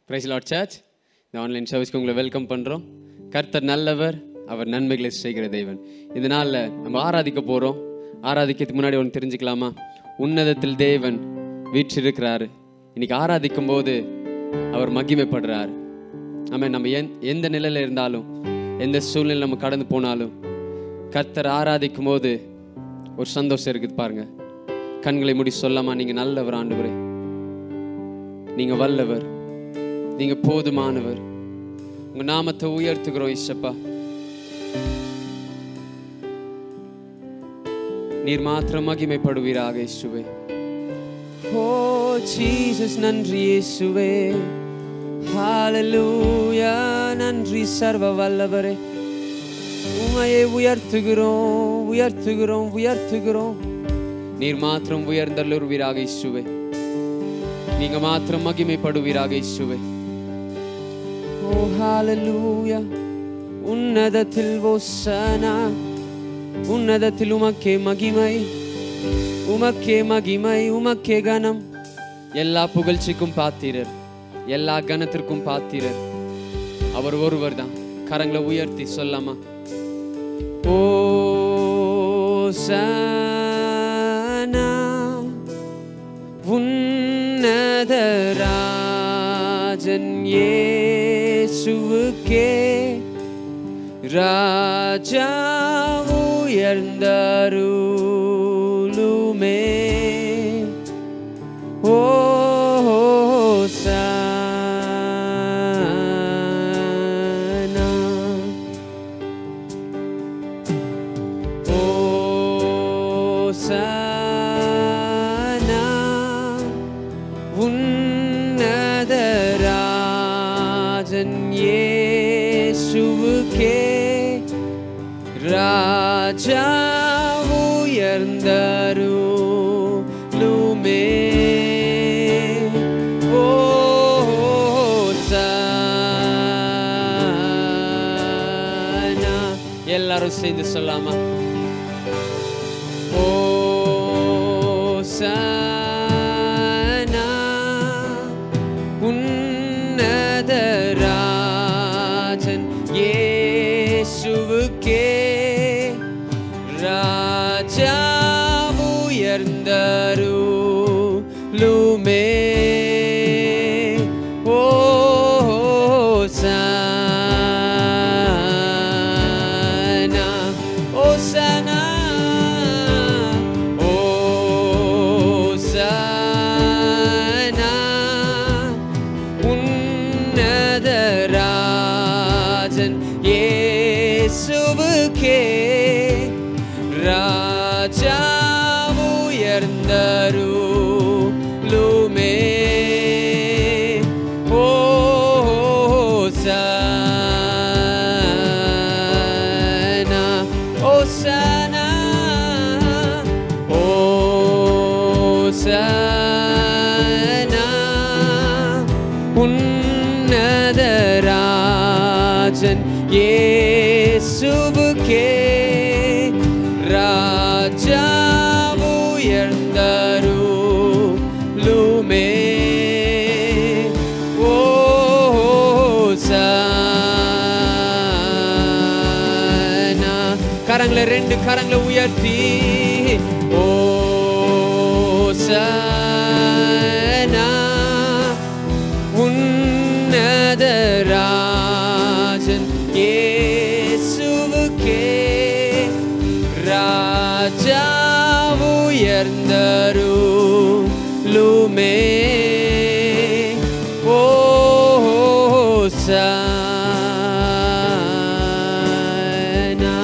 Price lord church இந்த online சர்வீஸ்க்கு உங்களை வெல்கம் பண்ணுறோம் கர்த்தர் நல்லவர் அவர் நன்மைகளை செய்கிற தெய்வன் இந்த நாளில் நம்ம ஆராதிக்க போகிறோம் ஆராதிக்கிறதுக்கு முன்னாடி ஒன்று தெரிஞ்சுக்கலாமா உன்னதத்தில் தேவன் வீற்றிருக்கிறாரு இன்னைக்கு ஆராதிக்கும் போது அவர் மகிமைப்படுறார் ஆமாம் நம்ம எந் எந்த நிலையில் இருந்தாலும் எந்த சூழ்நிலை நம்ம கடந்து போனாலும் கர்த்தர் ஆராதிக்கும் போது ஒரு சந்தோஷம் இருக்குது பாருங்க கண்களை மூடி சொல்லாமா நீங்கள் நல்லவர் ஆண்டவரே நீங்கள் வல்லவர் நீங்கள் போதுமானவர் உங்கள் நாமத்தை உயர்த்துகிறோம் இசப்பா நீர் மாத்திரம் மகிமைப்படுவீராக இயேசுவே ஓ ஜீசஸ் நன்றி இயேசுவே ஹalleluya நன்றி சர்வ வல்லவரே உமையை உயர்த்துகிறோம் உயர்த்துகிறோம் உயர்த்துகிறோம் நீர் மாத்திரம் உயர்ந்தல்லுருவீராக இயேசுவே நீங்க மாத்திரம் மகிமைப்படுவீராக இயேசுவே ஓ ஹalleluya உன்னதத்தில் ஓசனா உன்னதத்தில் உமக்கே மகிமை உமக்கே மகிமை உமக்கே கனம் எல்லா புகழ்ச்சிக்கும் பாத்திரர் எல்லா கனத்திற்கும் பாத்திரர் அவர் ஒருவர் தான் கரங்களை உயர்த்தி சொல்லாமா ஓ சனா உன்னதராஜன் இயேசுவுக்கே ராஜா உயர்ந்தருளுமே ஓ சனா ஓ சனா உன்னதராஜன் இயேசுவுக்கே ராஜா உயர்ந்தருளுமே ஓ சனா எல்லாரும் சேர்ந்து சொல்லாமா ஓ சனா உன்னதராஜன் இயேசுவுக்கே ராஜா உயர்ந்தருளுமே ஓ சனா ஓ சனா ஓ சனா உன்னதராஜன் இயேசுவுக்கே ராஜா உயர்ந்தருளுமே ஓ சனா ஓ சனா ஓ சனா உன்னதராஜன் இயேசுவுக்கே ராஜா உயர்ந்தருளுமே ஓ சனா கரங்களை ரெண்டு கரங்களை உயர்த்தி ஓ சனா உன்னதராஜன் இயேசுவுக்கே ராஜா உயர்ந்தருளுமே ஓ சனா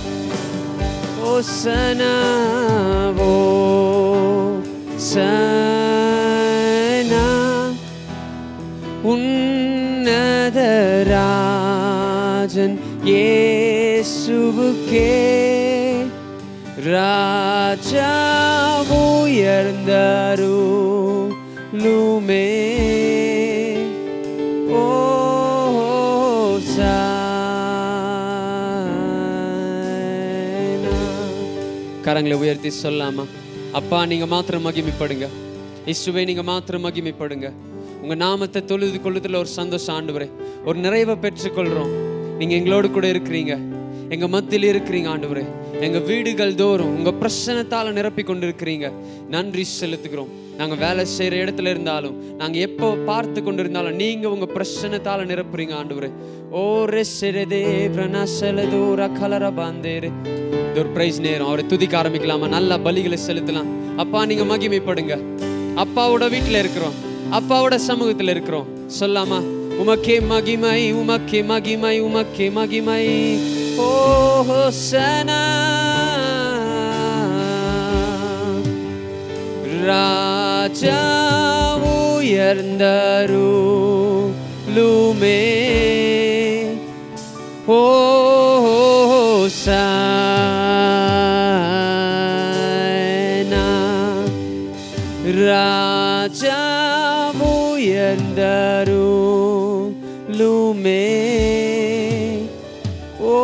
ஓசனா ஓ சனா உன்னதராஜன் இயேசுவுக்கே ராஜா உயர்ந்தருளுமே ஓ சனா கரங்களை உயர்த்தி சொல்லாமா அப்பா நீங்க மாத்திரம் மகிமைப்படுங்க இசுவை நீங்க மாத்திரம் மகிமைப்படுங்க உங்க நாமத்தை தொழுது கொள்ளுதல ஒரு சந்தோஷம் ஆண்டவரே ஒரு நிறைவை பெற்றுக்கொள்றோம் நீங்க எங்களோடு கூட இருக்கிறீங்க எங்க மத்தியில் இருக்கிறீங்க ஆண்டவரே எங்க வீடுகள் தோறும் உங்க பிரசனத்தால நிரப்பி கொண்டு இருக்கிறீங்க நன்றி செலுத்துகிறோம் நாங்க வேலை செய்யற இடத்துல இருந்தாலும் நாங்க எப்போ பார்த்து கொண்டு இருந்தாலும் நீங்க உங்க பிரசனத்தால நிரப்புறீங்க ஆண்டவரே ஓரே சிறதே பிரணசலதூர கலர பாந்தேரு இது ஒரு பிரைஸ் நேரம் அவரை துதிக்க ஆரம்பிக்கலாமா நல்லா பலிகளை செலுத்தலாம் அப்பா நீங்க மகிமைப்படுங்க அப்பாவோட வீட்டுல இருக்கிறோம் அப்பாவோட சமூகத்துல இருக்கிறோம் சொல்லாமா உமக்கே மகிமை உமக்கே மகிமை உமக்கே மகிமை ஓ ஹோசனா ராஜா உயர்ந்தருளுமே ஓ ஹோசனா ராஜா உயர்ந்தருளுமே ஓ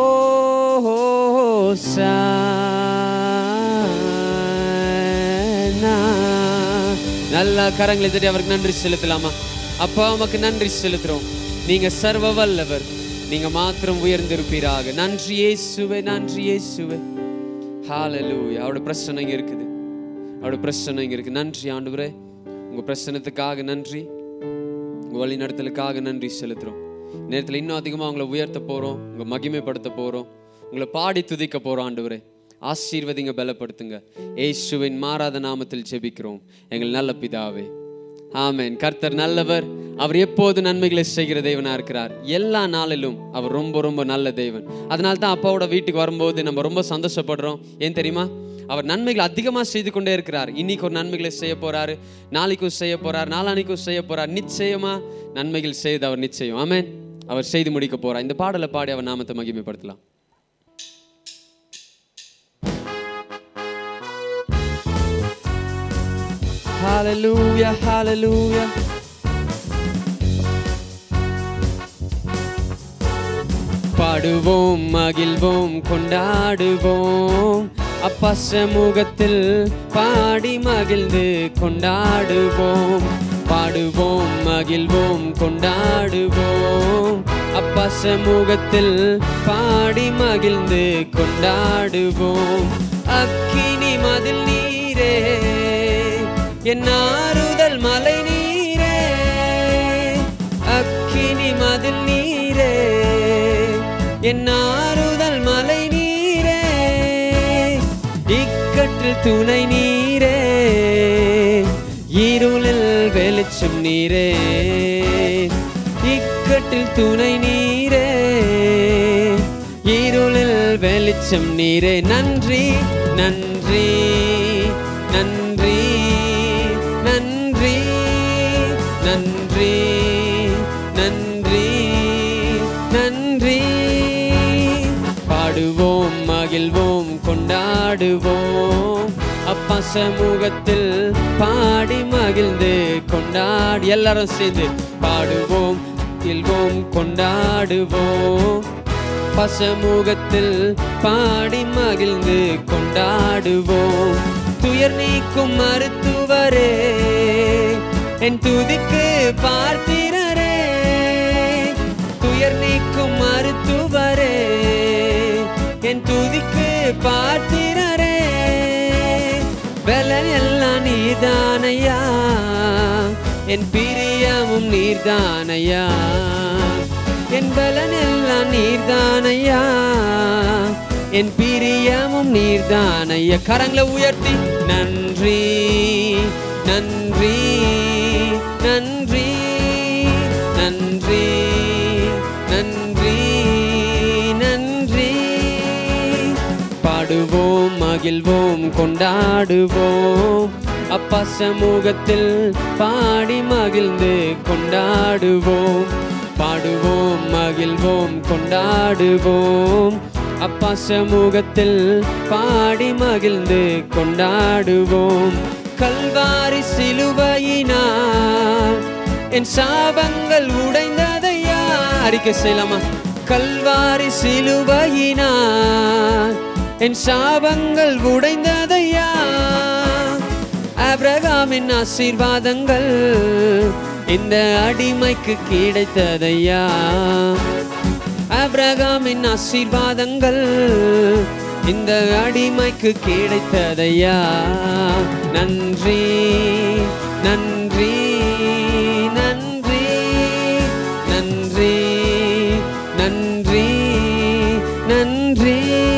ஹோசனா நல்லா கரங்களை தட்டி அவருக்கு நன்றி செலுத்தலாமா அப்பா உமக்கு நன்றி செலுத்துறோம் நீங்க சர்வ வல்லவர் நீங்க மாத்திரம் உயர்ந்திருப்பீராக நன்றி இயேசுவே நன்றி இயேசுவே ஹalleluya அவரோட பிரசன்னம் இங்க இருக்குது அவரோட பிரசன்னம் இங்க இருக்கு நன்றி ஆண்டவரே உங்க பிரசன்னத்துக்காக நன்றி உங்க வழி நடத்தலுக்காக நன்றி செலுத்துறோம் இந்த நேரத்தில் இன்னும் அதிகமாக உங்களை உயர்த்த போறோம் உங்க மகிமைப்படுத்த போறோம் உங்களை பாடி துதிக்க போறோம் ஆண்டவரே ஆசீர்வதிங்க பலப்படுத்துங்க ஏசுவின் மாறாத நாமத்தில் ஜெபிக்கிறோம் எங்கள் நல்ல பிதாவே ஆமென் கர்த்தர் நல்லவர் அவர் எப்போது நன்மைகளை செய்கிற தேவனா இருக்கிறார் எல்லா நாளிலும் அவர் ரொம்ப ரொம்ப நல்ல தேவன் அதனால தான் அப்பாவோட வீட்டுக்கு வரும்போது நம்ம ரொம்ப சந்தோஷப்படுறோம் ஏன் தெரியுமா அவர் நன்மைகள் அதிகமாக செய்து கொண்டே இருக்கிறார் இன்னைக்கு ஒரு நன்மைகளை செய்ய போறாரு நாளைக்கும் செய்ய போறார் நாளானிக்கும் செய்ய போறார் நிச்சயமா நன்மைகள் செய்து அவர் நிச்சயம் ஆமென் அவர் செய்து முடிக்க போறார் இந்த பாடலை பாடி அவர் நாமத்தை மகிமைப்படுத்தலாம் Hallelujah, hallelujah. பாடுவோம் மகிழ்வோம் கொண்டாடுவோம் அப்பா சமூகத்தில் பாடி மகிழ்ந்து கொண்டாடுவோம் பாடுவோம் மகிழ்வோம் கொண்டாடுவோம் அப்பா சமூகத்தில் பாடி மகிழ்ந்து கொண்டாடுவோம் அக்கினி மதில் நீரே என் ஆறுதல் மலை நீரே அக்கினி மதில் நீரே என் ஆறுதல் மலை நீரே இக்கற்றில் துணை நீரே இருளில் வெளிச்சம் நீரே இக்கட்டில் துணை நீரே இருளில் வெளிச்சம் நீரே நன்றி நன்றி நன்றி நன்றி நன்றி நன்றி நன்றி பாடுவோம் மகிழ்வோம் கொண்டாடுவோம் அப்பா சமூகத்தில் பாடி மகிழ்ந்து கொண்டாடி எல்லாரும் சேர்ந்து பாடுவோம் மகிழ்வோம் கொண்டாடுவோம் பசமூகத்தில் பாடி மகிழ்ந்து கொண்டாடுவோம் துயர் நீக்கும் மருத்துவரே என் துதிக்கு பார்த்திரரே துயர் நீக்கும் மருத்துவரே என் துதிக்கு பார்த்திரரே பலன் எல்லாம் நீர்தானையா என் பிரியமும் நீர்தானையா என் பலன் எல்லாம் நீர்தானையா என் பிரியமும் நீர்தானையா கரங்களை உயர்த்தி நன்றி நன்றி நன்றி நன்றி நன்றி நன்றி பாடுவோம் மகிழ்வோம் கொண்டாடுவோம் அப்பா சமூகத்தில் பாடி மகிழ்ந்து கொண்டாடுவோம் பாடுவோம் மகிழ்வோம் கொண்டாடுவோம் அப்பா சமூகத்தில் பாடி மகிழ்ந்து கொண்டாடுவோம் கல்வாரி சிலுவையினார் என் சாபங்கள் உடைந்ததையா அறிக்கை செய்யலாமா கல்வாரி சிலுவையினார் என் சாபங்கள் உடைந்ததையா ஆபிரகாமின் ஆசீர்வாதங்கள் இந்த அடிமைக்கு கிடைத்ததையா ஆபிரகாமின் ஆசீர்வாதங்கள் இந்த அடிமைக்கு கிடைத்ததையா நன்றி நன்றி நன்றி நன்றி நன்றி நன்றி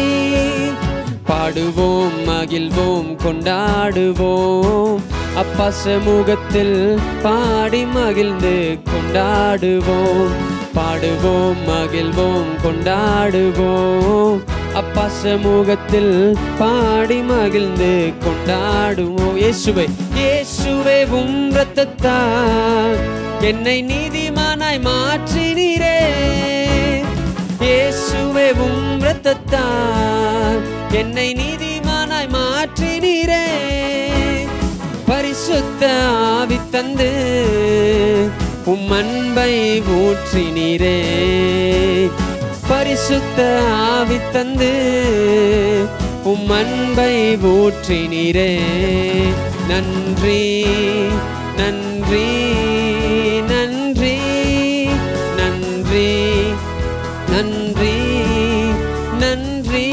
பாடுவோம் மகிழ்வோம் கொண்டாடுவோம் அப்பா சமூகத்தில் பாடி மகிழ்ந்து கொண்டாடுவோம் பாடுவோம் மகிழ்வோம் கொண்டாடுவோம் அப்பா சமூகத்தில் பாடி மகிழ்ந்து கொண்டாடுவோம் இயேசுவை இயேசுவே உம் ரத்தத்தால் என்னை நீதிமானாய் மாற்றினீரே இயேசுவே உம் ரத்தத்தால் என்னை நீதிமானாய் மாற்றினீரே பரிசுத்த ஆவி தந்து உம் அன்பை ஊற்றினீரே பரிசுத்த ஆவி தந்து உம் அன்பை ஊற்றினீரே நன்றி நன்றி நன்றி நன்றி நன்றி நன்றி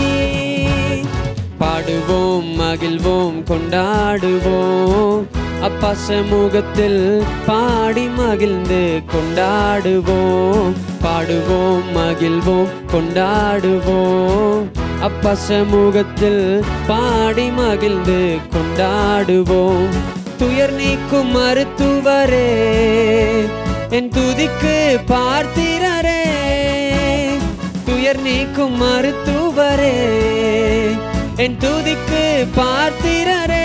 பாடுவோம் மகிழ்வோம் கொண்டாடுவோம் அப்பா சமூகத்தில் பாடி மகிழ்ந்து கொண்டாடுவோம் பாடுவோம் மகிழ்வோம் கொண்டாடுவோம் அப்பா சமூகத்தில் பாடி மகிழ்ந்து கொண்டாடுவோம் துயர் நீக்கும் மருத்துவரே என் துதிக்கு பார்த்திரரே துயர் நீக்கும் மருத்துவரே என் துதிக்கு பார்த்திரரே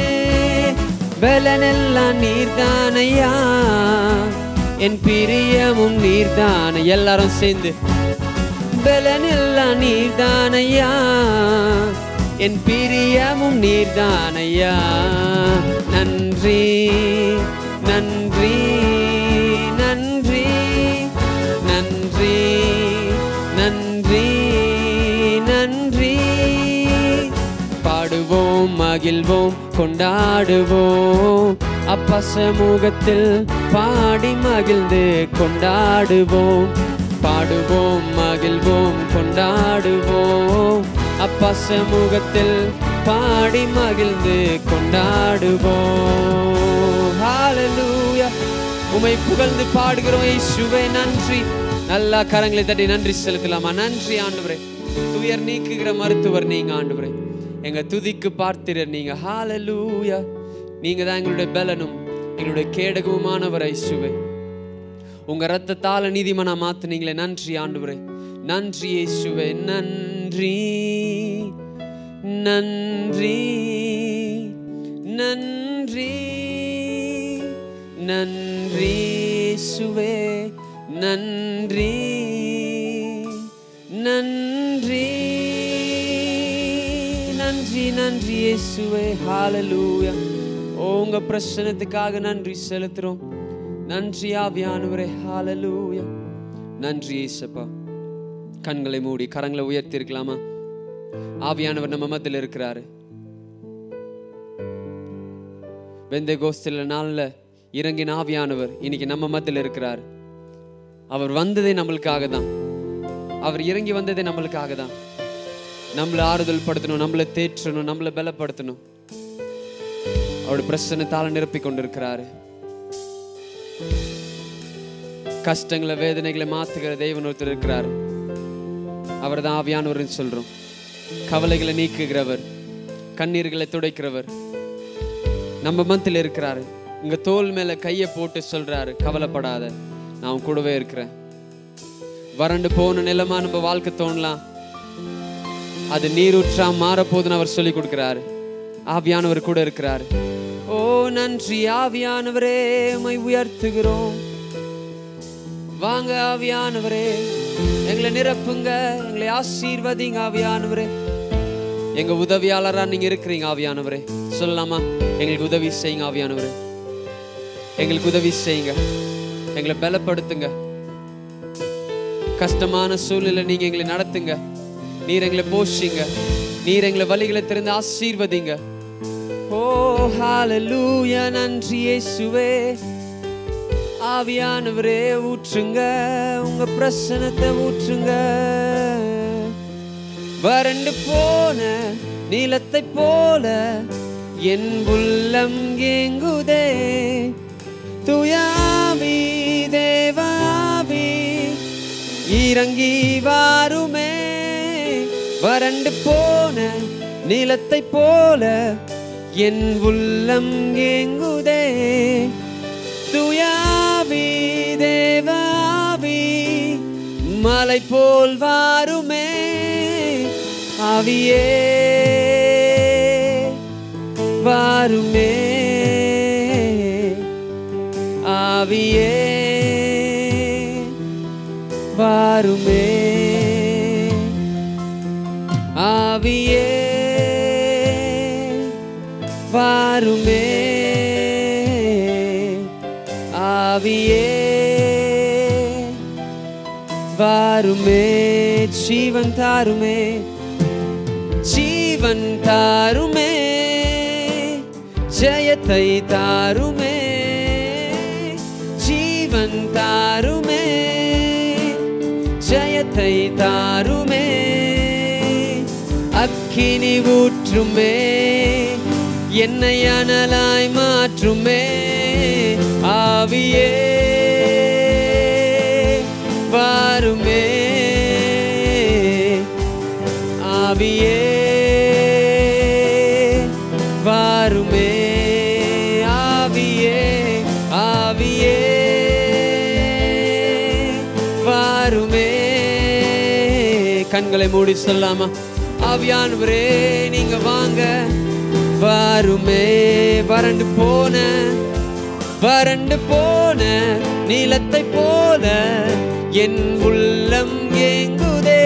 பலனெல்லாம் நீர்தானையா என் பிரியமும் நீர்தான எல்லாரும் சேர்ந்து பலனெல்லாம் நீர்தானையா என் பிரியமும் நீர்தானையா நன்றி நன்றி நன்றி நன்றி நன்றி நன்றி பாடுவோம் மகிழ்வோம் கொண்டாடுவோம் அப்பா சமூகத்தில் பாடி மகிழ்ந்து கொண்டாடுவோம் பாடுவோம் மகிழ்வோம் கொண்டாடுவோம் அப்பா சமூகத்தில் பாடி மகிழ்ந்து கொண்டாடுவோம் ஹalleluya உமை புகழ்ந்து பாடுகிறோம் இயேசுவே நன்றி நல்லா கரங்களை தட்டி நன்றி செலுத்தலாமா நன்றி ஆண்டவரே துயர் நீக்குகிற மருத்துவர் நீங்க ஆண்டவரே எங்க துதிக்கு பார்த்திரர் நீங்க ஹalleluya நீங்க தான் எங்களுடைய பலனும் எங்களுடைய கேடகவுமானவர் இயேசுவே உங்க ரத்தத்தால நீதிமனா மாத்துனீங்களே நன்றி ஆண்டவரே நன்றி இயேசுவே நன்றி நன்றி நன்றி நன்றி இயேசுவே நன்றி நன்றி நன்றி நன்றி இயேசுவே ஹalleluya ஓ, உங்க பிரசனத்துக்காக நன்றி செலுத்துறோம் நன்றி ஆவியானவரே ஹalleluya நன்றி இயேசப்பா கண்களை மூடி கரங்களை உயர்த்தி இருக்கலாமா ஆவியானவர் நம்ம மத்தியில் இருக்கிறாரு வெந்த கோஸ்தில நாள்ல இறங்கின ஆவியானவர் இன்னைக்கு நம்ம மத்தியில் இருக்கிறார் அவர் வந்ததே நம்மளுக்காக தான் அவர் இறங்கி வந்ததே நம்மளுக்காக தான் நம்மளை ஆறுதல் படுத்தணும் நம்மளை தேற்றணும் நம்மளை பலப்படுத்தணும் அவருடைய பிரசன்னத்தால நிரப்பி கொண்டிருக்கிறாரு கஷ்டங்களை வேதனைகளை மாத்துகிற தெய்வன் ஒருத்தர் இருக்கிறார் அவர் தான் ஆவியானவர்னு சொல்றோம் கவலைகளை நீக்குகிறவர் கண்ணீர்களை துடைக்கிறவர் நம்ம மத்தியில் இருக்கிறாரு உங்க தோல் மேல கையை போட்டு சொல்றாரு கவலைப்படாத நான் உன் கூடவே இருக்கிறேன் வறண்டு போன நிலமா நம்ம வாழ்க்கை தோணலாம் அது நீரூற்றா மாறப்போகுதுன்னு அவர் சொல்லி கொடுக்கிறாரு ஆவியானவர் கூட இருக்கிறாரு ஓ நன்றி ஆவியானவரே உம்மை உயர்த்துகிறோம் வாங்க ஆவியானவரே எங்களை நிரப்புங்க எங்களை ஆசீர்வதிங்க ஆவியானவரே எங்க உதவியாளரா நீங்க இருக்கிறீங்க ஆவியானவரே சொல்லலாமா எங்களுக்கு உதவி செய்யுங்க ஆவியானவரே எங்களுக்கு உதவி செய்யுங்க எங்களை பலப்படுத்துங்க கஷ்டமான சூழ்நிலை நீங்க எங்களை நடத்துங்க நீர் எங்களை போஷிங்க நீர் எங்களை வழிகளை திறந்து ஆசீர்வதிங்க ஓ ஹalleluya நன்றி இயேசுவே ஆவியானவரே ஊற்றுங்க உங்க பிரசனத்தை ஊற்றுங்க வறண்டு போன நீலத்தை போல என் உள்ளம் ஏங்குதே துயாவி தேவாவி இறங்கி வாருமே வறண்டு போன நீலத்தை போல என் உள்ளம் ஏங்குதே துயாவி தேவாவி மலை போல் வாருமே ஆவியே வாருமே ஆவியே வாருமே ஆவியே வாருமே ஆவியே வாருமே ஜீவன் தாருமே ஜீவன் தாருமே ஜெயத்தை தாருமே ஜீவன் தாருமே ஜெயத்தை தாருமே அக்கினி ஊற்றுமே என்னை அனலாய் மாற்றுமே ஆவியே வாருமே ஆவியே வாருமே ஆவியே ஆவியே வாருமே கண்களை மூடி சொல்லாமா ஆவியானவரே நீங்க வாங்க வாருமே வறண்டு போன வறண்டு போன நீலத்தை போல என் உள்ளம் ஏங்குதே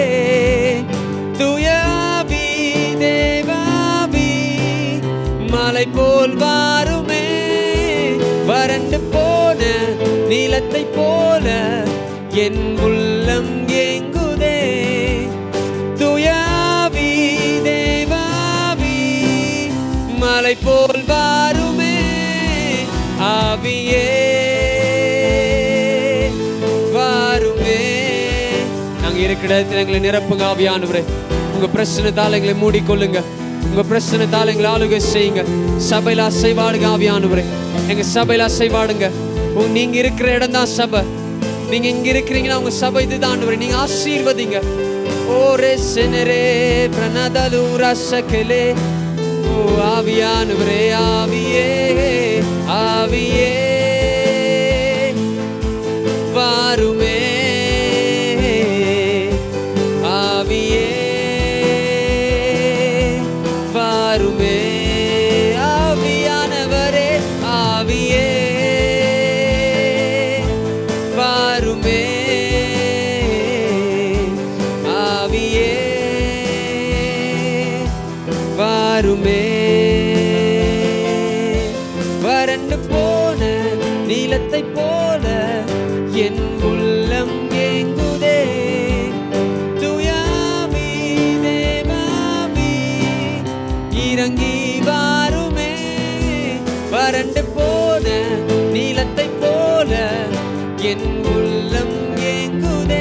துயாவி தேவாவி மலை போல் வாருமே வறண்டு போன நீலத்தை போல என் உள்ளம் ஏங்குதே துயாவி தேவாவி மலை போல் வாருமே ஆவியே வாருமே நாங்க இருக்கிற இடத்துல எங்களை நிரப்புங்க ஆவியானவரே உங்க பிரச்சனத்தால எங்களை மூடிக்கொள்ளுங்க உங்க பிரச்சனத்தால எங்களை ஆளுகை செய்யுங்க சபையில அசைவாடுங்க ஆவியானவரே எங்க சபையில அசைவாடுங்க உங்க நீங்க இருக்கிற இடம் தான் சபை நீங்க இங்க இருக்கிறீங்கன்னா உங்க சபை இதுதான் ஆண்டவரே நீங்க ஆசீர்வதிங்க ஓ ரே செனரே பிரணதலு ரசகலே ஓ ஆவியானவரே ஆவியே ஆவியே வாருமே ஆவியே வாருமே ஆவியானவரே ஆவியே வாருமே ஆவியே வாருமே வறண்டு போன நீலத்தை போல என் உள்ளம் ஏங்குதே துயாவி தேவாவி இறங்கி வாருமே வறண்டு போன நீலத்தை போல என் உள்ளம் ஏங்குதே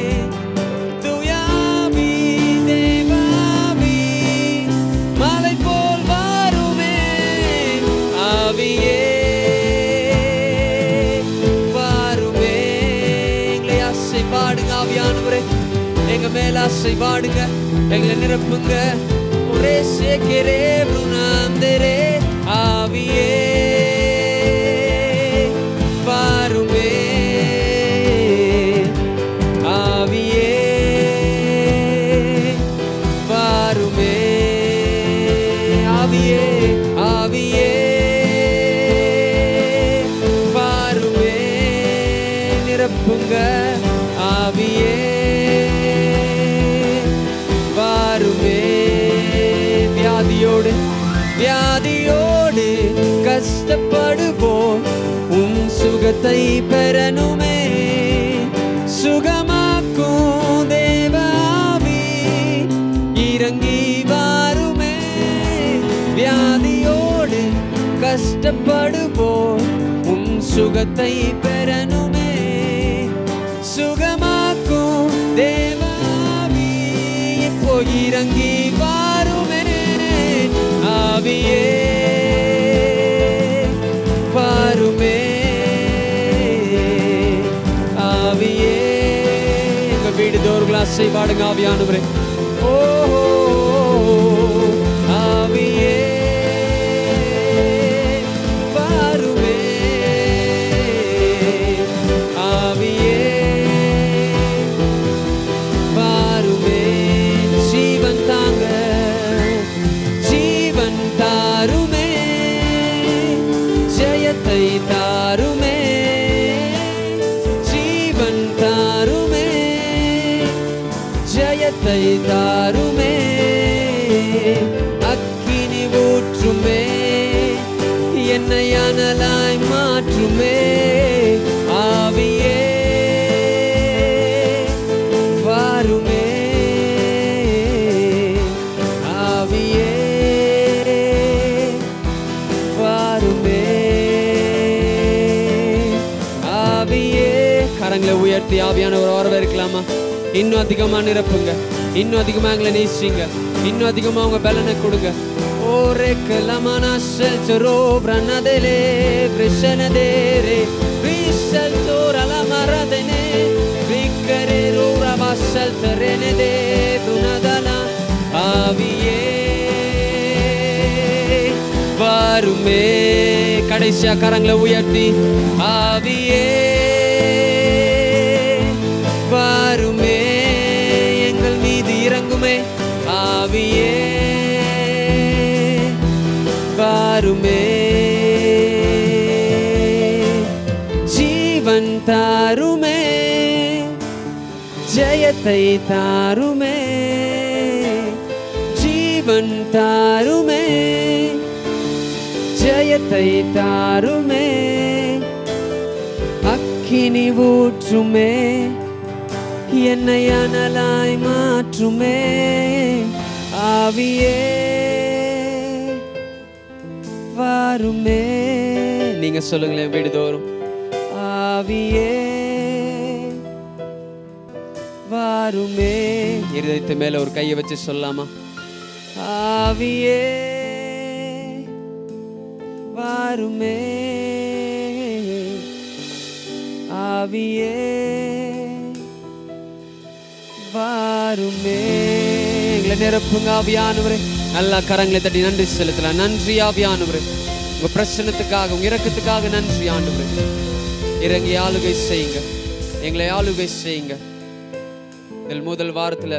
துயாவி தேவாவி மலை போல் வாருமே ஆவியே வாருமே எங்களை ஆசை பாடுங்க ஆவியானவரே எங்க மேல ஆசை பாடுங்க எங்களை நிரப்புங்க ஒரே சேக்கிறே புருணாந்தரே ஆவியே வாருமே ஆவியே வாருமே ஆவியே ஆவியே வாருமே நிரப்புங்க ஆவியே வாருமே வியாதியோடு வியாதியோடு கஷ்டப்படுவோம் உம் சுகத்தை பெறணுமே சுகமாக்கும் தேவாவி இறங்கி வாருமே வியாதியோடு கஷ்டப்படுவோம் உம் சுகத்தை பெறணுமே சுகமாக்கும் தேவாவி இப்போ இறங்கி வாருமே ஆவியே வாருமே ஆவியே எங்க வீடு தோறுகளா செய்வாடுங்க ஆவியானவரே ஓ ஆவியே வாருமே ஆவியே வாருமே ஜீவன் தாங்க ஜீவன் தாருமே ஜெயத்தை தாருமே ஜீவன் தாருமே ஜெயத்தை தாருமே அக்கினி ஊற்றுமே என்னை அனலாய் மாற்றுமே ஆவியே வாருமே ஆவியே வாருமே ஆவியே கரங்களை உயர்த்தி ஆவியானவர் வரவேற்கலாமா இன்னும் அதிகமா நிரப்புங்க இன்னும் அதிகமா எங்களை நேசிங்க இன்னும் அதிகமா உங்க பலனை கொடுங்க ஓரே கலமனா செல்ச்சரோ பிரனதலே பிரஷனதேரே ரிசல் தோரல மரதனே விக்கரே ரோரவா செல்தரேனதே துனதலா ஆவியே வாருமே கடைசியா கரங்களை உயர்த்தி ஆவியே வாருமே எங்கள் மீது இறங்குமே ஆவியே வாருமே ஜீவன் தாருமே ஜெயத்தை தாருமே ஜீவன் தாருமே ஜெயத்தை தாருமே அக்கினி ஊற்றுமே என்னை அனலாய் மாற்றுமே ஆவியே வாருமே நீங்க சொல்லுங்களேன் வீடு தோறும் ஆவியே வாருமே இருதயத்து மேல ஒரு கையை வச்சு சொல்லலாமா ஆவியே வாருமே ஆவியே வாருமே எங்களை நிரப்புங்க ஆவியானவரே நல்லா கரங்களை தட்டி நன்றி செலுத்தலாம் நன்றி ஆவியானவரே உங்க பிரச்சனத்துக்காக உங்க இரக்கத்துக்காக நன்றி ஆண்டவரே இறங்கி ஆளுகை செய்யுங்க எங்களை ஆளுகை செய்யுங்க இதில் முதல் வாரத்துல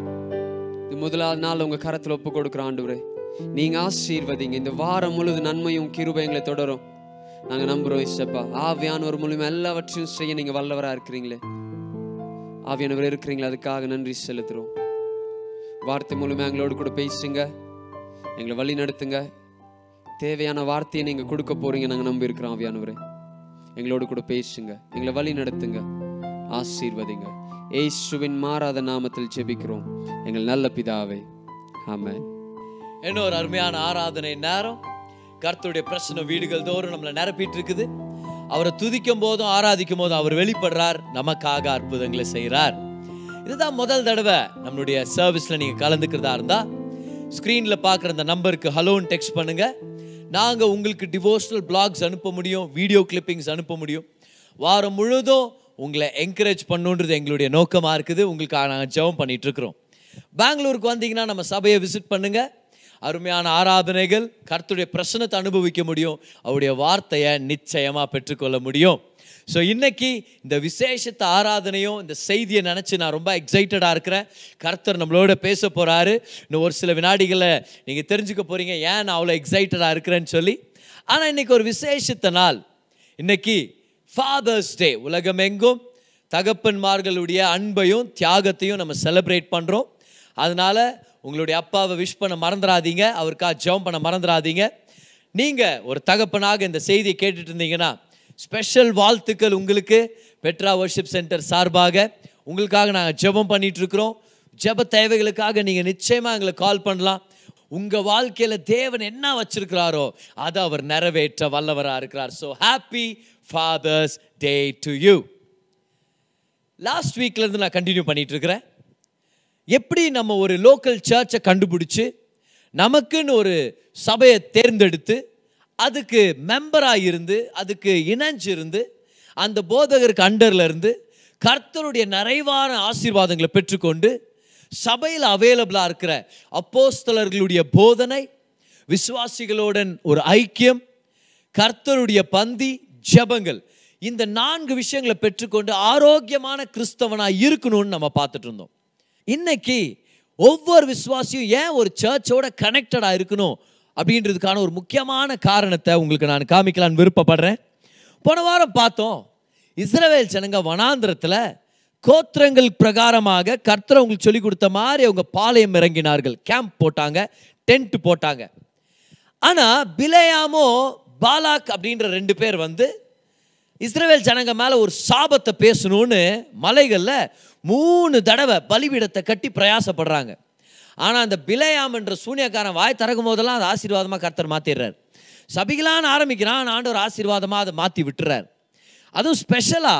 இது முதலாவது நாள் உங்க கரத்துல ஒப்பு கொடுக்குற ஆண்டவரே நீங்க ஆசீர்வதிங்க இந்த வாரம் முழுது நன்மையும் கிருபை எங்களை தொடரும் நாங்க நம்புறோம் இசப்பா ஆவியானவர் மூலியமா எல்லாவற்றையும் செய்ய நீங்க வல்லவரா இருக்கிறீங்களே ஆவியானவர் இருக்கிறீங்களா அதுக்காக நன்றி செலுத்துறோம் வார்த்தை மூலமா எங்களோடு கூட பேசுங்க எங்களை வழி நடத்துங்க தேவையான வார்த்தையை நீங்க கொடுக்க போறீங்க நாங்க நம்பி இருக்கிறோம் ஆவியானவரே எங்களோடு கூட பேசுங்க எங்களை வழி நடத்துங்க ஆசீர்வதிங்க ஏசுவின் மாறாத நாமத்தில் ஜெபிக்கிறோம் எங்கள் நல்ல பிதாவே ஆமென் என்ன ஒரு அருமையான ஆராதனை நேரம் கர்த்தருடைய பிரச்சனை வீடுகள் தோறும் நம்மளை நிரப்பிட்டு இருக்குது அவரை துதிக்கும் போதும் ஆராதிக்கும் போதும் அவர் வெளிப்படுறார் நமக்காக அற்புதங்களை செய்கிறார் இதுதான் முதல் தடவை நம்மளுடைய சர்வீஸ்ல நீங்க கலந்துக்கிறதா இருந்தா ஸ்க்ரீன்ல பார்க்குற அந்த நம்பருக்கு ஹலோன்னு டெக்ஸ்ட் பண்ணுங்க நாங்க உங்களுக்கு டிவோஷனல் பிளாக்ஸ் அனுப்ப முடியும் வீடியோ கிளிப்பிங்ஸ் அனுப்ப முடியும் வாரம் முழுதும் உங்களை என்கரேஜ் பண்ணுன்றது எங்களுடைய நோக்கமா இருக்குது உங்களுக்காக நாங்கள் ஜெபம் பண்ணிட்டு இருக்கிறோம் பெங்களூருக்கு வந்தீங்கன்னா நம்ம சபையை விசிட் பண்ணுங்க அருமையான ஆராதனைகள் கர்த்தருடைய பிரசனத்தை அனுபவிக்க முடியும் அவருடைய வார்த்தையை நிச்சயமா பெற்றுக்கொள்ள முடியும் ஸோ இன்னைக்கு இந்த விசேஷத்த ஆராதனையும் இந்த செய்தியை நினச்சி நான் ரொம்ப எக்ஸைட்டடாக இருக்கிறேன் கர்த்தர் நம்மளோட பேச போகிறாரு இன்னும் ஒரு சில வினாடிகளில் நீங்கள் தெரிஞ்சுக்க போகிறீங்க ஏன் நான் அவ்வளோ எக்ஸைட்டடாக இருக்கிறேன்னு சொல்லி ஆனால் இன்னைக்கு ஒரு விசேஷத்த நாள் இன்னைக்கு ஃபாதர்ஸ் டே உலகமெங்கும் தகப்பன்மார்களுடைய அன்பையும் தியாகத்தையும் நம்ம செலிப்ரேட் பண்ணுறோம் அதனால உங்களுடைய அப்பாவை விஷ் பண்ண மறந்துடாதீங்க அவருக்காக ஜெபம் பண்ண மறந்துடாதீங்க நீங்கள் ஒரு தகப்பனாக இந்த செய்தியை கேட்டுட்டு இருந்தீங்கன்னா ஸ்பெஷல் வாழ்த்துக்கள் உங்களுக்கு பெட்ரா வர்ஷிப் சென்டர் சார்பாக உங்களுக்காக நாங்கள் ஜெபம் பண்ணிட்டு இருக்கிறோம் ஜெப தேவைகளுக்காக நீங்கள் நிச்சயமாக எங்களை கால் பண்ணலாம் உங்க வாழ்க்கையில தேவன் என்ன வச்சிருக்கிறாரோ அதை அவர் நிறைவேற்ற வல்லவரா இருக்கிறார் so happy father's day to you last வீக்ல இருந்து நான் கண்டினியூ பண்ணிட்டு இருக்கிறேன் எப்படி நம்ம ஒரு லோக்கல் சர்ச்சை கண்டுபிடிச்சு நமக்குன்னு ஒரு சபையை தேர்ந்தெடுத்து அதுக்கு மெம்பராக இருந்து அதுக்கு இணைஞ்சு இருந்து அந்த போதகருக்கு அண்டர்ல இருந்து கர்த்தருடைய நிறைவான ஆசீர்வாதங்களை பெற்றுக்கொண்டு சபையில் அவைலபிளாக இருக்கிற அப்போஸ்தலர்களுடைய போதனை விசுவாசிகளுடன் ஒரு ஐக்கியம் கர்த்தருடைய பந்தி ஜெபங்கள் இந்த நான்கு விஷயங்களை பெற்றுக்கொண்டு ஆரோக்கியமான கிறிஸ்தவனா இருக்கணும்னு நம்ம பார்த்துட்டு இருந்தோம் இன்னைக்கு ஒவ்வொரு விசுவாசியும் ஏன் ஒரு சர்ச்சோட கனெக்டடா இருக்கணும் அப்படின்றதுக்கான ஒரு முக்கியமான காரணத்தை உங்களுக்கு நான் காமிக்கலான்னு விருப்பப்படுறேன் போன வாரம் பார்த்தோம் இஸ்ரவேல் ஜனங்க வனாந்திரத்துல கோத்திரங்கள் பிரகாரமாக கர்த்தர் அவங்களுக்கு சொல்லி கொடுத்த மாதிரி அவங்க பாளையம் இறங்கினார்கள் கேம்ப் போட்டாங்க டென்ட் போட்டாங்க ஆனா பிலேயாமோ பாலாக் அப்படின்ற ரெண்டு பேர் வந்து இஸ்ரவேல் ஜனங்க மேல ஒரு சாபத்தை பேசணும்னு மலைகள்ல மூணு தடவை பலிபீடத்தை கட்டி பிரயாசப்படுறாங்க ஆனா அந்த பிலேயாம் என்ற சூனியக்காரன் வாய் திறக்கும் போதெல்லாம் அது ஆசீர்வாதமா கர்த்தர் மாத்திடுறார் சபிகளான்னு ஆரம்பிக்கிறான் ஆண்டவர் ஆசீர்வாதமா அதை மாத்தி விட்டுறார் அதுவும் ஸ்பெஷலா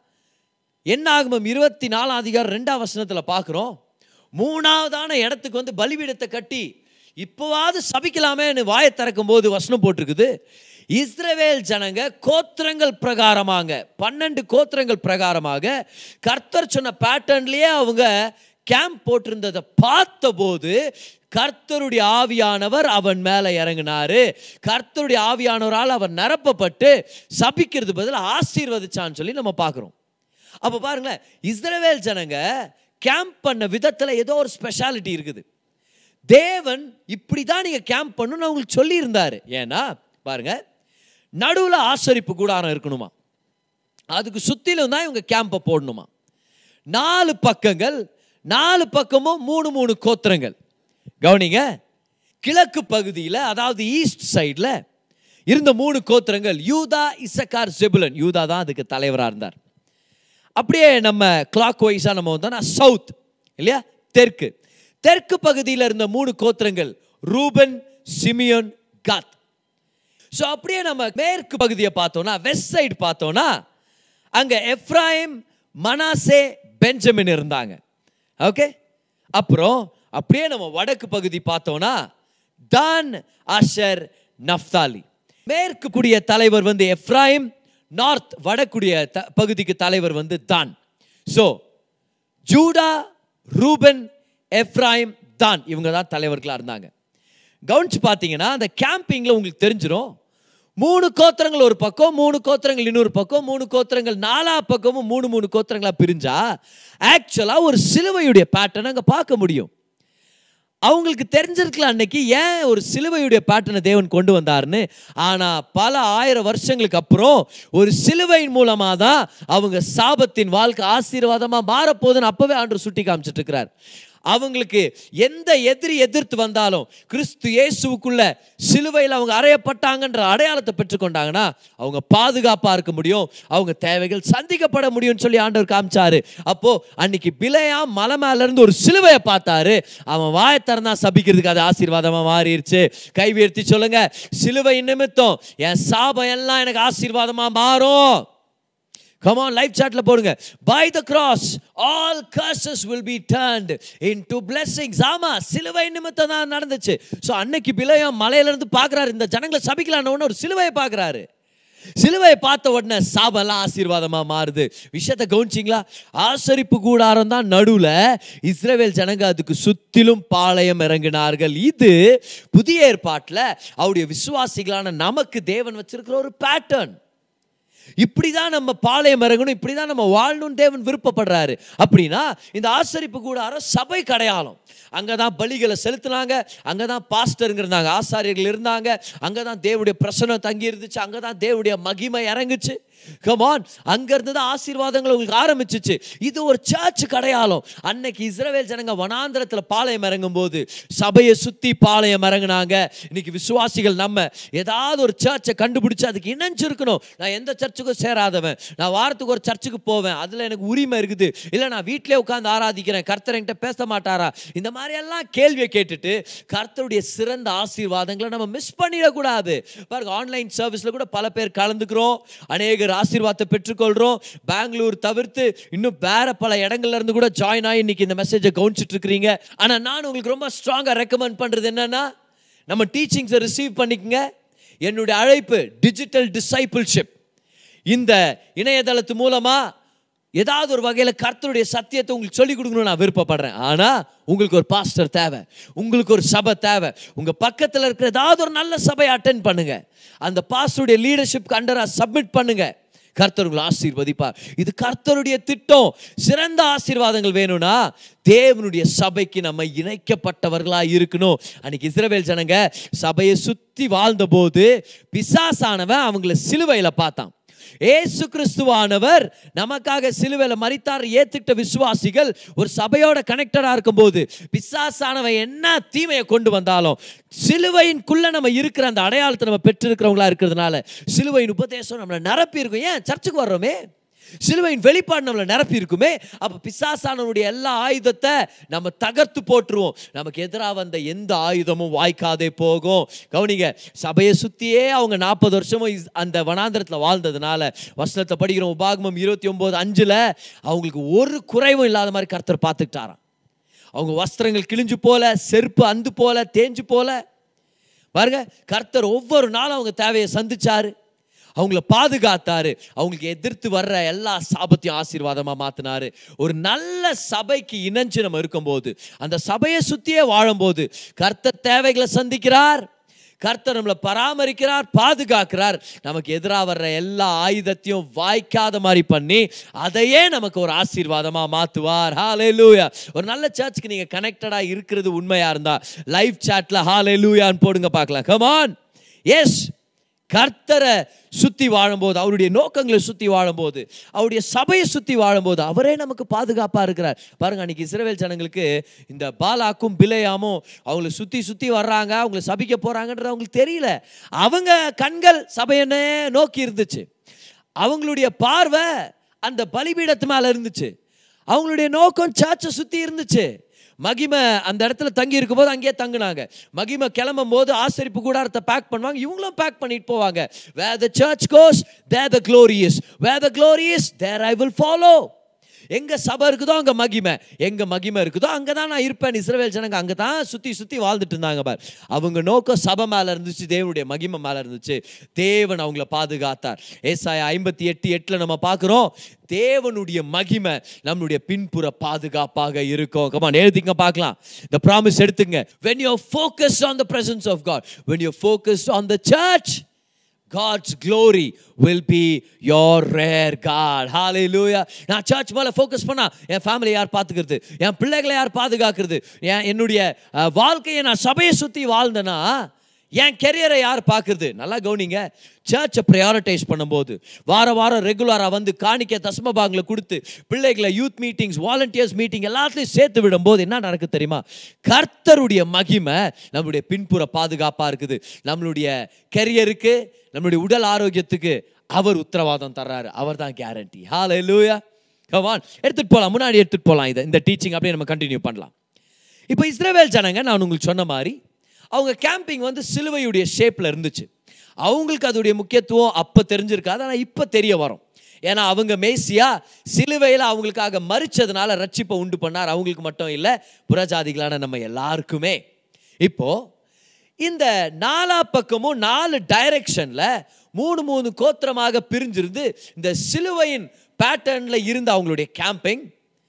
என்னாகமம் இருபத்தி நாலாம் அதிகாரம் ரெண்டாம் வசனத்தில் பார்க்குறோம் மூணாவதான இடத்துக்கு வந்து பலிபீடத்தை கட்டி இப்போவாவது சபிக்கலாமேன்னு வாயை திறக்கும் போது வசனம் போட்டிருக்குது இஸ்ரவேல் ஜனங்க கோத்திரங்கள் பிரகாரமாக பன்னெண்டு கோத்திரங்கள் பிரகாரமாக கர்த்தர் சொன்ன பேட்டர்ன்லயே அவங்க கேம்ப் போட்டிருந்ததை பார்த்தபோது கர்த்தருடைய ஆவியானவர் அவன் மேலே இறங்கினாரு கர்த்தருடைய ஆவியானவரால் அவன் நிரப்பப்பட்டு சபிக்கிறது பதில் ஆசீர்வதிச்சான்னு சொல்லி நம்ம பார்க்குறோம் அப்போ பாருங்களேன் இஸ்ரவேல் ஜனங்க கேம்ப் பண்ண விதத்தில் ஏதோ ஒரு ஸ்பெஷாலிட்டி இருக்குது தேவன் இப்படி தான் நீங்கள் கேம்ப் பண்ணணும்னு அவங்களுக்கு சொல்லியிருந்தாரு ஏன்னா பாருங்க நடுவில் ஆசரிப்பு கூடாரம் இருக்கணுமா அதுக்கு சுற்றிலும் தான் இவங்க கேம்பை போடணுமா நாலு பக்கங்கள் நாலு பக்கமும் மூணு மூணு கோத்திரங்கள் கவனிங்க கிழக்கு பகுதியில் அதாவது ஈஸ்ட் சைடில் இருந்த மூணு கோத்திரங்கள் யூதா இசக்கார் செபுலன் யூதா தான் அதுக்கு தலைவராக இருந்தார் அப்படியே நம்ம கிளாக் வைஸாக நம்ம வந்தோம்னா சவுத் இல்லையா தெற்கு தெற்கு பகுதியில் இருந்த மூணு கோத்திரங்கள் ரூபன் சிமியோன் காத் ஸோ அப்படியே நம்ம மேற்கு பகுதியை பார்த்தோம்னா வெஸ்ட் சைடு பார்த்தோம்னா அங்கே எஃப்ராயிம் மனாசே பெஞ்சமின் இருந்தாங்க ஓகே அப்புறம் அப்படியே நம்ம வடக்கு பகுதி பார்த்தோம்னா தான் அஷர் நஃப்தாலி மேற்கு குடிய தலைவர் வந்து எஃப்ராயிம் நார்த் வடக்குடிய த பகுதிக்கு தலைவர் வந்து தான் ஸோ ஜூடா ரூபன் எஃப்ராயிம் தான் இவங்க தான் தலைவர்களாக இருந்தாங்க கவனிச்சு பார்த்தீங்கன்னா அந்த கேம்பிங்கில் உங்களுக்கு தெரிஞ்சிடும் மூணு கோத்திரங்கள் ஒரு பக்கம் மூணு கோத்திரங்கள் இன்னொரு பக்கம் மூணு கோத்திரங்கள் நாலா பக்கமும் மூணு மூணு கோத்திரங்களா பிரிஞ்சா ஆக்சுவலாக ஒரு சிலுவையுடைய பேட்டர்ன் அங்கே பார்க்க முடியும் அவங்களுக்கு தெரிஞ்சிருக்கலாம் அன்னைக்கு ஏன் ஒரு சிலுவையுடைய பேட்டர்னை தேவன் கொண்டு வந்தாருன்னு ஆனால் பல ஆயிரம் வருஷங்களுக்கு அப்புறம் ஒரு சிலுவையின் மூலமாக தான் அவங்க சாபத்தின் வாழ்க்கை ஆசீர்வாதமாக மாறப்போகுதுன்னு அப்பவே ஆண்டு சுட்டி காமிச்சிட்டு இருக்கிறார் அவங்களுக்கு எந்த எதிரி எதிர்த்து வந்தாலும் கிறிஸ்து இயேசுவுக்குள்ள சிலுவையில் அவங்க அறையப்பட்டாங்கன்ற அடையாளத்தை பெற்றுக்கொண்டாங்கன்னா அவங்க பாதுகாப்பாக இருக்க முடியும் அவங்க தேவைகள் சந்திக்கப்பட முடியும்னு சொல்லி ஆண்டவர் காமிச்சாரு அப்போ அன்னைக்கு பிழையா மலை மேல இருந்து ஒரு சிலுவையை பார்த்தாரு அவன் வாயை திறந்தா சபிக்கிறதுக்கு அது ஆசீர்வாதமா மாறிடுச்சு கை உயர்த்தி சொல்லுங்க சிலுவை நிமித்தம் என் சாபம் எல்லாம் எனக்கு ஆசீர்வாதமா மாறும் Come on, லைவ் சாட்ல போடுங்க by the cross all curses will be turned into blessings ஆமா சிலுவை நிமித்தம் தான் நடந்துச்சு ஸோ அன்னைக்கு பிழையம் மலையில இருந்து பார்க்குறாரு இந்த ஜனங்களை சபிக்கலான்னு உடனே ஒரு சிலுவையை பார்க்குறாரு சிலுவையை பார்த்த உடனே சாபெல்லாம் ஆசீர்வாதமா மாறுது விஷயத்தை கவனிச்சிங்களா ஆசரிப்பு கூடாரம் தான் நடுவில் இஸ்ரேவேல் ஜனங்க அதுக்கு சுத்திலும் பாளையம் இறங்கினார்கள் இது புதிய ஏற்பாட்டில் அவருடைய விசுவாசிகளான நமக்கு தேவன் வச்சிருக்கிற ஒரு பேட்டர்ன் இப்படிதான் நம்ம பாளையம் இறங்கணும் இப்படிதான் நம்ம வாழணும் தேவன் விருப்பப்படுறாரு அப்படின்னா இந்த ஆசரிப்பு கூடாரம் சபை கடையாளம் அங்கதான் பலிகளை செலுத்தினாங்க அங்கதான் பாஸ்டருங்க இருந்தாங்க ஆசாரியர்கள் இருந்தாங்க அங்கதான் தேவனுடைய பிரசனம் தங்கி இருந்துச்சு அங்கதான் தேவனுடைய மகிமை இறங்குச்சு கமான் அங்கிருந்து தான் ஆசீர்வாதங்கள் உங்களுக்கு ஆரம்பிச்சிச்சு இது ஒரு சர்ச் கடையாளம் அன்னைக்கு இஸ்ரவேல் ஜனங்க வனாந்திரத்தில் பாளையம் இறங்கும் போது சபையை சுத்தி பாளையம் இறங்குனாங்க இன்னைக்கு விசுவாசிகள் நம்ம ஏதாவது ஒரு சர்ச்சை கண்டுபிடிச்சு அதுக்கு இணைஞ்சிருக்கணும் நான் எந்த சர்ச் சர்ச்சுக்கும் சேராதவன் நான் வாரத்துக்கு ஒரு சர்ச்சுக்கு போவேன் அதில் எனக்கு உரிமை இருக்குது இல்லை நான் வீட்டிலே உட்காந்து ஆராதிக்கிறேன் கர்த்தர் என்கிட்ட பேச மாட்டாரா இந்த மாதிரி எல்லாம் கேள்வியை கேட்டுட்டு கர்த்தருடைய சிறந்த ஆசீர்வாதங்களை நம்ம மிஸ் பண்ணிடக்கூடாது பாருங்க ஆன்லைன் சர்வீஸில் கூட பல பேர் கலந்துக்கிறோம் அநேகர் ஆசீர்வாதத்தை பெற்றுக்கொள்கிறோம் பெங்களூர் தவிர்த்து இன்னும் வேற பல இடங்கள்ல இருந்து கூட ஜாயின் ஆகி இன்னைக்கு இந்த மெசேஜை கவனிச்சிட்டு இருக்கிறீங்க ஆனால் நான் உங்களுக்கு ரொம்ப ஸ்ட்ராங்காக ரெக்கமெண்ட் பண்ணுறது என்னன்னா நம்ம டீச்சிங்ஸை ரிசீவ் பண்ணிக்கங்க என்னுடைய அழைப்பு டிஜிட்டல் டிசைபிள்ஷிப் இந்த இணையதளத்து மூலமா ஏதாவது ஒரு வகையில் கர்த்தருடைய சத்தியத்தை உங்களுக்கு சொல்லிக் கொடுக்கணும்னு நான் விருப்பப்படுறேன் ஆனால் உங்களுக்கு ஒரு பாஸ்டர் தேவை உங்களுக்கு ஒரு சபை தேவை உங்கள் பக்கத்தில் இருக்கிற ஏதாவது ஒரு நல்ல சபையை அட்டென்ட் பண்ணுங்க அந்த பாஸ்டருடைய லீடர்ஷிப் அண்டரா சப்மிட் பண்ணுங்க கர்த்தர் உங்களை ஆசீர்வதிப்பார் இது கர்த்தருடைய திட்டம் சிறந்த ஆசீர்வாதங்கள் வேணும்னா தேவனுடைய சபைக்கு நம்ம இணைக்கப்பட்டவர்களா இருக்கணும் அன்னைக்கு இஸ்ரவேல் ஜனங்க சபையை சுத்தி வாழ்ந்த போது பிசாசானவன் அவங்கள சிலுவையில பார்த்தான் ஏசு கிறிஸ்துவானவர் நமக்காக சிலுவையில மரித்தார் ஏத்துக்கிட்ட விசுவாசிகள் ஒரு சபையோட கனெக்டடா இருக்கும்போது பிசாசானவன் என்ன தீமையை கொண்டு வந்தாலும் சிலுவையின்குள்ள நம்ம இருக்கிற அந்த அடையாளத்தை நம்ம பெற்றிருக்கிறவங்களா இருக்கிறதுனால சிலுவையின் உபதேசம் நம்மளை நிரப்பி இருக்கும் ஏன் சர்ச்சுக்கு வர்றோமே சிலுவையின் வெளிப்பாடு நம்மளை நிரப்பி இருக்குமே அப்போ பிசாசானவனுடைய எல்லா ஆயுதத்தை நம்ம தகர்த்து போட்டுருவோம் நமக்கு எதிராக வந்த எந்த ஆயுதமும் வாய்க்காதே போகும் கவனிங்க சபையை சுற்றியே அவங்க நாற்பது வருஷமும் இஸ்- அந்த வனாந்திரத்தில் வாழ்ந்ததுனால வசனத்தை படிக்கிறோம் உபாகமம் இருபத்தி ஒம்பது அஞ்சில் அவங்களுக்கு ஒரு குறைவும் இல்லாத மாதிரி கர்த்தர் பார்த்துக்கிட்டாராம் அவங்க வஸ்திரங்கள் கிழிஞ்சு போல செருப்பு அந்து போல தேஞ்சு போல பாருங்க கர்த்தர் ஒவ்வொரு நாளும் அவங்க தேவையை சந்திச்சாரு அவங்கள பாதுகாத்தாரு அவங்களுக்கு எதிர்த்து வர்ற எல்லா சாபத்தையும் ஆசீர்வாதமா மாத்தினாரு ஒரு நல்ல சபைக்கு இணைஞ்சு நம்ம இருக்கும்போது அந்த சபையை சுத்தியே வாழும்போது கர்த்தர் தேவைகளை சந்திக்கிறார் கர்த்தர் நம்மளை பராமரிக்கிறார் பாதுகாக்கிறார் நமக்கு எதிராக வர்ற எல்லா ஆயுதத்தையும் வாய்க்காத மாதிரி பண்ணி அதையே நமக்கு ஒரு ஆசீர்வாதமா மாத்துவார் ஹalleluya ஒரு நல்ல சர்ச்சுக்கு நீங்க கனெக்டடா இருக்கிறது உண்மையா இருந்தா லைவ் சாட்ல ஹalleluyaன்னு போடுங்க பார்க்கலாம் கமான் எஸ் கர்த்தரை சுத்தி வாழும்போது அவருடைய நோக்கங்களை சுத்தி வாழும்போது அவருடைய சபையை சுத்தி வாழும்போது அவரே நமக்கு பாதுகாப்பா இருக்கிறார் பாருங்க அன்னைக்கு இஸ்ரவேல் ஜனங்களுக்கு இந்த பாலாக்கும் பிலேயாமும் அவங்களை சுத்தி சுத்தி வர்றாங்க அவங்களை சபிக்க போறாங்கன்றது அவங்களுக்கு தெரியல அவங்க கண்கள் சபையனே நோக்கி இருந்துச்சு அவங்களுடைய பார்வை அந்த பலிபீடத்து மேல இருந்துச்சு அவங்களுடைய நோக்கம் சர்ச்சை சுத்தி இருந்துச்சு மகிமை அந்த இடத்துல தங்கி இருக்கும்போது அங்கேயே தங்குனாங்க மகிமை கிளம்பும் போது ஆசரிப்பு கூடாரத்தை பேக் பண்ணுவாங்க இவங்களும் பேக் பண்ணிட்டு போவாங்க where the church goes there the glorious where the glorious there I will follow எங்க சபை இருக்குதோ அங்க மகிமை எங்க மகிமை இருக்குதோ அங்க தான் நான் இருப்பேன் இஸ்ரவேல் ஜனங்க அங்க தான் சுத்தி சுத்தி வாழ்ந்துட்டு இருந்தாங்க பார் அவங்க நோக்கம் சபை மேல இருந்துச்சு தேவனுடைய மகிமை மேல இருந்துச்சு தேவன் அவங்கள பாதுகாத்தார் ஏசாயா ஐம்பத்தி எட்டு எட்டுல நம்ம பார்க்கிறோம் தேவனுடைய மகிமை நம்மளுடைய பின்புற பாதுகாப்பாக இருக்கும் கமான் எழுதிங்க பார்க்கலாம் இந்த ப்ராமிஸ் எடுத்துங்க when you're focused on the presence of god when you're focused on the church God's glory will be your rare God. Hallelujah. நான் சர்ச் மேல ஃபோக்கஸ் பண்ணா என் ஃபேமிலி யார் பார்த்துக்கிறது என் பிள்ளைகளை யார் பாதுகாக்கிறது என் என்னுடைய அஹ், வாழ்க்கையை நான் சபையை சுற்றி வாழ்ந்தேன்னா என் கெரியரை யார் பார்க்குறது நல்லா கவனிங்க சர்ச்சை ப்ரையாரிட்டைஸ் பண்ணும்போது வார வாரம் ரெகுலராக வந்து காணிக்க தசம பாகங்களை கொடுத்து பிள்ளைகளை யூத் மீட்டிங்ஸ் வாலண்டியர்ஸ் மீட்டிங் எல்லாத்தையும் சேர்த்து விடும்போது என்ன நடக்குது தெரியுமா கர்த்தருடைய மகிமை நம்மளுடைய பின்புற பாதுகாப்பாக இருக்குது நம்மளுடைய கெரியருக்கு நம்மளுடைய உடல் ஆரோக்கியத்துக்கு அவர் உத்தரவாதம் தர்றாரு அவர் தான் கேரண்டி ஹால லூயா கவான் எடுத்துட்டு போகலாம் முன்னாடி எடுத்துட்டு போகலாம் இதை இந்த டீச்சிங் அப்படியே நம்ம கண்டினியூ பண்ணலாம் இப்போ இஸ்ரேவேல் ஜனங்க நான் உங்களுக்கு சொன்ன மாதிரி அவங்க கேம்பிங் வந்து சிலுவையுடைய ஷேப்பில் இருந்துச்சு அவங்களுக்கு அதோடைய முக்கியத்துவம் அப்போ தெரிஞ்சிருக்காது ஆனால் இப்போ தெரிய வரும் ஏன்னா அவங்க மேசியா சிலுவையில் அவங்களுக்காக மறிச்சதுனால ரட்சிப்பை உண்டு பண்ணார் அவங்களுக்கு மட்டும் இல்லை புறஜாதிகளான நம்ம எல்லாருக்குமே இப்போ இந்த நாலா பக்கமும் நாலு டைரக்ஷன்ல மூணு மூணு கோத்திரமாக பிரிஞ்சிருந்து இந்த சிலுவையின் பேட்டர்ன்ல இருந்த அவங்களுடைய கேம்பிங்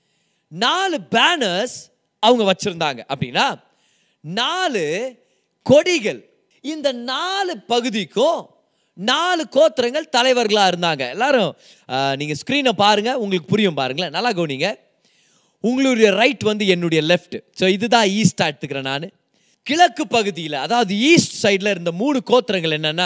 நாலு பேனர்ஸ் அவங்க வச்சிருந்தாங்க அப்படின்னா நாலு கொடிகள் இந்த நாலு பகுதிக்கும் நாலு கோத்திரங்கள் தலைவர்களாக இருந்தாங்க எல்லாரும் ஆஹ், நீங்க ஸ்க்ரீனை பாருங்க உங்களுக்கு புரியும் பாருங்களேன் நல்லா கவனிங்க உங்களுடைய ரைட் வந்து என்னுடைய லெஃப்ட் ஸோ இதுதான் ஈஸ்டா எடுத்துக்கிறேன் நான் கிழக்கு பகுதியில் அதாவது ஈஸ்ட் சைடில் இருந்த மூணு கோத்திரங்கள் என்னன்னா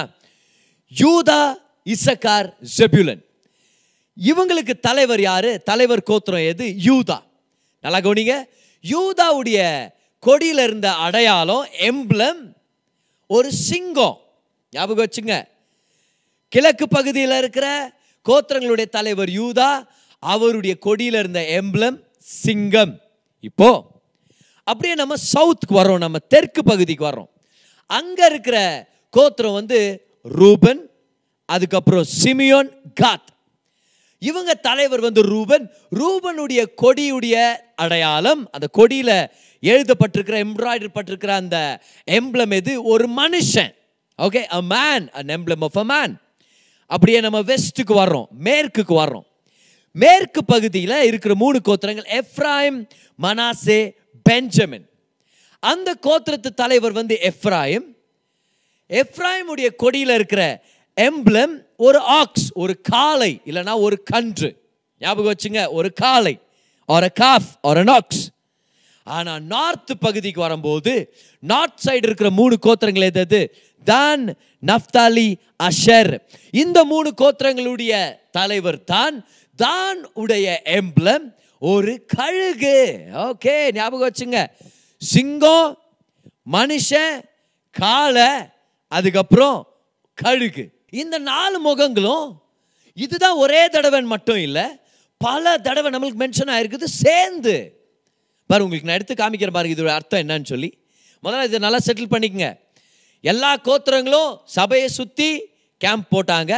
யூதா இசக்கார் ஜெபுலன் இவங்களுக்கு தலைவர் யாரு தலைவர் கோத்திரம் எது யூதா நல்லா கவனிங்க யூதாவுடைய கொடியில இருந்த அடையாளம் எம்ப்ளம் ஒரு சிங்கம் ஞாபகம் வச்சுங்க கிழக்கு பகுதியில் இருக்கிற கோத்திரங்களுடைய தலைவர் யூதா அவருடைய கொடியில இருந்த எம்பளம் சிங்கம் இப்போ அப்படியே நம்ம சவுத்துக்கு வரோம் நம்ம தெற்கு பகுதிக்கு வரோம் அங்க இருக்கிற கோத்திரம் வந்து ரூபன் அதுக்கப்புறம் சிமியோன் காத் இவங்க தலைவர் வந்து ரூபன் ரூபனுடைய கொடியுடைய அடையாளம் அந்த கொடியில எழுதப்பட்டிருக்கிற எம்ப்ராய்டர் பட்டிருக்கிற அந்த எம்ப்ளம் எது ஒரு மனுஷன் okay a man an emblem of a man அப்படியே நம்ம வெஸ்ட்டுக்கு வர்றோம் மேற்குக்கு வர்றோம் மேற்கு பகுதியில் இருக்கிற மூணு கோத்திரங்கள் எஃப்ராயிம் மனாசே பெஞ்சமின் அந்த கோத்திரத்து தலைவர் வந்து எஃப்ராயிம் எஃப்ராயிமுடைய கொடியில் இருக்கிற எம்ப்ளம் ஒரு ஆக்ஸ் ஒரு காளை இல்லைன்னா ஒரு கன்று ஞாபகம் வச்சுங்க ஒரு காளை ஒரு காஃப் ஒரு ஆக்ஸ் ஆனா நார்த் பகுதிக்கு வரும்போது நார்த் சைடு இருக்கிற மூணு கோத்திரங்கள் எது எது தான் நஃப்தாலி அஷர் இந்த மூணு கோத்திரங்களுடைய தலைவர் தான் தான் உடைய எம்ப்ளம் ஒரு கழுகு ஓகே ஞாபகம் வச்சுங்க சிங்கம் மனுஷன் காளை அதுக்கப்புறம் கழுகு இந்த நாலு முகங்களும் இதுதான் ஒரே தடவைன்னு மட்டும் இல்லை பல தடவை நம்மளுக்கு மென்ஷன் ஆயிருக்குது சேர்ந்து பாரு உங்களுக்கு நான் எடுத்து காமிக்கிறேன் பாருங்க இதோட அர்த்தம் என்னன்னு சொல்லி முதல்ல இதை நல்லா செட்டில் பண்ணிக்கங்க எல்லா கோத்திரங்களும் சபையை சுற்றி கேம்ப் போட்டாங்க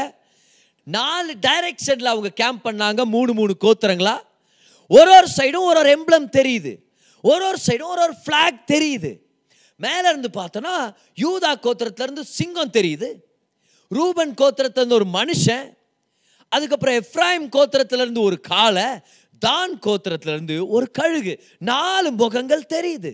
நாலு டைரக்ஷனில் அவங்க கேம்ப் பண்ணாங்க மூணு மூணு கோத்திரங்களா ஒரு ஒரு சைடும் ஒரு ஒரு எம்ப்ளம் தெரியுது ஒரு ஒரு சைடும் ஒரு ஒரு ஃப்ளாக் தெரியுது மேலே இருந்து பார்த்தோன்னா யூதா கோத்திரத்துல இருந்து சிங்கம் தெரியுது ரூபன் கோத்திரத்துல இருந்து ஒரு மனுஷன் அதுக்கப்புறம் எஃப்ராயிம் கோத்திரத்துல இருந்து ஒரு காளை தான் கோத்திரத்துல இருந்து ஒரு கழுகு நாலு முகங்கள் தெரியுது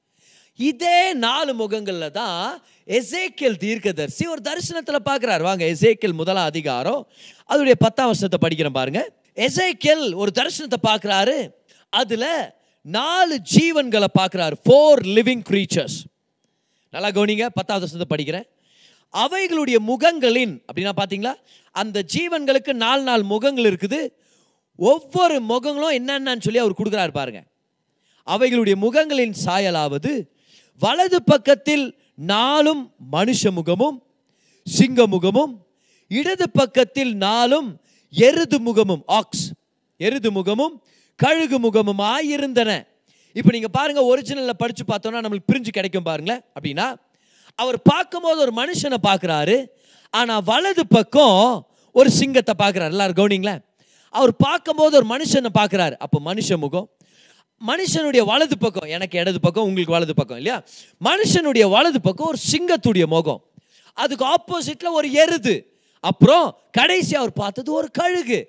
இதே நாலு முகங்கள்ல தான் எசேக்கியல் தீர்க்கதரிசி ஒரு தரிசனத்துல பார்க்கறாரு வாங்க எசேக்கியல் முதலாம் அதிகாரம் அதோடைய பத்தாம் வருஷத்தை படிக்கிறேன் பாருங்க எசேக்கியல் ஒரு தரிசனத்தை பார்க்கறாரு அதுல நாலு ஜீவன்களை பார்க்கறாரு ஃபோர் லிவிங் creatures நல்லா கவனிங்க பத்தாவது வருஷத்தை படிக்கிறேன் அவைகளுடைய முகங்களின் அப்படின்னா பார்த்தீங்களா அந்த ஜீவன்களுக்கு நாலு நாலு முகங்கள் இருக்குது ஒவ்வொரு முகங்களும் என்னென்னு சொல்லி அவர் கொடுக்குறாரு பாருங்க அவைகளுடைய முகங்களின் சாயலாவது வலது பக்கத்தில் நாலும் மனுஷ முகமும் சிங்க முகமும் இடது பக்கத்தில் நாலும் எருது முகமும் ஆக்ஸ் எருது முகமும் கழுகு முகமுமாய் இருந்தன இப்போ நீங்க பாருங்க ஒரிஜினல்ல படிச்சு பார்த்தோம்னா நம்மளுக்கு பிரிஞ்சு கிடைக்கும் பாருங்களேன் அப்படின்னா அவர் பார்க்கும்போது ஒரு மனுஷனை பார்க்குறாரு ஆனா வலது பக்கம் ஒரு சிங்கத்தை பார்க்குறாரு எல்லாரும் கவனிங்களேன் அவர் பார்க்கும்போது ஒரு மனுஷனை பார்க்குறாரு அப்போ மனுஷ முகம் மனுஷனுடைய வலது பக்கம் எனக்கு இடது பக்கம் உங்களுக்கு வலது பக்கம் இல்லையா மனுஷனுடைய வலது பக்கம் ஒரு சிங்கத்துடைய முகம் அதுக்கு ஆப்போசிட்ல ஒரு எருது அப்புறம் கடைசி அவர் பார்த்தது ஒரு கழுகு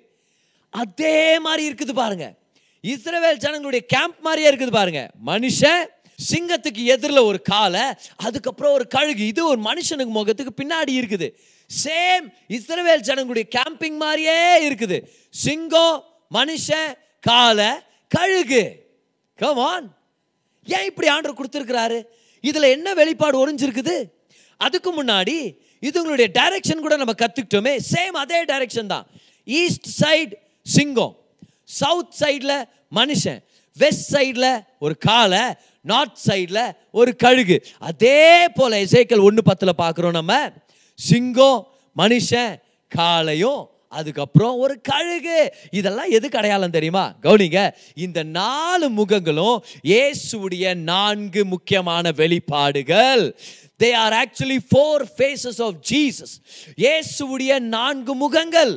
அதே மாதிரி இருக்குது பாருங்க இஸ்ரவேல் ஜனங்களுடைய கேம்ப் மாதிரியே இருக்குது பாருங்க மனுஷன் சிங்கத்துக்கு எதிரில் ஒரு காலை அதுக்கப்புறம் ஒரு கழுகு இது ஒரு மனுஷனுக்கு முகத்துக்கு பின்னாடி இருக்குது சேம் இஸ்ரவேல் ஜனங்களுடைய கேம்பிங் மாதிரியே இருக்குது சிங்கம் மனுஷன் காலை கழுகு கமான் ஏன் இப்படி ஆண்டவர் கொடுத்துருக்கிறாரு இதுல என்ன வெளிப்பாடு ஒளிஞ்சிருக்குது அதுக்கு முன்னாடி இதுங்களுடைய டைரக்ஷன் கூட நம்ம கத்துக்கிட்டோமே சேம் அதே டைரக்ஷன் தான் ஈஸ்ட் சைடு சிங்கம் சவுத் சைடில் மனுஷன் வெஸ்ட் சைடில் ஒரு காலை நார்த் சைடில் ஒரு கழுகு அதே போல இசைக்கல் ஒன்று பத்தில் பார்க்குறோம் நம்ம சிங்கம் மனுஷன் காளையும் அதுக்கப்புறம் ஒரு கழுகு இதெல்லாம் எதுக்கு அடையாளம் தெரியுமா கவுனிங்க இந்த நாலு முகங்களும் இயேசுடைய நான்கு முக்கியமான வெளிப்பாடுகள் they are actually four faces of Jesus இயேசுடைய நான்கு முகங்கள்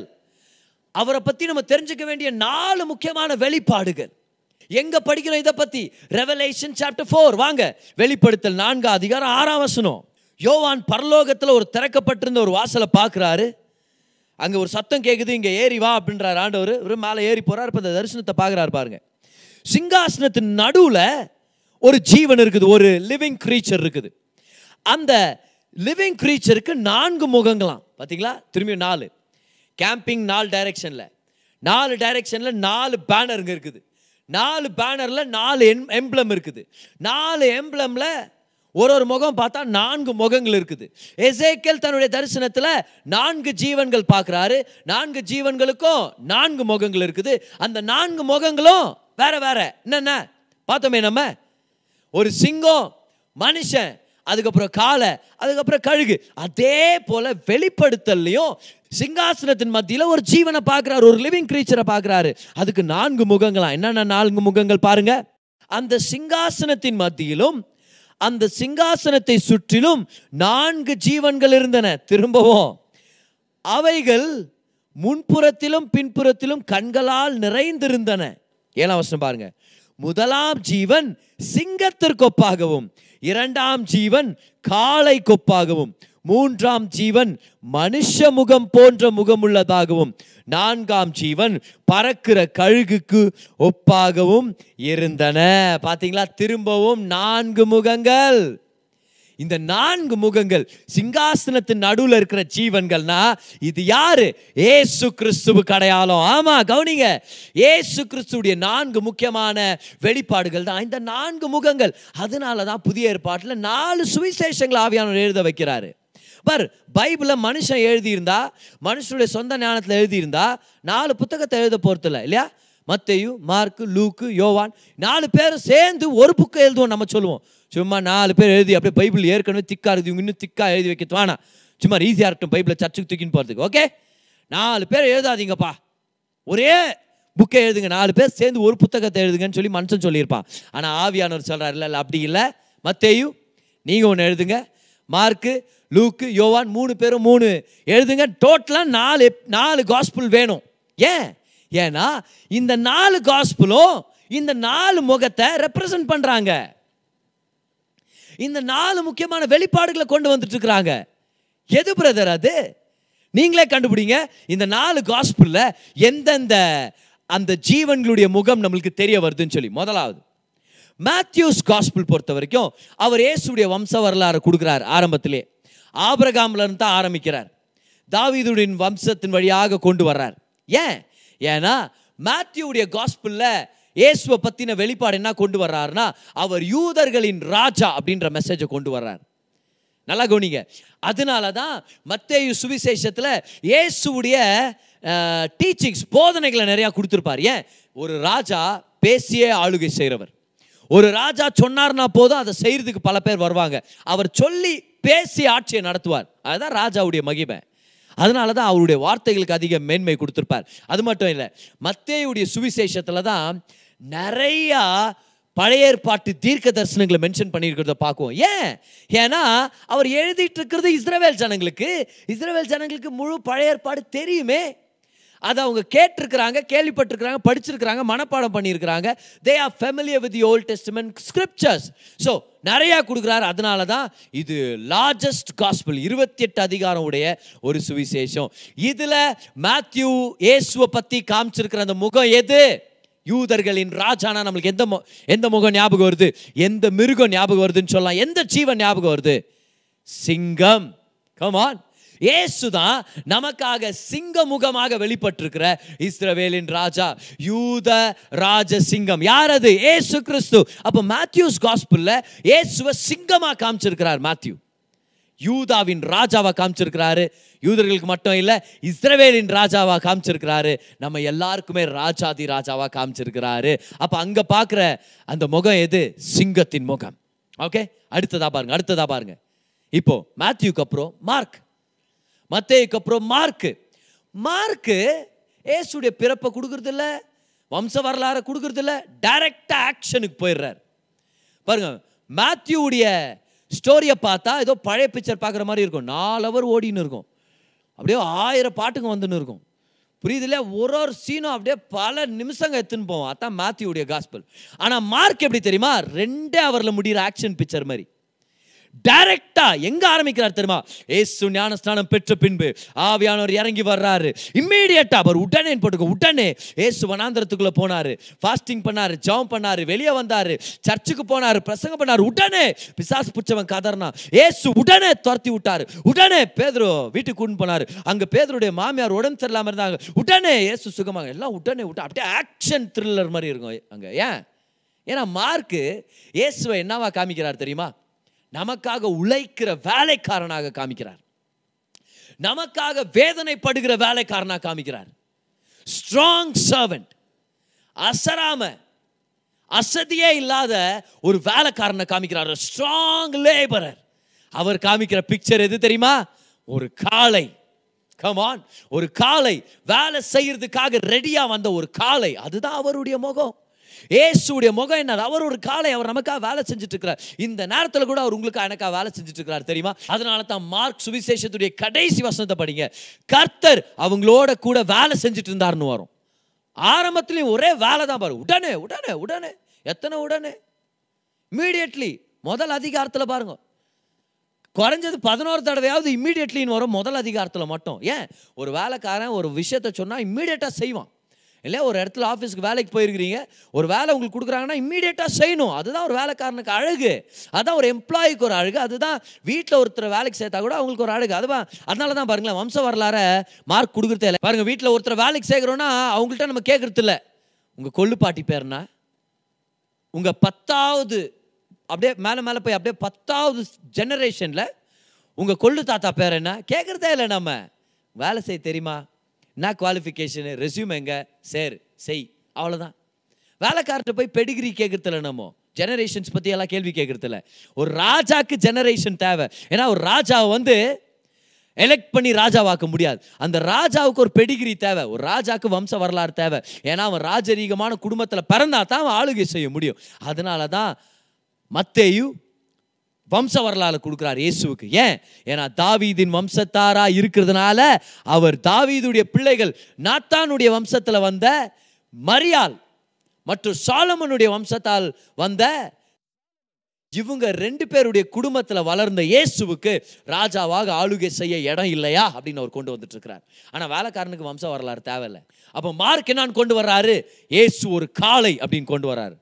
அவரை பத்தி நம்ம தெரிஞ்சுக்க வேண்டிய நாலு முக்கியமான வெளிப்பாடுகள் எங்க படிக்கிறோம் இதை பத்தி ரெவலேஷன் சாப்டர் ஃபோர் வாங்க வெளிப்படுத்தல் நான்கு அதிகாரம் ஆறாம் வசனம் யோவான் பரலோகத்துல ஒரு திறக்கப்பட்டிருந்த ஒரு வாசலை பார்க்குறாரு அங்க ஒரு சத்தம் கேக்குது இங்க ஏறி வா அப்படின்றார் ஆண்டவர் இவர் மேலே ஏறி போறார் இப்ப இந்த தரிசனத்தை பார்க்குறாரு பாருங்க சிங்காசனத்தின் நடுவுல ஒரு ஜீவன் இருக்குது ஒரு லிவிங் creature இருக்குது அந்த லிவிங் creatureக்கு நான்கு முகங்களாம் பாத்தீங்களா திரும்பி நாலு கேம்பிங் நாலு டைரக்ஷன்ல நாலு டைரக்ஷன்ல நாலு பேனருங்க இருக்குது நாலு பேனர்ல நாலு எம்ப்ளம் இருக்குது நாலு எம்ப்ளம்ல ஒரு ஒரு முகம் பார்த்தா நான்கு முகங்கள் இருக்குது எசேக்கேல் தன்னுடைய தரிசனத்துல நான்கு ஜீவன்கள் பார்க்குறாரு நான்கு ஜீவன்களுக்கும் நான்கு முகங்கள் இருக்குது அந்த நான்கு முகங்களும் வேற வேற என்னென்ன பார்த்தோமே நம்ம ஒரு சிங்கம் மனுஷன் அதுக்கப்புறம் காளை அதுக்கப்புறம் கழுகு அதே போல வெளிப்படுத்தல்லையும் சிங்காசனத்தின் மத்தியில ஒரு ஜீவனை பார்க்கிறாரு ஒரு லிவிங் கிரீச்சரை பார்க்கிறாரு அதுக்கு நான்கு முகங்களா என்னென்ன நான்கு முகங்கள் பாருங்க அந்த சிங்காசனத்தின் மத்தியிலும் அந்த சிங்காசனத்தை சுற்றிலும் நான்கு ஜீவன்கள் இருந்தன திரும்பவும் அவைகள் முன்புறத்திலும் பின்புறத்திலும் கண்களால் நிறைந்திருந்தன ஏழாம் வசனம் பாருங்க முதலாம் ஜீவன் சிங்கத்திற்கொப்பாகவும் இரண்டாம் ஜீவன் காளை கொப்பாகவும் மூன்றாம் ஜீவன் மனுஷ முகம் போன்ற முகமுள்ளதாகவும் நான்காம் ஜீவன் பறக்கிற கழுகுக்கு ஒப்பாகவும் இருந்தன பாத்தீங்களா திரும்பவும் நான்கு முகங்கள் இந்த நான்கு முகங்கள் சிங்காசனத்தின் நடுவுல இருக்கிற ஜீவன்கள்னா இது யாரு ஏசு கிறிஸ்துவுக்கு அடையாளம் ஆமா கவனிங்க ஏசு கிறிஸ்துவுடைய நான்கு முக்கியமான வெளிப்பாடுகள் தான் இந்த நான்கு முகங்கள் அதனால தான் புதிய ஏற்பாட்டில் நாலு சுவிசேஷங்கள் ஆவியானவர் எழுத வைக்கிறாரு பார் பைபிளை மனுஷன் எழுதியிருந்தா மனுஷனுடைய சொந்த ஞானத்தில் எழுதியிருந்தா நாலு புத்தகத்தை எழுத போறதில்ல இல்லையா மத்தேயு மார்க்கு லூக்கு யோவான் நாலு பேரும் சேர்ந்து ஒரு புக்கை எழுதுவோம் நம்ம சொல்லுவோம் சும்மா நாலு பேர் எழுதி அப்படியே பைபிள் ஏற்கனவே திக்கா இருக்குது இவங்க இன்னும் திக்கா எழுதி வைக்க வேணாம் சும்மா ஈஸியாக இருக்கட்டும் பைபிளை சர்ச்சுக்கு தூக்கின்னு போகிறதுக்கு ஓகே நாலு பேர் எழுதாதீங்கப்பா ஒரே புக்கை எழுதுங்க நாலு பேர் சேர்ந்து ஒரு புத்தகத்தை எழுதுங்கன்னு சொல்லி மனுஷன் சொல்லியிருப்பான் ஆனால் ஆவியானவர் சொல்கிறார் இல்லை இல்லை அப்படி இல்லை மத்தேயு நீங்கள் ஒன்று எழுதுங்க மார்க்கு லூக்கு யோவான் மூணு பேரும் மூணு எழுதுங்க டோட்டலாக நாலு நாலு காஸ்பிள் வேணும் ஏன் ஏன்னா இந்த நாலு காஸ்பிளும் இந்த நாலு முகத்தை ரெப்ரசன்ட் பண்ணுறாங்க இந்த நாலு முக்கியமான வெளிப்பாடுகளை கொண்டு வந்துட்டு இருக்கிறாங்க எது பிரதர் அது நீங்களே கண்டுபிடிங்க இந்த நாலு காஸ்பிளில் எந்தெந்த அந்த ஜீவன்களுடைய முகம் நம்மளுக்கு தெரிய வருதுன்னு சொல்லி முதலாவது மேத்யூஸ் காஸ்பிள் பொறுத்த வரைக்கும் அவர் இயேசுடைய வம்ச வரலாறு கொடுக்குறார் ஆரம்பத்திலே ஆபிரகாம்ல இருந்து தான் ஆரம்பிக்கிறார் தாவீதுடைய வம்சத்தின் வழியாக கொண்டு வர்றார் ஏன் ஏன்னா மேத்யூடைய காஸ்பிளில் இயேசுவை பற்றின வெளிப்பாடு என்ன கொண்டு வர்றாருன்னா அவர் யூதர்களின் ராஜா அப்படின்ற மெசேஜை கொண்டு வர்றார் நல்லா கவனிங்க அதனால தான் மத்தேயு சுவிசேஷத்தில் இயேசுவுடைய டீச்சிங்ஸ் போதனைகளை நிறையா கொடுத்துருப்பார் ஏன் ஒரு ராஜா பேசியே ஆளுகை செய்கிறவர் ஒரு ராஜா சொன்னார்னா போதும் அதை செய்யறதுக்கு பல பேர் வருவாங்க அவர் சொல்லி பேசி ஆட்சியை நடத்துவார் அதுதான் ராஜாவுடைய மகிமை அதனால தான் அவருடைய வார்த்தைகளுக்கு அதிக மேன்மை கொடுத்துருப்பார் அது மட்டும் இல்லை மத்தேயுடைய சுவிசேஷத்தில் தான் நிறையா பழைய ஏற்பாட்டு தீர்க்க தரிசனங்களை மென்ஷன் பண்ணியிருக்கிறத பார்க்குவோம் ஏன் ஏன்னா அவர் எழுதிட்டு இருக்கிறது இஸ்ரவேல் ஜனங்களுக்கு இஸ்ரவேல் ஜனங்களுக்கு முழு பழைய ஏற்பாடு தெரியுமே அதை அவங்க கேட்டிருக்கிறாங்க கேள்விப்பட்டிருக்கிறாங்க படிச்சிருக்கிறாங்க மனப்பாடம் பண்ணியிருக்கிறாங்க they are familiar with the old testament scriptures so நிறையா கொடுக்குறாரு அதனால தான் இது லார்ஜஸ்ட் காஸ்பிள் இருபத்தி எட்டு அதிகாரம் உடைய ஒரு சுவிசேஷம் இதில் மேத்யூ இயேசுவை பற்றி காமிச்சிருக்கிற அந்த முகம் எது யூதர்களின் ராஜானா நம்மளுக்கு எந்த மு- எந்த முகம் ஞாபகம் வருது எந்த மிருகம் ஞாபகம் வருதுன்னு சொல்லலாம் எந்த ஜீவன் ஞாபகம் வருது சிங்கம் கமான் இயேசு தான் நமக்காக சிங்க முகமாக வெளிப்பட்டிருக்கிற இஸ்ரவேலின் ராஜா யூத ராஜ சிங்கம் யார் அது ஏசு கிறிஸ்து அப்போ மேத்யூஸ் காஸ்பிள்ல இயேசுவை சிங்கமா காமிச்சிருக்கிறார் மேத்யூ யூதாவின் ராஜாவா காமிச்சிருக்கிறாரு யூதர்களுக்கு மட்டும் இல்ல இஸ்ரவேலின் ராஜாவா காமிச்சிருக்கிறாரு நம்ம எல்லாருக்குமே ராஜாதி ராஜாவா காமிச்சிருக்கிறாரு அப்ப அங்க பார்க்குற அந்த முகம் எது சிங்கத்தின் முகம் ஓகே அடுத்ததா பாருங்க அடுத்ததா பாருங்க இப்போ மேத்யூக்கு அப்புறம் மார்க் மத்தேயுக்கு அப்புறம் மார்க்கு மார்க்கு ஏசுடைய பிறப்பை கொடுக்கறது இல்ல வம்ச வரலாறை கொடுக்கறது இல்ல டைரக்டா ஆக்ஷனுக்கு போயிடுறார் பாருங்க மேத்யூடைய ஸ்டோரியை பார்த்தா ஏதோ பழைய பிக்சர் பார்க்குற மாதிரி இருக்கும் நாலு அவர் ஓடின்னு இருக்கும் அப்படியே ஆயிரம் பாட்டுங்க வந்துன்னு இருக்கும் புரியுதுல ஒரு ஒரு சீனும் அப்படியே பல நிமிஷங்க எடுத்துன்னு போவோம் அதான் மேத்யூடைய காஸ்பல் ஆனால் மார்க் எப்படி தெரியுமா ரெண்டே அவரில் முடிகிற ஆக்ஷன் பிக்சர் மாதிரி டைரக்டா எங்க ஆரம்பிக்கிறார் தெரியுமா ஏசு ஞானஸ்நானம் பெற்ற பின்பு ஆவியானவர் இறங்கி வர்றாரு இம்மீடியட்டா அவர் உடனே போட்டுக்க உடனே ஏசு வனாந்திரத்துக்குள்ள போனாரு ஃபாஸ்டிங் பண்ணாரு ஜெபம் பண்ணாரு வெளியே வந்தாரு சர்ச்சுக்கு போனாரு பிரசங்கம் பண்ணாரு உடனே பிசாசு புச்சவன் கதர்னா ஏசு உடனே துரத்தி விட்டாரு உடனே பேதுரு வீட்டுக்கு கூட்டு போனாரு அங்க பேதுருடைய மாமியார் உடம்பு சரியில்லாம இருந்தாங்க உடனே ஏசு சுகமாக எல்லாம் உடனே விட்டா அப்படியே ஆக்ஷன் த்ரில்லர் மாதிரி இருக்கும் அங்க ஏன் ஏன்னா மார்க்கு இயேசுவை என்னவா காமிக்கிறார் தெரியுமா நமக்காக உழைக்கிற வேலைக்காரனாக காமிக்கிறார் நமக்காக வேதனைப்படுகிற வேலைக்காரனாக காமிக்கிறார் ஸ்ட்ராங் சர்வெண்ட் அசராம அசதியே இல்லாத ஒரு வேலைக்காரனை காமிக்கிறார் ஸ்ட்ராங் லேபரர் அவர் காமிக்கிற பிக்சர் எது தெரியுமா ஒரு காளை கமான் ஒரு காளை வேலை செய்யறதுக்காக ரெடியா வந்த ஒரு காளை அதுதான் அவருடைய முகம் ஏசுடைய முகம் என்ன அவர் ஒரு காலை அவர் நமக்காக வேலை செஞ்சுட்டு இருக்கிறார் இந்த நேரத்தில் கூட அவர் உங்களுக்கு எனக்காக வேலை செஞ்சுட்டு இருக்கிறார் தெரியுமா அதனால தான் மார்க் சுவிசேஷத்துடைய கடைசி வசனத்தை படிங்க கர்த்தர் அவங்களோட கூட வேலை செஞ்சுட்டு இருந்தாருன்னு வரும் ஆரம்பத்துலேயும் ஒரே வேலை தான் பாரு உடனே உடனே உடனே எத்தனை உடனே இம்மீடியட்லி முதல் அதிகாரத்தில் பாருங்க குறைஞ்சது பதினோரு தடவையாவது இம்மீடியட்லின்னு வரும் முதல் அதிகாரத்தில் மட்டும் ஏன் ஒரு வேலைக்காரன் ஒரு விஷயத்த சொன்னால் இம்மீடியட்டாக செய்வான் இல்லை ஒரு இடத்துல ஆஃபீஸ்க்கு வேலைக்கு போயிருக்கிறீங்க ஒரு வேலை உங்களுக்கு கொடுக்குறாங்கன்னா இம்மீடியட்டாக செய்யணும் அதுதான் ஒரு வேலைக்காரனுக்கு அழகு அதான் ஒரு எம்ப்ளாயிக்கு ஒரு அழகு அதுதான் வீட்டில் ஒருத்தர் வேலைக்கு சேர்த்தா கூட அவங்களுக்கு ஒரு அழகு அதுதான் அதனால தான் பாருங்களேன் வம்ச வரலாற மார்க் கொடுக்குறதே இல்லை பாருங்கள் வீட்டில் ஒருத்தர் வேலைக்கு சேர்க்குறோன்னா அவங்கள்ட்ட நம்ம கேட்குறது இல்லை உங்கள் கொள்ளுப்பாட்டி பேர்னா உங்கள் பத்தாவது அப்படியே மேலே மேலே போய் அப்படியே பத்தாவது ஜெனரேஷனில் உங்கள் கொள்ளு தாத்தா பேர் என்ன கேட்குறதே இல்லை நம்ம வேலை செய்ய தெரியுமா என்ன குவாலிஃபிகேஷனு ரெஸ்யூம் எங்கே சேர் செய் அவ்வளோதான் வேலைக்கார்ட்ட போய் பெடிகிரி கேட்குறதில்ல நம்ம ஜெனரேஷன்ஸ் பற்றி எல்லாம் கேள்வி கேட்குறதில்ல ஒரு ராஜாக்கு ஜெனரேஷன் தேவை ஏன்னா ஒரு ராஜாவை வந்து எலெக்ட் பண்ணி ராஜாவாக்க முடியாது அந்த ராஜாவுக்கு ஒரு பெடிகிரி தேவை ஒரு ராஜாவுக்கு வம்ச வரலாறு தேவை ஏன்னா அவன் ராஜரீகமான குடும்பத்தில் பிறந்தா தான் அவன் ஆளுகை செய்ய முடியும் அதனால தான் மத்தேயு வம்ச வரலாறு கொடுக்குறார் இயேசுவுக்கு ஏன் ஏன்னா தாவீதின் வம்சத்தாரா இருக்கிறதுனால அவர் தாவீதுடைய பிள்ளைகள் நாத்தானுடைய வம்சத்தில் வந்த மரியாள் மற்றும் சாலமனுடைய வம்சத்தால் வந்த இவங்க ரெண்டு பேருடைய குடும்பத்துல வளர்ந்த இயேசுவுக்கு ராஜாவாக ஆளுகை செய்ய இடம் இல்லையா அப்படின்னு அவர் கொண்டு வந்துட்டு இருக்கிறார் ஆனா வேலைக்காரனுக்கு வம்ச வரலாறு தேவையில்லை அப்ப மார்க் என்னான்னு கொண்டு வர்றாரு இயேசு ஒரு காளை அப்படின்னு கொண்டு வர்றாரு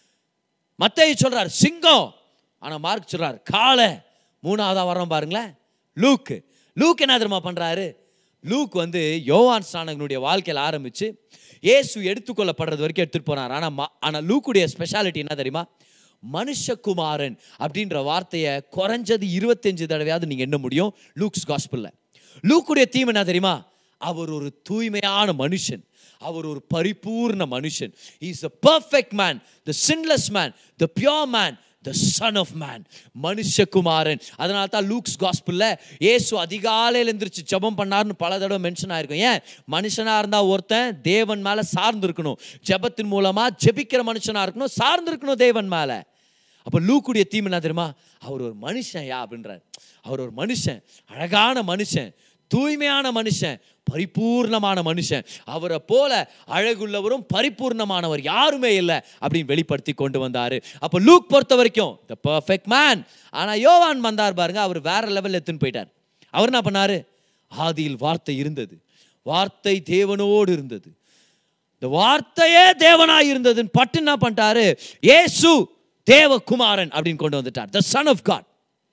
மத்தேயு சொல்றார் சிங்கம் ஆனா மார்க் சொல்றார் காளை மூணாவதா வரோம் பாருங்களேன் லூக்கு லூக் என்ன தெரியுமா பண்றாரு லூக் வந்து யோவான் ஸ்நானகனுடைய வாழ்க்கையில் ஆரம்பிச்சு இயேசு எடுத்துக்கொள்ளப்படுறது வரைக்கும் எடுத்துட்டு போனார் ஆனா ம- ஆனா லூக்குடைய ஸ்பெஷாலிட்டி என்ன தெரியுமா மனுஷகுமாரன் அப்படின்ற வார்த்தையை குறைஞ்சது இருபத்தஞ்சு தடவையாவது நீங்க எண்ண முடியும் லூக்ஸ் காஸ்பிள்ல லூக்குடைய தீம் என்ன தெரியுமா அவர் ஒரு தூய்மையான மனுஷன் அவர் ஒரு பரிபூர்ண மனுஷன் is a perfect man the sinless man the pure man the son of man மனுஷகுமாரன் அதனால தான் லூக்ஸ் காஸ்பிளில் இயேசு அதிகாலையில் எந்திரிச்சு ஜெபம் பண்ணார்னு பல தடவை மென்ஷன் ஆயிருக்கும் ஏன் மனுஷனாக இருந்தால் ஒருத்தன் தேவன் மேலே சார்ந்து இருக்கணும் ஜெபத்தின் மூலமாக ஜெபிக்கிற மனுஷனாக இருக்கணும் சார்ந்து இருக்கணும் தேவன் மேலே அப்போ லூக்குடைய தீம் என்ன தெரியுமா அவர் ஒரு மனுஷன் யா அப்படின்றார் அவர் ஒரு மனுஷன் அழகான மனுஷன் தூய்மையான மனுஷன் பரிபூர்ணமான மனுஷன் அவரை போல அழகுள்ளவரும் பரிபூர்ணமானவர் யாருமே இல்லை அப்படின்னு வெளிப்படுத்தி கொண்டு வந்தாரு அப்போ லூக் பொறுத்த வரைக்கும் த பர்ஃபெக்ட் மேன் ஆனால் யோவான் வந்தார் பாருங்க அவர் வேற லெவலில் எடுத்துன்னு போயிட்டார் அவர் என்ன பண்ணாரு ஆதியில் வார்த்தை இருந்தது வார்த்தை தேவனோடு இருந்தது இந்த வார்த்தையே தேவனாய் இருந்ததுன்னு பட்டு என்ன பண்ணிட்டாரு ஏசு தேவகுமாரன் அப்படின்னு கொண்டு வந்துட்டார் த சன் ஆஃப் காட்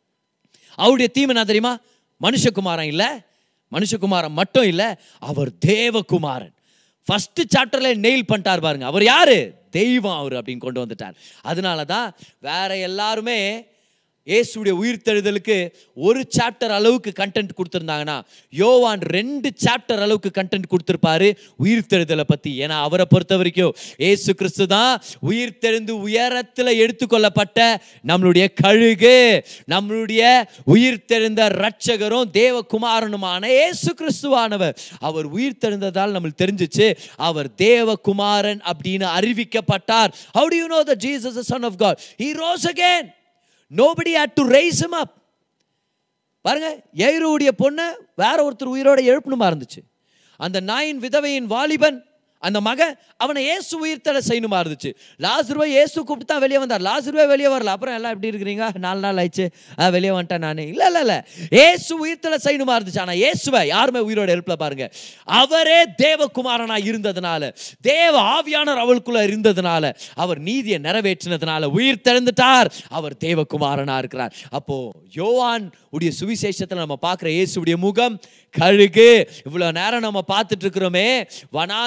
அவருடைய தீம் என்ன தெரியுமா மனுஷகுமாரன் இல்லை மனுஷகுமாரன் மட்டும் இல்லை அவர் தேவகுமாரன் ஃபர்ஸ்ட் சாப்டர்ல நெயில் பண்ணிட்டார் பாருங்க அவர் யாரு தெய்வம் அவர் அப்படின்னு கொண்டு வந்துட்டார் அதனால தான் வேற எல்லாருமே இயேசுடைய உயிர்த்தெழுதலுக்கு ஒரு சாப்டர் அளவுக்கு கண்டென்ட் கொடுத்துருந்தாங்கன்னா யோவான் ரெண்டு சாப்டர் அளவுக்கு கண்டென்ட் கொடுத்துருப்பாரு உயிர்த்தெழுதலை பற்றி ஏன்னா அவரை பொறுத்த வரைக்கும் இயேசு கிறிஸ்து தான் உயிர்த்தெழுந்து உயரத்தில் எடுத்துக்கொள்ளப்பட்ட நம்மளுடைய கழுகு நம்மளுடைய உயிர்த்தெழுந்த ரட்சகரும் தேவகுமாரனுமான இயேசு கிறிஸ்துவானவர் அவர் உயிர்த்தெழுந்ததால் நம்மளுக்கு தெரிஞ்சிச்சு அவர் தேவகுமாரன் அப்படின்னு அறிவிக்கப்பட்டார் how do you know that jesus is the son of god he rose again nobody had to raise him up பாருங்க எய்ருடைய பொண்ணை வேற ஒருத்தர் உயிரோட எழுப்பணுமா இருந்துச்சு அந்த நாயின் விதவையின் வாலிபன் அந்த மகன் அவனை இயேசு உயிர்த்தலை செய்யணுமா இருந்துச்சு லாசுருவை இயேசு கூப்பிட்டு தான் வெளியே வந்தார் லாசுருவே வெளியே வரல அப்புறம் எல்லாம் எப்படி இருக்கிறீங்க நாலு நாள் ஆயிடுச்சு ஆ, வெளியே வந்துட்டேன் நான் இல்லை இல்லை இல்லை இயேசு உயிர்த்தலை செய்யணுமா இருந்துச்சு ஆனால் இயேசுவை யாருமே உயிரோட எழுப்பல பாருங்க அவரே தேவகுமாரனா இருந்ததுனால தேவ ஆவியானவர் அவளுக்குள்ள இருந்ததுனால அவர் நீதியை நிறைவேற்றினதுனால உயிர் தெழுந்துட்டார் அவர் தேவகுமாரனா இருக்கிறார் அப்போ யோவான் உடைய சுவிசேஷத்தில் நம்ம பார்க்குற இயேசுடைய முகம் கழுகு இவ்வளோ நேரம் நம்ம பார்த்துட்டு இருக்கிறோமே வனாந்தரத்தில்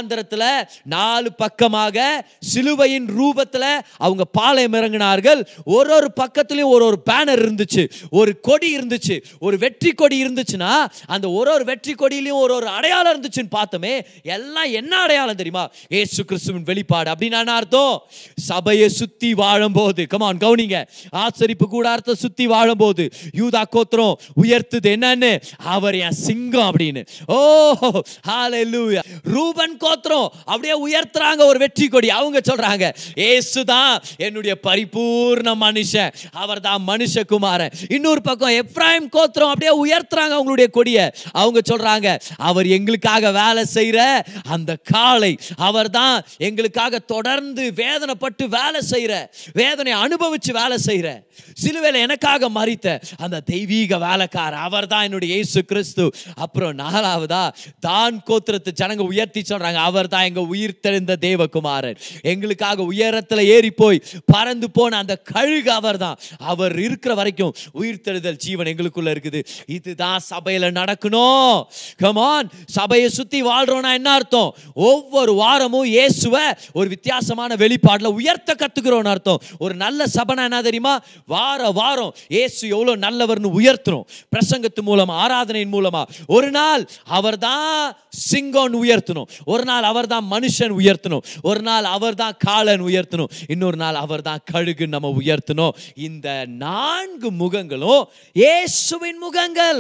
யுத்தத்துல நாலு பக்கமாக சிலுவையின் ரூபத்துல அவங்க பாளையம் இறங்கினார்கள் ஒரு ஒரு பக்கத்துலயும் ஒரு ஒரு பேனர் இருந்துச்சு ஒரு கொடி இருந்துச்சு ஒரு வெற்றி கொடி இருந்துச்சுன்னா அந்த ஒரு ஒரு வெற்றி கொடியிலையும் ஒரு ஒரு அடையாளம் இருந்துச்சுன்னு பார்த்தோமே எல்லாம் என்ன அடையாளம் தெரியுமா ஏசு கிறிஸ்துவின் வெளிப்பாடு அப்படின்னா என்ன அர்த்தம் சபையை சுத்தி வாழும்போது கமான் கவுனிங்க ஆச்சரிப்பு கூடாரத்தை சுத்தி வாழும்போது யூதா கோத்திரம் உயர்த்துது என்னன்னு அவர் என் சிங்கம் அப்படின்னு ஓ ஹalleluya ரூபன் கோத்திரம் அப்படியே உயர்த்துறாங்க ஒரு வெற்றி கொடி அவங்க சொல்றாங்க ஏசுதான் என்னுடைய பரிபூர்ண மனுஷன் அவர் தான் மனுஷகுமாரன் இன்னொரு பக்கம் எப்ராயிம் கோத்திரம் அப்படியே உயர்த்துறாங்க அவங்களுடைய கொடியை அவங்க சொல்றாங்க அவர் எங்களுக்காக வேலை செய்யற அந்த காளை அவர் தான் எங்களுக்காக தொடர்ந்து வேதனைப்பட்டு வேலை செய்யற வேதனை அனுபவிச்சு வேலை செய்யற சிலுவையில் எனக்காக மறித்த அந்த தெய்வீக வேலைக்கார அவர் தான் என்னுடைய இயேசு கிறிஸ்து அப்புறம் நாலாவதா தான் கோத்திரத்து ஜனங்க உயர்த்தி சொல்றாங்க அவர் தான் எங்க உயிர் தெளிந்த தேவகுமாரன் எங்களுக்காக உயரத்துல ஏறி போய் பறந்து போன அந்த கழுகு அவர் தான் அவர் இருக்கிற வரைக்கும் உயிர் தெழுதல் ஜீவன் எங்களுக்குள்ள இருக்குது இதுதான் சபையில நடக்கணும் கமான் சபையை சுத்தி வாழ்றோம்னா என்ன அர்த்தம் ஒவ்வொரு வாரமும் இயேசுவ ஒரு வித்தியாசமான வெளிப்பாடுல உயர்த்த கத்துக்கிறோம்னு அர்த்தம் ஒரு நல்ல சபைனா என்ன தெரியுமா வார வாரம் இயேசு எவ்வளவு நல்லவர்னு உயர்த்துறோம் பிரசங்கத்து மூலமா ஆராதனையின் மூலமா ஒரு நாள் அவர் தான் சிங்கம்னு உயர்த்தணும் ஒரு நாள் அவர் தான் மனுஷன் உயர்த்தணும் ஒரு நாள் அவர் தான் காலன் உயர்த்தணும் இன்னொரு நாள் அவர் தான் கழுகு நம்ம உயர்த்தணும் இந்த நான்கு முகங்களும் இயேசுவின் முகங்கள்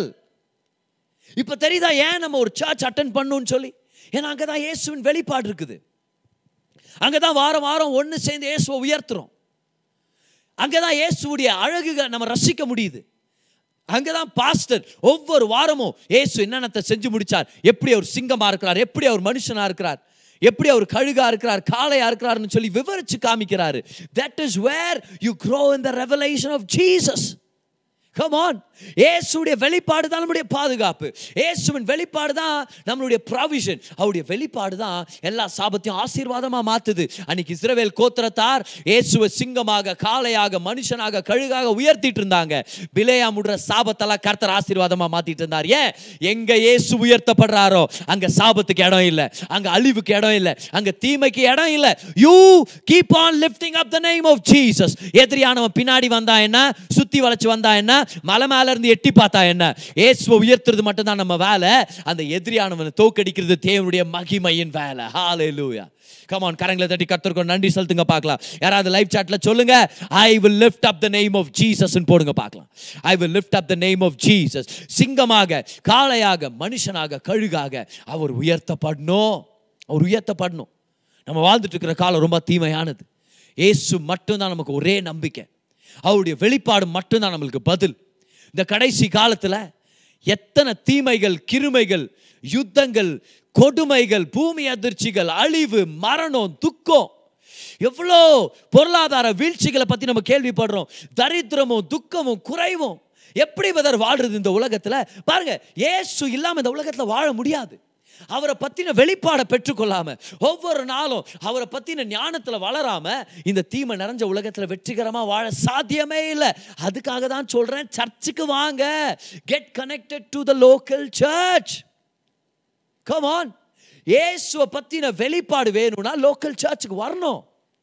இப்ப தெரியுதா ஏன் நம்ம ஒரு சர்ச் அட்டன் பண்ணணும்னு சொல்லி ஏன்னா அங்கதான் இயேசுவின் வெளிப்பாடு இருக்குது அங்கதான் வாரம் வாரம் ஒன்று சேர்ந்து இயேசுவை உயர்த்துறோம் அங்கதான் இயேசுவுடைய அழகுக நம்ம ரசிக்க முடியுது அங்கதான் பாஸ்டர் ஒவ்வொரு வாரமும் இயேசு என்னென்னத்தை செஞ்சு முடிச்சார் எப்படி அவர் சிங்கமா இருக்கிறார் எப்படி அவர் மனுஷனா இருக்கிறார் எப்படி அவர் கழுகா இருக்கிறார் காளையா இருக்கிறார்னு சொல்லி விவரிச்சு காமிக்கிறாரு that is where you grow in the revelation of Jesus come on இயேசுடைய வெளிப்பாடு தான் நம்முடைய பாதுகாப்பு இயேசுவின் வெளிப்பாடு தான் நம்மளுடைய ப்ராவிஷன் அவருடைய வெளிப்பாடு தான் எல்லா சாபத்தையும் ஆசீர்வாதமா மாத்துது அன்னைக்கு இஸ்ரவேல் கோத்திரத்தார் இயேசுவை சிங்கமாக காளையாக மனுஷனாக கழுகாக உயர்த்திட்டு இருந்தாங்க பிலேயா முடுற சாபத்தெல்லாம் கர்த்தர் ஆசீர்வாதமா மாத்திட்டு இருந்தார் ஏன் எங்க இயேசு உயர்த்தப்படுறாரோ அங்க சாபத்துக்கு இடம் இல்லை அங்க அழிவுக்கு இடம் இல்லை அங்க தீமைக்கு இடம் இல்லை you keep on lifting up the name of Jesus எதிரியானவன் பின்னாடி வந்தா என்ன சுத்தி வளைச்சு வந்தா என்ன மலை மேல இருந்து எட்டி பார்த்தா என்ன இயேசுவை உயர்த்துறது மட்டும்தான் நம்ம வேலை அந்த எதிரியானவனை தோக்கடிக்கிறது தேவனுடைய மகிமையின் வேலை ஹalleluya கமான் கரங்களை தட்டி கர்த்தருக்கு நன்றி செலுத்துங்க பார்க்கலாம் யாராவது லைவ் சாட்ல சொல்லுங்க I will lift up the name of Jesus போடுங்க பார்க்கலாம் I will lift up the name of Jesus சிங்கமாக காளையாக மனுஷனாக கழுகாக அவர் உயர்த்தப்படணும் அவர் உயர்த்தப்படணும் நம்ம வாழ்ந்துட்டு இருக்கிற காலம் ரொம்ப தீமையானது இயேசு மட்டும்தான் நமக்கு ஒரே நம்பிக்கை அவருடைய வெளிப்பாடு மட்டும்தான் நம்மளுக்கு பதில் இந்த கடைசி காலத்தில் எத்தனை தீமைகள் கிருமைகள் யுத்தங்கள் கொடுமைகள் பூமி அதிர்ச்சிகள் அழிவு மரணம் துக்கம் எவ்வளோ பொருளாதார வீழ்ச்சிகளை பற்றி நம்ம கேள்விப்படுறோம் தரித்திரமும் துக்கமும் குறைவும் எப்படி பதர் வாழ்றது இந்த உலகத்தில் பாருங்க ஏசு இல்லாமல் இந்த உலகத்தில் வாழ முடியாது அவரை பத்தின வெளிப்பாடை பெற்றுக்கொள்ளாம ஒவ்வொரு நாளும் அவரை பத்தின ஞானத்துல வளராம இந்த தீமை நிறைஞ்ச உலகத்துல வெற்றிகரமா வாழ சாத்தியமே இல்லை அதுக்காக தான் சொல்றேன் சர்ச்சுக்கு வாங்க get connected to the local church come on இயேசுவை பத்தின வெளிப்பாடு வேணும்னா லோக்கல் சர்ச்சுக்கு வரணும்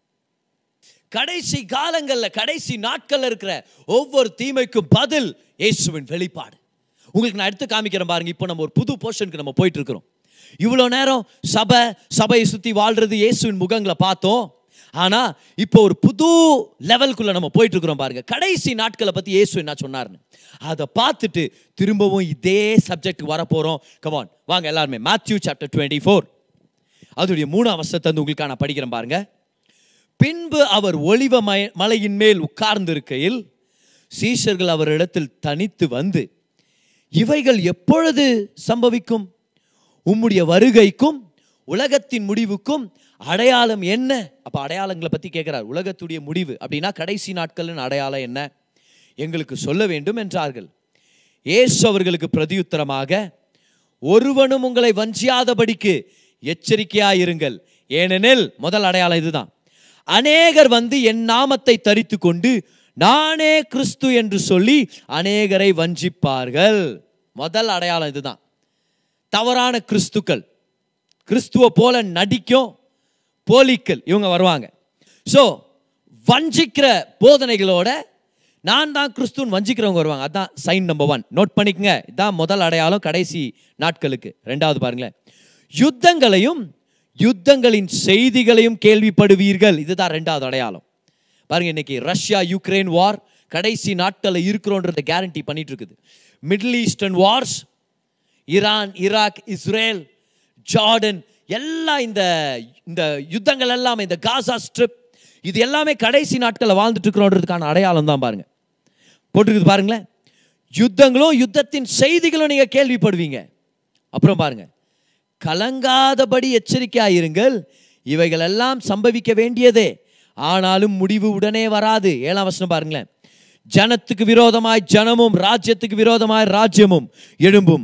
கடைசி காலங்களில் கடைசி நாட்கள்ல இருக்கிற ஒவ்வொரு தீமைக்கும் பதில் இயேசுவின் வெளிப்பாடு உங்களுக்கு நான் எடுத்து காமிக்கிறேன் பாருங்க இப்போ நம்ம ஒரு புது போர்ஷனுக்கு நம்ம போயிட்டு இருக்கிறோம் இவ்வளோ நேரம் சபை சபையை சுற்றி வாழ்றது இயேசுவின் முகங்களை பார்த்தோம் ஆனால் இப்போ ஒரு புது லெவலுக்குள்ள நம்ம போயிட்டு இருக்கிறோம் பாருங்க கடைசி நாட்களை பற்றி இயேசு என்ன சொன்னார்னு அதை பார்த்துட்டு திரும்பவும் இதே சப்ஜெக்ட் வரப்போகிறோம் கமான் வாங்க எல்லாருமே மேத்யூ சாப்டர் டுவெண்ட்டி ஃபோர் அதோடைய மூணாம் வருஷத்தை வந்து உங்களுக்கு நான் படிக்கிறேன் பாருங்க பின்பு அவர் ஒளிவ மய- மலையின் மேல் உட்கார்ந்திருக்கையில் சீஷர்கள் அவரிடத்தில் தனித்து வந்து இவைகள் எப்பொழுது சம்பவிக்கும் உம்முடைய வருகைக்கும் உலகத்தின் முடிவுக்கும் அடையாளம் என்ன அப்ப அடையாளங்களை பத்தி கேட்கிறார் உலகத்துடைய முடிவு அப்படின்னா கடைசி நாட்களின் அடையாளம் என்ன எங்களுக்கு சொல்ல வேண்டும் என்றார்கள் இயேசு அவர்களுக்கு பிரதியுத்தரமாக ஒருவனும் உங்களை வஞ்சியாதபடிக்கு எச்சரிக்கையாயிருங்கள் ஏனெனில் முதல் அடையாளம் இதுதான் அநேகர் வந்து என் நாமத்தை தரித்து கொண்டு நானே கிறிஸ்து என்று சொல்லி அநேகரை வஞ்சிப்பார்கள் முதல் அடையாளம் இதுதான் தவறான கிறிஸ்துக்கள் கிறிஸ்துவ போல நடிக்கும் போலிக்கள் இவங்க வருவாங்க ஸோ வஞ்சிக்கிற போதனைகளோட நான் தான் கிறிஸ்துவன் வஞ்சிக்கிறவங்க வருவாங்க அதான் சைன் நம்பர் ஒன் நோட் பண்ணிக்கங்க இதான் முதல் அடையாளம் கடைசி நாட்களுக்கு ரெண்டாவது பாருங்களேன் யுத்தங்களையும் யுத்தங்களின் செய்திகளையும் கேள்விப்படுவீர்கள் இதுதான் ரெண்டாவது அடையாளம் பாருங்க இன்னைக்கு ரஷ்யா யுக்ரைன் வார் கடைசி நாட்களில் இருக்கிறோன்றத கேரண்டி பண்ணிட்டு இருக்குது middle eastern wars Iran Iraq Israel Jordan எல்லாம் இந்த இந்த யுத்தங்கள் எல்லாம் இந்த காசா ஸ்ட்ரிப் இது எல்லாமே கடைசி நாட்களில் வாழ்ந்துட்டு இருக்கிறோன்றதுக்கான அடையாளம் தான் பாருங்க போட்டுருக்குது பாருங்களேன் யுத்தங்களும் யுத்தத்தின் செய்திகளும் நீங்க கேள்விப்படுவீங்க அப்புறம் பாருங்க கலங்காதபடி எச்சரிக்கையாயிருங்கள் இவைகள் எல்லாம் சம்பவிக்க வேண்டியதே ஆனாலும் முடிவு உடனே வராது ஏழாம் வசனம் பாருங்களேன் ஜனத்துக்கு விரோதமாய் ஜனமும் ராஜ்யத்துக்கு விரோதமாய் ராஜ்யமும் எழும்பும்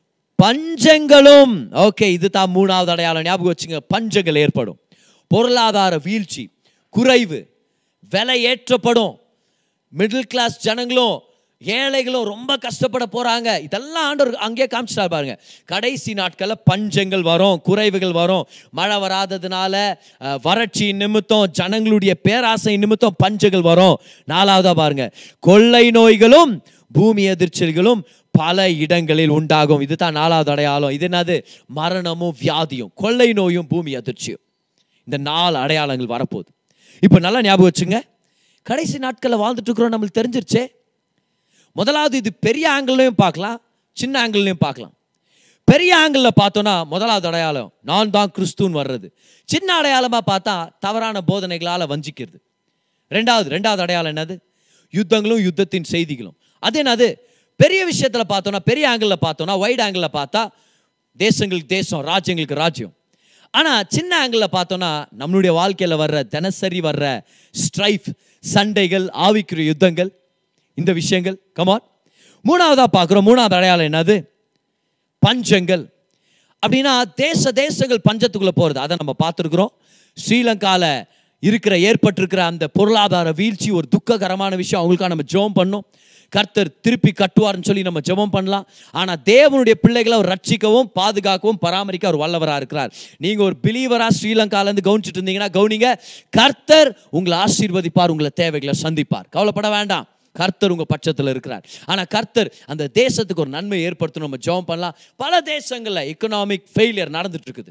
பஞ்சங்களும் ஓகே இது தான் மூணாவது அடையாளம் ஞாபகம் வச்சுங்க பஞ்சங்கள் ஏற்படும் பொருளாதார வீழ்ச்சி குறைவு விலை ஏற்றப்படும் மிடில் கிளாஸ் ஜனங்களும் ஏழைகளும் ரொம்ப கஷ்டப்பட போறாங்க இதெல்லாம் ஆண்டவர் அங்கேயே காமிச்சிட்டார் பாருங்க கடைசி நாட்களில் பஞ்சங்கள் வரும் குறைவுகள் வரும் மழை வராததுனால அஹ், வறட்சி நிமித்தம் ஜனங்களுடைய பேராசை நிமித்தம் பஞ்சங்கள் வரும் நாலாவதா பாருங்க கொள்ளை நோய்களும் பூமி எதிர்ச்சல்களும் பல இடங்களில் உண்டாகும் இதுதான் நாலாவது அடையாளம் இது என்னது மரணமும் வியாதியும் கொள்ளை நோயும் பூமி அதிர்ச்சியும் இந்த நாலு அடையாளங்கள் வரப்போகுது இப்போ நல்லா ஞாபகம் வச்சுங்க கடைசி நாட்களில் வாழ்ந்துட்டு இருக்கிறோம் நம்மளுக்கு தெரிஞ்சிருச்சே முதலாவது இது பெரிய ஆங்கிள்லையும் பார்க்கலாம் சின்ன ஆங்கிள்லையும் பார்க்கலாம் பெரிய ஆங்கிளில் பார்த்தோன்னா முதலாவது அடையாளம் நான் தான் கிறிஸ்துன்னு வர்றது சின்ன அடையாளமாக பார்த்தா தவறான போதனைகளால் வஞ்சிக்கிறது ரெண்டாவது ரெண்டாவது அடையாளம் என்னது யுத்தங்களும் யுத்தத்தின் செய்திகளும் அது என்னது பெரிய விஷயத்தில் பார்த்தோன்னா பெரிய ஆங்கிளில் பார்த்தோன்னா வைட் ஆங்கிளில் பார்த்தா தேசங்களுக்கு தேசம் ராஜ்யங்களுக்கு ராஜ்யம் ஆனால் சின்ன ஆங்கிளில் பார்த்தோன்னா நம்மளுடைய வாழ்க்கையில் வர்ற தினசரி வர்ற ஸ்ட்ரைஃப் சண்டைகள் ஆவிக்குரிய யுத்தங்கள் இந்த விஷயங்கள் கமான் மூணாவதாக பார்க்குறோம் மூணாவது அடையாளம் என்னது பஞ்சங்கள் அப்படின்னா தேச தேசங்கள் பஞ்சத்துக்குள்ள போகிறது அதை நம்ம பார்த்துருக்குறோம் ஸ்ரீலங்காவில் இருக்கிற ஏற்பட்டிருக்கிற அந்த பொருளாதார வீழ்ச்சி ஒரு துக்ககரமான விஷயம் அவங்களுக்காக நம்ம ஜெபம் பண்ணோம் கர்த்தர் திருப்பி கட்டுவார்னு சொல்லி நம்ம ஜெபம் பண்ணலாம் ஆனால் தேவனுடைய பிள்ளைகளை அவர் ரட்சிக்கவும் பாதுகாக்கவும் பராமரிக்க அவர் வல்லவராக இருக்கிறார் நீங்கள் ஒரு பிலீவராக ஸ்ரீலங்காலேருந்து கவனிச்சிட்டு இருந்தீங்கன்னா கவனிங்க கர்த்தர் உங்களை ஆசீர்வதிப்பார் உங்களை தேவைகளை சந்திப்பார் கவலைப்பட வேண்டாம் கர்த்தர் உங்க பட்சத்தில் இருக்கிறார் ஆனா கர்த்தர் அந்த தேசத்துக்கு ஒரு நன்மை ஏற்படுத்தணும் நம்ம ஜெபம் பண்ணலாம் பல தேசங்கள்ல எக்கனாமிக் ஃபெயிலியர் நடந்துட்டு இருக்குது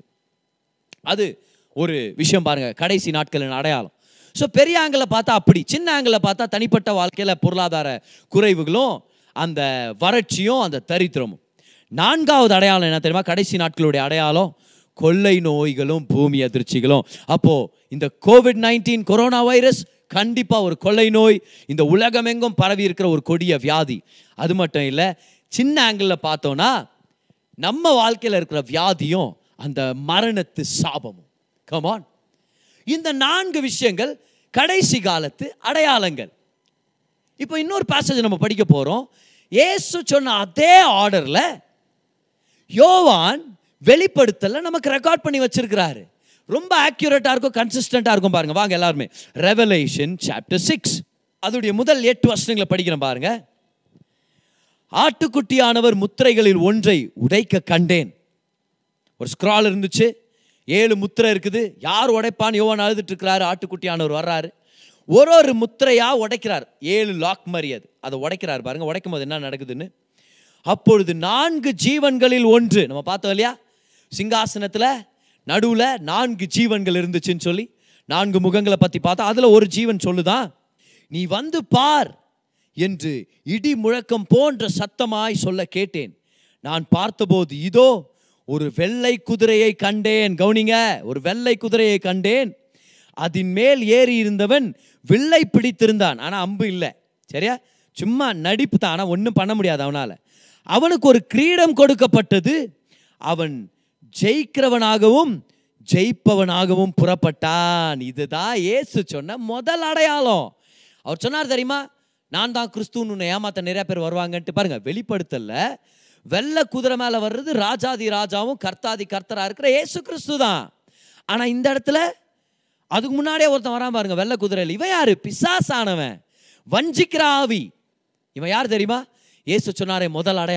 அது ஒரு விஷயம் பாருங்க கடைசி நாட்களின் அடையாளம் ஸோ பெரிய ஆங்கிளில் பார்த்தா அப்படி சின்ன ஆங்கிளில் பார்த்தா தனிப்பட்ட வாழ்க்கையில் பொருளாதார குறைவுகளும் அந்த வறட்சியும் அந்த தரித்திரமும் நான்காவது அடையாளம் என்ன தெரியுமா கடைசி நாட்களுடைய அடையாளம் கொள்ளை நோய்களும் பூமி அதிர்ச்சிகளும் அப்போ இந்த கோவிட் நைன்டீன் கொரோனா வைரஸ் கண்டிப்பா ஒரு கொள்ளை நோய் இந்த உலகமெங்கும் பரவி இருக்கிற ஒரு கொடிய வியாதி அது மட்டும் இல்லை சின்ன ஆங்கிளில் பார்த்தோன்னா நம்ம வாழ்க்கையில் இருக்கிற வியாதியும் அந்த மரணத்து சாபமும் கமான் இந்த நான்கு விஷயங்கள் கடைசி காலத்து அடையாளங்கள் இப்போ இன்னொரு பேசேஜ் நம்ம படிக்க போறோம் இயேசு சொன்ன அதே ஆர்டர்ல யோவான் வெளிப்படுத்தல நமக்கு ரெக்கார்ட் பண்ணி வச்சிருக்கிறாரு ரொம்ப ஆக்யூரேட்டா இருக்கும் கன்சிஸ்டண்டா இருக்கும் பாருங்க வாங்க எல்லாருமே ரெவலேஷன் சாப்டர் சிக்ஸ் அதோடைய முதல் எட்டு வருஷங்களை படிக்கிறேன் பாருங்க ஆட்டுக்குட்டியானவர் முத்திரைகளில் ஒன்றை உடைக்க கண்டேன் ஒரு ஸ்க்ரால் இருந்துச்சு ஏழு முத்திரை இருக்குது யார் உடைப்பான்னு யோவான் அழுதுட்டு இருக்கிறாரு ஆட்டுக்குட்டியானவர் வர்றாரு ஒரு ஒரு முத்திரையா உடைக்கிறார் ஏழு லாக் மாதிரி அது அதை உடைக்கிறார் பாருங்க உடைக்கும் போது என்ன நடக்குதுன்னு அப்பொழுது நான்கு ஜீவன்களில் ஒன்று நம்ம பார்த்தோம் இல்லையா சிங்காசனத்தில் நடுவில் நான்கு ஜீவன்கள் இருந்துச்சுன்னு சொல்லி நான்கு முகங்களை பற்றி பார்த்தா அதில் ஒரு ஜீவன் சொல்லுதான் நீ வந்து பார் என்று இடி முழக்கம் போன்ற சத்தமாய் சொல்ல கேட்டேன் நான் பார்த்தபோது இதோ ஒரு வெள்ளை குதிரையை கண்டேன் கவுனிங்க ஒரு வெள்ளை குதிரையை கண்டேன் அதன் மேல் ஏறி இருந்தவன் வில்லை பிடித்திருந்தான் ஆனால் அம்பு இல்லை சரியா சும்மா நடிப்பு தான் ஆனால் ஒன்றும் பண்ண முடியாது அவனால் அவனுக்கு ஒரு கிரீடம் கொடுக்கப்பட்டது அவன் ஜெயிக்கிறவனாகவும் ஜெயிப்பவனாகவும் புறப்பட்டான் இதுதான் இயேசு சொன்ன முதல் அடையாளம் அவர் சொன்னார் தெரியுமா நான் தான் கிறிஸ்துன்னு உன்னை ஏமாத்த நிறைய பேர் வருவாங்கன்ட்டு பாருங்க வெளிப்படுத்தல வெள்ளை குதிரை மேல வர்றது ராஜாதி ராஜாவும் கர்த்தாதி கர்த்தரா இருக்கிற இயேசு கிறிஸ்து தான் ஆனா இந்த இடத்துல அதுக்கு முன்னாடியே ஒருத்தன் வரான் பாருங்க வெள்ளை குதிரையில் இவன் யாரு பிசாசானவன் வஞ்சிக்கிற ஆவி இவன் யார் தெரியுமா இயேசு சொன்னாரே முதல் அடையாளம்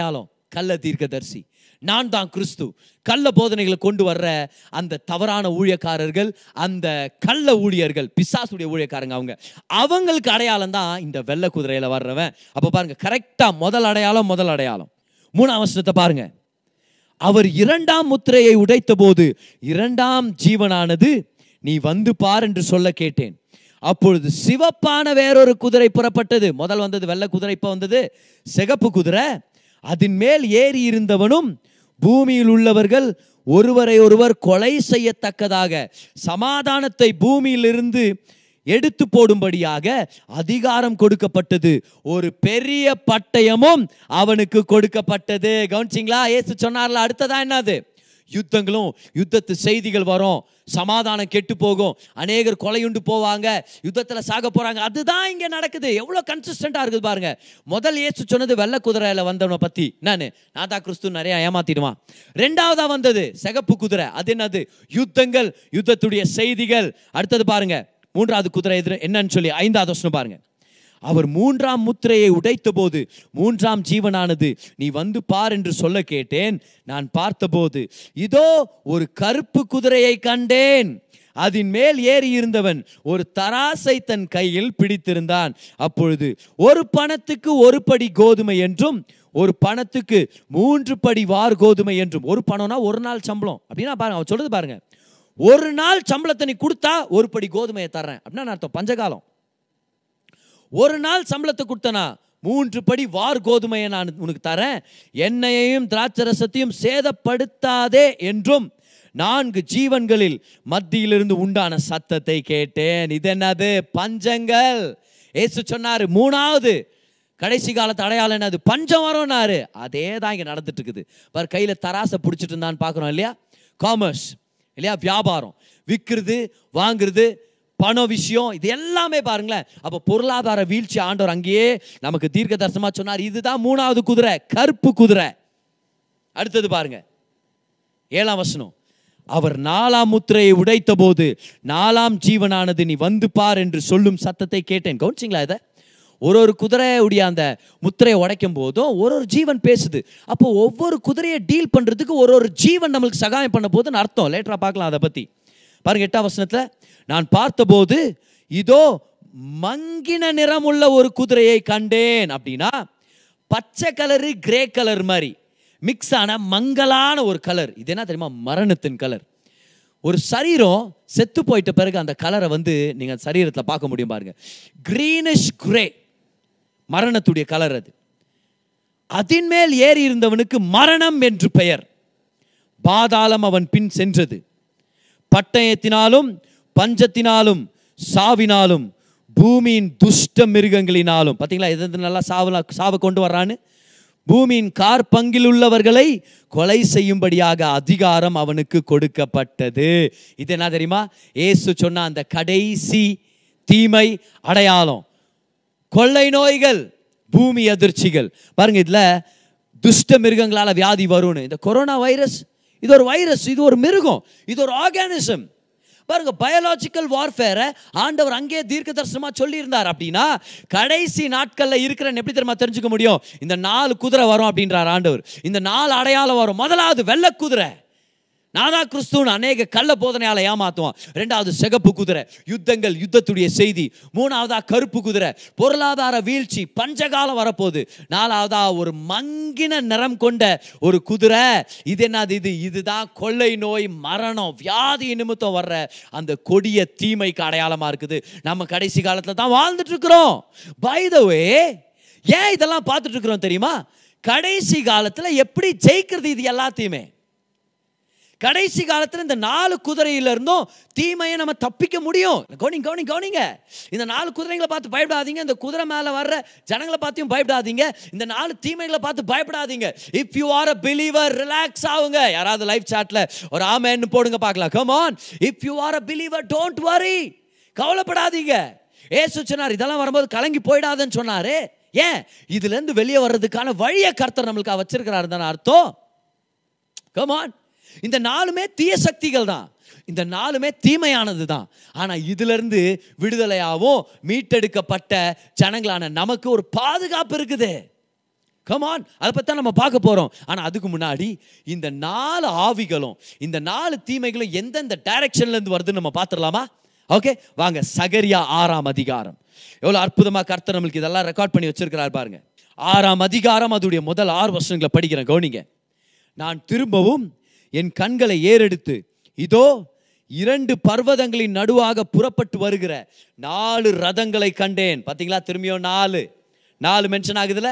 கள்ள தீர்க்கதரிசி நான் தான் கிறிஸ்து கள்ள போதனைகளை கொண்டு வர்ற அந்த தவறான ஊழியக்காரர்கள் அந்த கள்ள ஊழியர்கள் பிசாசுடைய ஊழியக்காரங்க அவங்க அவங்களுக்கு அடையாளம் தான் இந்த வெள்ளை குதிரையில வர்றவன் அப்ப பாருங்க கரெக்டா முதல் அடையாளம் முதல் அடையாளம் மூணாம் வசனத்தை பாருங்க அவர் இரண்டாம் முத்திரையை உடைத்தபோது இரண்டாம் ஜீவனானது நீ வந்து பார் என்று சொல்ல கேட்டேன் அப்பொழுது சிவப்பான வேறொரு குதிரை புறப்பட்டது முதல் வந்தது வெள்ளை குதிரை இப்போ வந்தது சிகப்பு குதிரை அதன் மேல் ஏறி இருந்தவனும் பூமியில் உள்ளவர்கள் ஒருவரை ஒருவர் கொலை செய்யத்தக்கதாக சமாதானத்தை பூமியிலிருந்து எடுத்து போடும்படியாக அதிகாரம் கொடுக்கப்பட்டது ஒரு பெரிய பட்டயமும் அவனுக்கு கொடுக்கப்பட்டது கவனிச்சிங்களா ஏசு சொன்னார்ல அடுத்ததா என்னது யுத்தங்களும் யுத்தத்து செய்திகள் வரும் சமாதானம் கெட்டு போகும் அநேகர் கொலையுண்டு போவாங்க யுத்தத்தில் சாக போறாங்க அதுதான் இங்க நடக்குது எவ்வளோ கன்சிஸ்டண்டா இருக்குது பாருங்க முதல் ஏசு சொன்னது வெள்ளை குதிரையில வந்தவனை பத்தி நான் நான் தான் கிறிஸ்து நிறைய ஏமாத்திடுவான் ரெண்டாவதா வந்தது சிகப்பு குதிரை அது என்னது யுத்தங்கள் யுத்தத்துடைய செய்திகள் அடுத்தது பாருங்க மூன்றாவது குதிரை எதிர என்னன்னு சொல்லி ஐந்தாவது வசனம் பாருங்க அவர் மூன்றாம் முத்திரையை உடைத்தபோது மூன்றாம் ஜீவனானது நீ வந்து பார் என்று சொல்ல கேட்டேன் நான் பார்த்தபோது இதோ ஒரு கருப்பு குதிரையை கண்டேன் அதன் மேல் ஏறி இருந்தவன் ஒரு தராசை தன் கையில் பிடித்திருந்தான் அப்பொழுது ஒரு பணத்துக்கு ஒரு படி கோதுமை என்றும் ஒரு பணத்துக்கு மூன்று படி வார் கோதுமை என்றும் ஒரு பணம்னா ஒரு நாள் சம்பளம் அப்படின்னா பாருங்க அவன் சொல்றது பாருங்க ஒரு நாள் சம்பளத்தை நீ கொடுத்தா ஒரு படி கோதுமையை தர்றேன் அப்படின்னா அர்த்தம் பஞ்சகாலம் ஒரு நாள் சம்பளத்தை கொடுத்தனா மூன்று படி வார் கோதுமையை நான் உனக்கு தரேன் எண்ணெயையும் திராட்சரசத்தையும் சேதப்படுத்தாதே என்றும் நான்கு ஜீவன்களில் மத்தியிலிருந்து உண்டான சத்தத்தை கேட்டேன் இது என்னது பஞ்சங்கள் ஏசு சொன்னாரு மூணாவது கடைசி காலத்து அடையாளம் என்னது பஞ்சம் வரும்னாரு அதே தான் இங்கே நடந்துட்டு இருக்குது பாரு கையில் தராசை பிடிச்சிட்டு இருந்தான்னு பார்க்குறோம் இல்லையா காமர்ஸ் இல்லையா வியாபாரம் விற்கிறது வாங்குறது பணம் விஷயம் இது எல்லாமே பாருங்களேன் அப்போ பொருளாதார வீழ்ச்சி ஆண்டவர் அங்கேயே நமக்கு தீர்க்க தரிசனமா சொன்னார் இதுதான் மூணாவது குதிரை கருப்பு குதிரை அடுத்தது பாருங்க ஏழாம் வசனம் அவர் நாலாம் முத்திரையை உடைத்த போது நாலாம் ஜீவனானது நீ வந்து பார் என்று சொல்லும் சத்தத்தை கேட்டேன் கவனிச்சிங்களா இதை ஒரு ஒரு குதிரையுடைய அந்த முத்திரையை உடைக்கும் போதும் ஒரு ஒரு ஜீவன் பேசுது அப்போ ஒவ்வொரு குதிரையை டீல் பண்றதுக்கு ஒரு ஒரு ஜீவன் நம்மளுக்கு சகாயம் பண்ண போதுன்னு அர்த்தம் லேட்டரா பார்க்கலாம் அதை பத்தி பாருங்க எட்டாம் வசனத்துல நான் பார்த்தபோது இதோ மங்கின நிறமுள்ள ஒரு குதிரையை கண்டேன் அப்படின்னா பச்சை கலரு கிரே கலர் மாதிரி மிக்ஸ் ஆன மங்கலான ஒரு கலர் இது என்ன தெரியுமா மரணத்தின் கலர் ஒரு சரீரம் செத்து போயிட்ட பிறகு அந்த கலரை வந்து நீங்க சரீரத்தில் பார்க்க முடியும் பாருங்க கிரீனிஷ் கிரே மரணத்துடைய கலர் அது அதின் மேல் ஏறி இருந்தவனுக்கு மரணம் என்று பெயர் பாதாளம் அவன் பின் சென்றது பட்டயத்தினாலும் பஞ்சத்தினாலும் சாவினாலும் பூமியின் துஷ்ட மிருகங்களினாலும் பார்த்தீங்களா எது எது நல்லா சாவலா சாவை கொண்டு வர்றான்னு பூமியின் கார் பங்கில் உள்ளவர்களை கொலை செய்யும்படியாக அதிகாரம் அவனுக்கு கொடுக்கப்பட்டது இது என்ன தெரியுமா ஏசு சொன்ன அந்த கடைசி தீமை அடையாளம் கொள்ளை நோய்கள் பூமி அதிர்ச்சிகள் பாருங்க இதுல துஷ்ட மிருகங்களால வியாதி வரும்னு இந்த கொரோனா வைரஸ் இது ஒரு வைரஸ் இது ஒரு மிருகம் இது ஒரு ஆர்கானிசம் பாருங்க பயாலாஜிக்கல் வார்ஃபேரை ஆண்டவர் அங்கே தீர்க்க தரிசனமா சொல்லியிருந்தார் அப்படின்னா கடைசி நாட்கள்ல இருக்கிறன்னு எப்படி தெரியுமா தெரிஞ்சுக்க முடியும் இந்த நாலு குதிரை வரும் அப்படின்றார் ஆண்டவர் இந்த நாலு அடையாளம் வரும் முதலாவது வெள்ளை குதிரை நாதா கிறிஸ்துவன் அநேக கள்ள போதனையால ஏமாத்துவான் ரெண்டாவது சிகப்பு குதிரை யுத்தங்கள் யுத்தத்துடைய செய்தி மூணாவதா கருப்பு குதிரை பொருளாதார வீழ்ச்சி பஞ்சகாலம் வரப்போகுது நாலாவதா ஒரு மங்கின நிறம் கொண்ட ஒரு குதிரை இது என்னது இது இதுதான் கொள்ளை நோய் மரணம் வியாதி நிமித்தம் வர்ற அந்த கொடிய தீமைக்கு அடையாளமா இருக்குது நம்ம கடைசி காலத்துல தான் வாழ்ந்துட்டு இருக்கிறோம் பை த வே ஏன் இதெல்லாம் பார்த்துட்டு இருக்கிறோம் தெரியுமா கடைசி காலத்துல எப்படி ஜெயிக்கிறது இது எல்லாத்தையுமே கடைசி காலத்தில் இந்த நாலு குதிரையில இருந்தும் தீமையை நம்ம தப்பிக்க முடியும் கவனிங்க கவனிங்க கவனிங்க இந்த நாலு குதிரைகளை பார்த்து பயப்படாதீங்க இந்த குதிரை மேலே வர்ற ஜனங்களை பார்த்தியும் பயப்படாதீங்க இந்த நாலு தீமைகளை பார்த்து பயப்படாதீங்க if you are a believer relax ஆகுங்க யாராவது லைவ் சாட்ல ஒரு ஆமேன்னு போடுங்க பார்க்கலாம் come on if you are a believer don't worry கவலைப்படாதீங்க ஏசு சொன்னார் இதெல்லாம் வரும்போது கலங்கி போயிடாதுன்னு சொன்னாரு ஏன் இதுல இருந்து வெளியே வர்றதுக்கான வழியை கர்த்தர் நம்மளுக்கு வச்சிருக்கிறாரு தானே அர்த்தம் கமான் இந்த நாலுமே தீய சக்திகள் தான் இந்த நாலுமே தீமையானது தான் ஆனால் இதிலிருந்து விடுதலையாகவும் மீட்டெடுக்கப்பட்ட ஜனங்களான நமக்கு ஒரு பாதுகாப்பு இருக்குது கமான் அதை பற்றி தான் நம்ம பார்க்க போகிறோம் ஆனால் அதுக்கு முன்னாடி இந்த நாலு ஆவிகளும் இந்த நாலு தீமைகளும் எந்தெந்த டைரக்ஷன்லேருந்து வருதுன்னு நம்ம பார்த்துடலாமா ஓகே வாங்க சகரியா ஆறாம் அதிகாரம் எவ்வளோ அற்புதமாக கர்த்தர் நம்மளுக்கு இதெல்லாம் ரெக்கார்ட் பண்ணி வச்சிருக்கிறார் பாருங்க ஆறாம் அதிகாரம் அதோடைய முதல் ஆறு வருஷங்களை படிக்கிறேன் கவனிங்க நான் திரும்பவும் என் கண்களை ஏறெடுத்து இதோ இரண்டு பர்வதங்களின் நடுவாக புறப்பட்டு வருகிற நாலு ரதங்களை கண்டேன் பாத்தீங்களா திரும்பியும் நாலு நாலு மென்ஷன் ஆகுதுல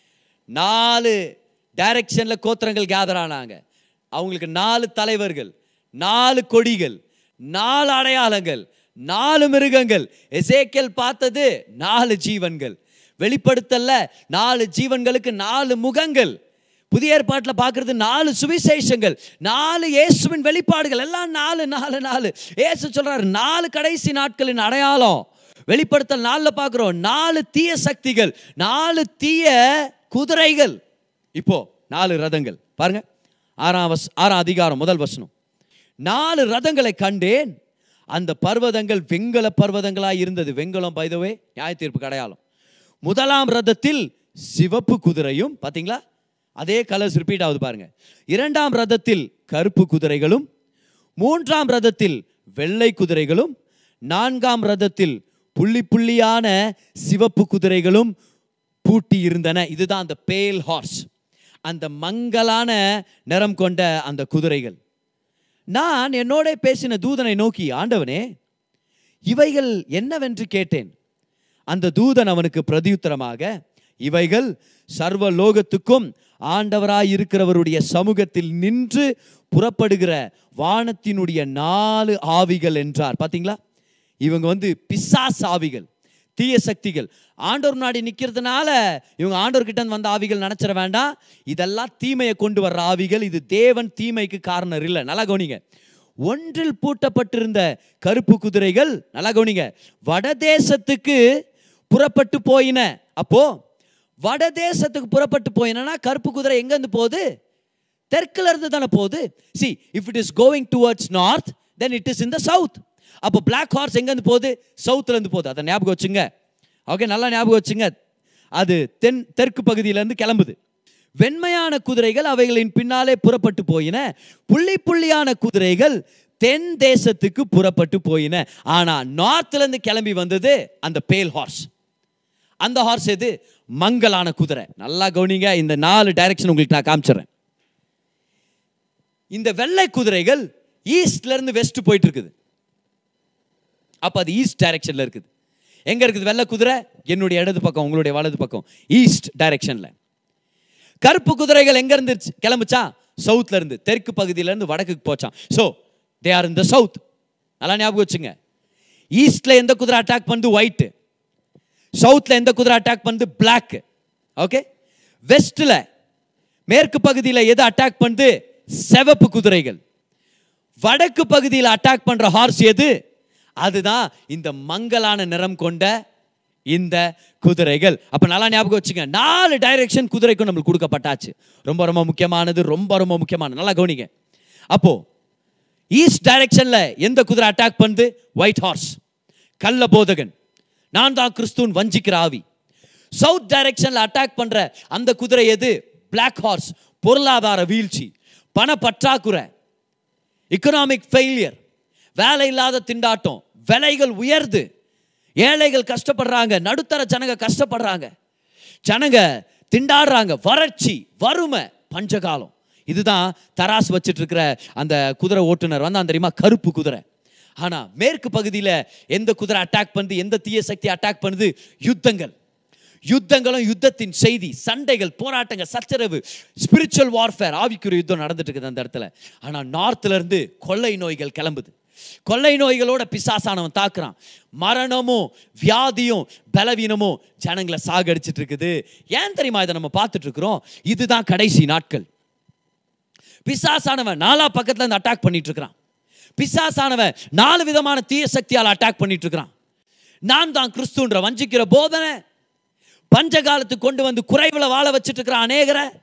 நாலு டைரக்ஷன்ல கோத்திரங்கள் கேதர் ஆனாங்க அவங்களுக்கு நாலு தலைவர்கள் நாலு கொடிகள் நாலு அடையாளங்கள் நாலு மிருகங்கள் எசேக்கேல் பார்த்தது நாலு ஜீவன்கள் வெளிப்படுத்தல்ல நாலு ஜீவன்களுக்கு நாலு முகங்கள் புதிய ஏற்பாட்டில் பார்க்கறது நாலு சுவிசேஷங்கள் நாலு இயேசுவின் வெளிப்பாடுகள் எல்லாம் நாலு நாலு நாலு இயேசு சொல்றாரு நாலு கடைசி நாட்களின் அடையாளம் வெளிப்படுத்தல் நாளில் பார்க்குறோம் நாலு தீய சக்திகள் நாலு தீய குதிரைகள் இப்போ நாலு ரதங்கள் பாருங்க ஆறாம் வஸ் ஆறாம் அதிகாரம் முதல் வசனம் நாலு ரதங்களை கண்டேன் அந்த பர்வதங்கள் வெங்கல பர்வதங்களாய் இருந்தது வெங்கலம் பைதவே நியாய தீர்ப்பு அடையாளம் முதலாம் ரதத்தில் சிவப்பு குதிரையும் பாத்தீங்களா அதே கலர்ஸ் ரிப்பீட் ஆகுது பாருங்க இரண்டாம் ரதத்தில் கருப்பு குதிரைகளும் மூன்றாம் ரதத்தில் வெள்ளை குதிரைகளும் நான்காம் ரதத்தில் புள்ளி புள்ளியான சிவப்பு குதிரைகளும் பூட்டி இருந்தன இதுதான் அந்த பேல் ஹார்ஸ் அந்த மங்கலான நிறம் கொண்ட அந்த குதிரைகள் நான் என்னோட பேசின தூதனை நோக்கி ஆண்டவனே இவைகள் என்னவென்று கேட்டேன் அந்த தூதன் அவனுக்கு பிரதியுத்தரமாக இவைகள் சர்வ லோகத்துக்கும் ஆண்டவராய் இருக்கிறவருடைய சமூகத்தில் நின்று புறப்படுகிற வானத்தினுடைய நாலு ஆவிகள் என்றார் பாத்தீங்களா இவங்க வந்து பிசாஸ் ஆவிகள் தீய சக்திகள் ஆண்டவர் முன்னாடி நிற்கிறதுனால இவங்க ஆண்டவர்கிட்ட இருந்து வந்த ஆவிகள் நினைச்சிட வேண்டாம் இதெல்லாம் தீமையை கொண்டு வர்ற ஆவிகள் இது தேவன் தீமைக்கு காரணம் இல்லை நல்லா கவனிங்க ஒன்றில் பூட்டப்பட்டிருந்த கருப்பு குதிரைகள் நல்லா கவனிங்க வடதேசத்துக்கு புறப்பட்டு போயின அப்போ வடதேசத்துக்கு புறப்பட்டு போயினா கருப்பு குதிரை எங்கேருந்து போகுது தெற்குல இருந்து தானே போகுது see if it is going towards north then it is in the south அப்போ பிளாக் ஹார்ஸ் எங்கேருந்து போகுது சவுத்துல இருந்து போகுது அதை ஞாபகம் வச்சுங்க ஓகே நல்லா ஞாபகம் வச்சுங்க அது தென் தெற்கு பகுதியிலேருந்து கிளம்புது வெண்மையான குதிரைகள் அவைகளின் பின்னாலே புறப்பட்டு போயின புள்ளி புள்ளியான குதிரைகள் தென் தேசத்துக்கு புறப்பட்டு போயின ஆனா நார்த்ல இருந்து கிளம்பி வந்தது அந்த பேல் ஹார்ஸ் அந்த ஹார்ஸ் எது மங்கலான குதிரை நல்லா கவனிங்க இந்த நாலு டைரக்ஷன் உங்களுக்கு நான் காமிச்சிடுறேன் இந்த வெள்ளை குதிரைகள் ஈஸ்ட்ல இருந்து வெஸ்ட் போயிட்டு இருக்குது அப்ப அது ஈஸ்ட் டைரக்ஷன்ல இருக்குது எங்க இருக்குது வெள்ளை குதிரை என்னுடைய இடது பக்கம் உங்களுடைய வலது பக்கம் ஈஸ்ட் டைரக்ஷன்ல கருப்பு குதிரைகள் எங்க இருந்து கிளம்புச்சா சவுத்ல இருந்து தெற்கு பகுதியில இருந்து வடக்குக்கு போச்சான் so they are in the south நல்லா ஞாபகம் வச்சுங்க ஈஸ்ட்ல எந்த குதிரை அட்டாக் பண்ணுது ஒயிட் சவுத்ல எந்த குதிரை அட்டாக் பண்ணுது பிளாக் ஓகே வெஸ்ட்ல மேற்கு பகுதியில் எது அட்டாக் பண்ணுது சிவப்பு குதிரைகள் வடக்கு பகுதியில் அட்டாக் பண்ற ஹார்ஸ் எது அதுதான் இந்த மங்கலான நிறம் கொண்ட இந்த குதிரைகள் அப்ப நல்லா ஞாபகம் வச்சுங்க நாலு டைரக்ஷன் குதிரைக்கும் நம்மளுக்கு கொடுக்கப்பட்டாச்சு ரொம்ப ரொம்ப முக்கியமானது ரொம்ப ரொம்ப முக்கியமானது நல்லா கவனிங்க அப்போ ஈஸ்ட் டைரக்ஷன்ல எந்த குதிரை அட்டாக் பண்ணுது ஒயிட் ஹார்ஸ் கள்ள போதகன் நான் தான் கிறிஸ்துவன் வஞ்சிக்கிற ஆவி சவுத் டைரக்ஷன்ல அட்டாக் பண்ற அந்த குதிரை எது பிளாக் ஹார்ஸ் பொருளாதார வீழ்ச்சி பண பற்றாக்குறை எக்கனாமிக் ஃபெயிலியர் வேலை இல்லாத திண்டாட்டம் விலைகள் உயர்து ஏழைகள் கஷ்டப்படுறாங்க நடுத்தர ஜனங்க கஷ்டப்படுறாங்க ஜனங்க திண்டாடுறாங்க வறட்சி வறுமை பஞ்சகாலம் இதுதான் தராசு வச்சிட்டு இருக்கிற அந்த குதிரை ஓட்டுநர் வந்தான் தெரியுமா கருப்பு குதிரை ஆனா மேற்கு பகுதியில் எந்த குதிரை அட்டாக் பண்ணுது எந்த தீய சக்தி அட்டாக் பண்ணுது யுத்தங்கள் யுத்தங்களும் யுத்தத்தின் செய்தி சண்டைகள் போராட்டங்கள் சச்சரவு ஸ்பிரிச்சுவல் வார்ஃபேர் ஆவிக்குரிய யுத்தம் நடந்துட்டு இருக்குது அந்த இடத்துல ஆனா நார்த்ல இருந்து கொள்ளை நோய்கள் கிளம்புது கொள்ளை நோய்களோட பிசாசானவன் தாக்குறான் மரணமும் வியாதியும் பலவீனமும் ஜனங்களை சாகடிச்சிட்டு இருக்குது ஏன் தெரியுமா இதை நம்ம பார்த்துட்டு இருக்கிறோம் இதுதான் கடைசி நாட்கள் பிசாசானவன் நாலா பக்கத்துல இருந்து அட்டாக் பண்ணிட்டு இருக்கிறான் பிசாசானவன் நாலு விதமான தீய சக்தியால் அட்டாக் பண்ணிட்டு இருக்கிறான் நான் தான் கிறிஸ்துன்ற வஞ்சிக்கிற போதனை பஞ்சகாலத்துக்கு கொண்டு வந்து குறைவில் வாழ வச்சுட்டு இருக்கிற அநேகரை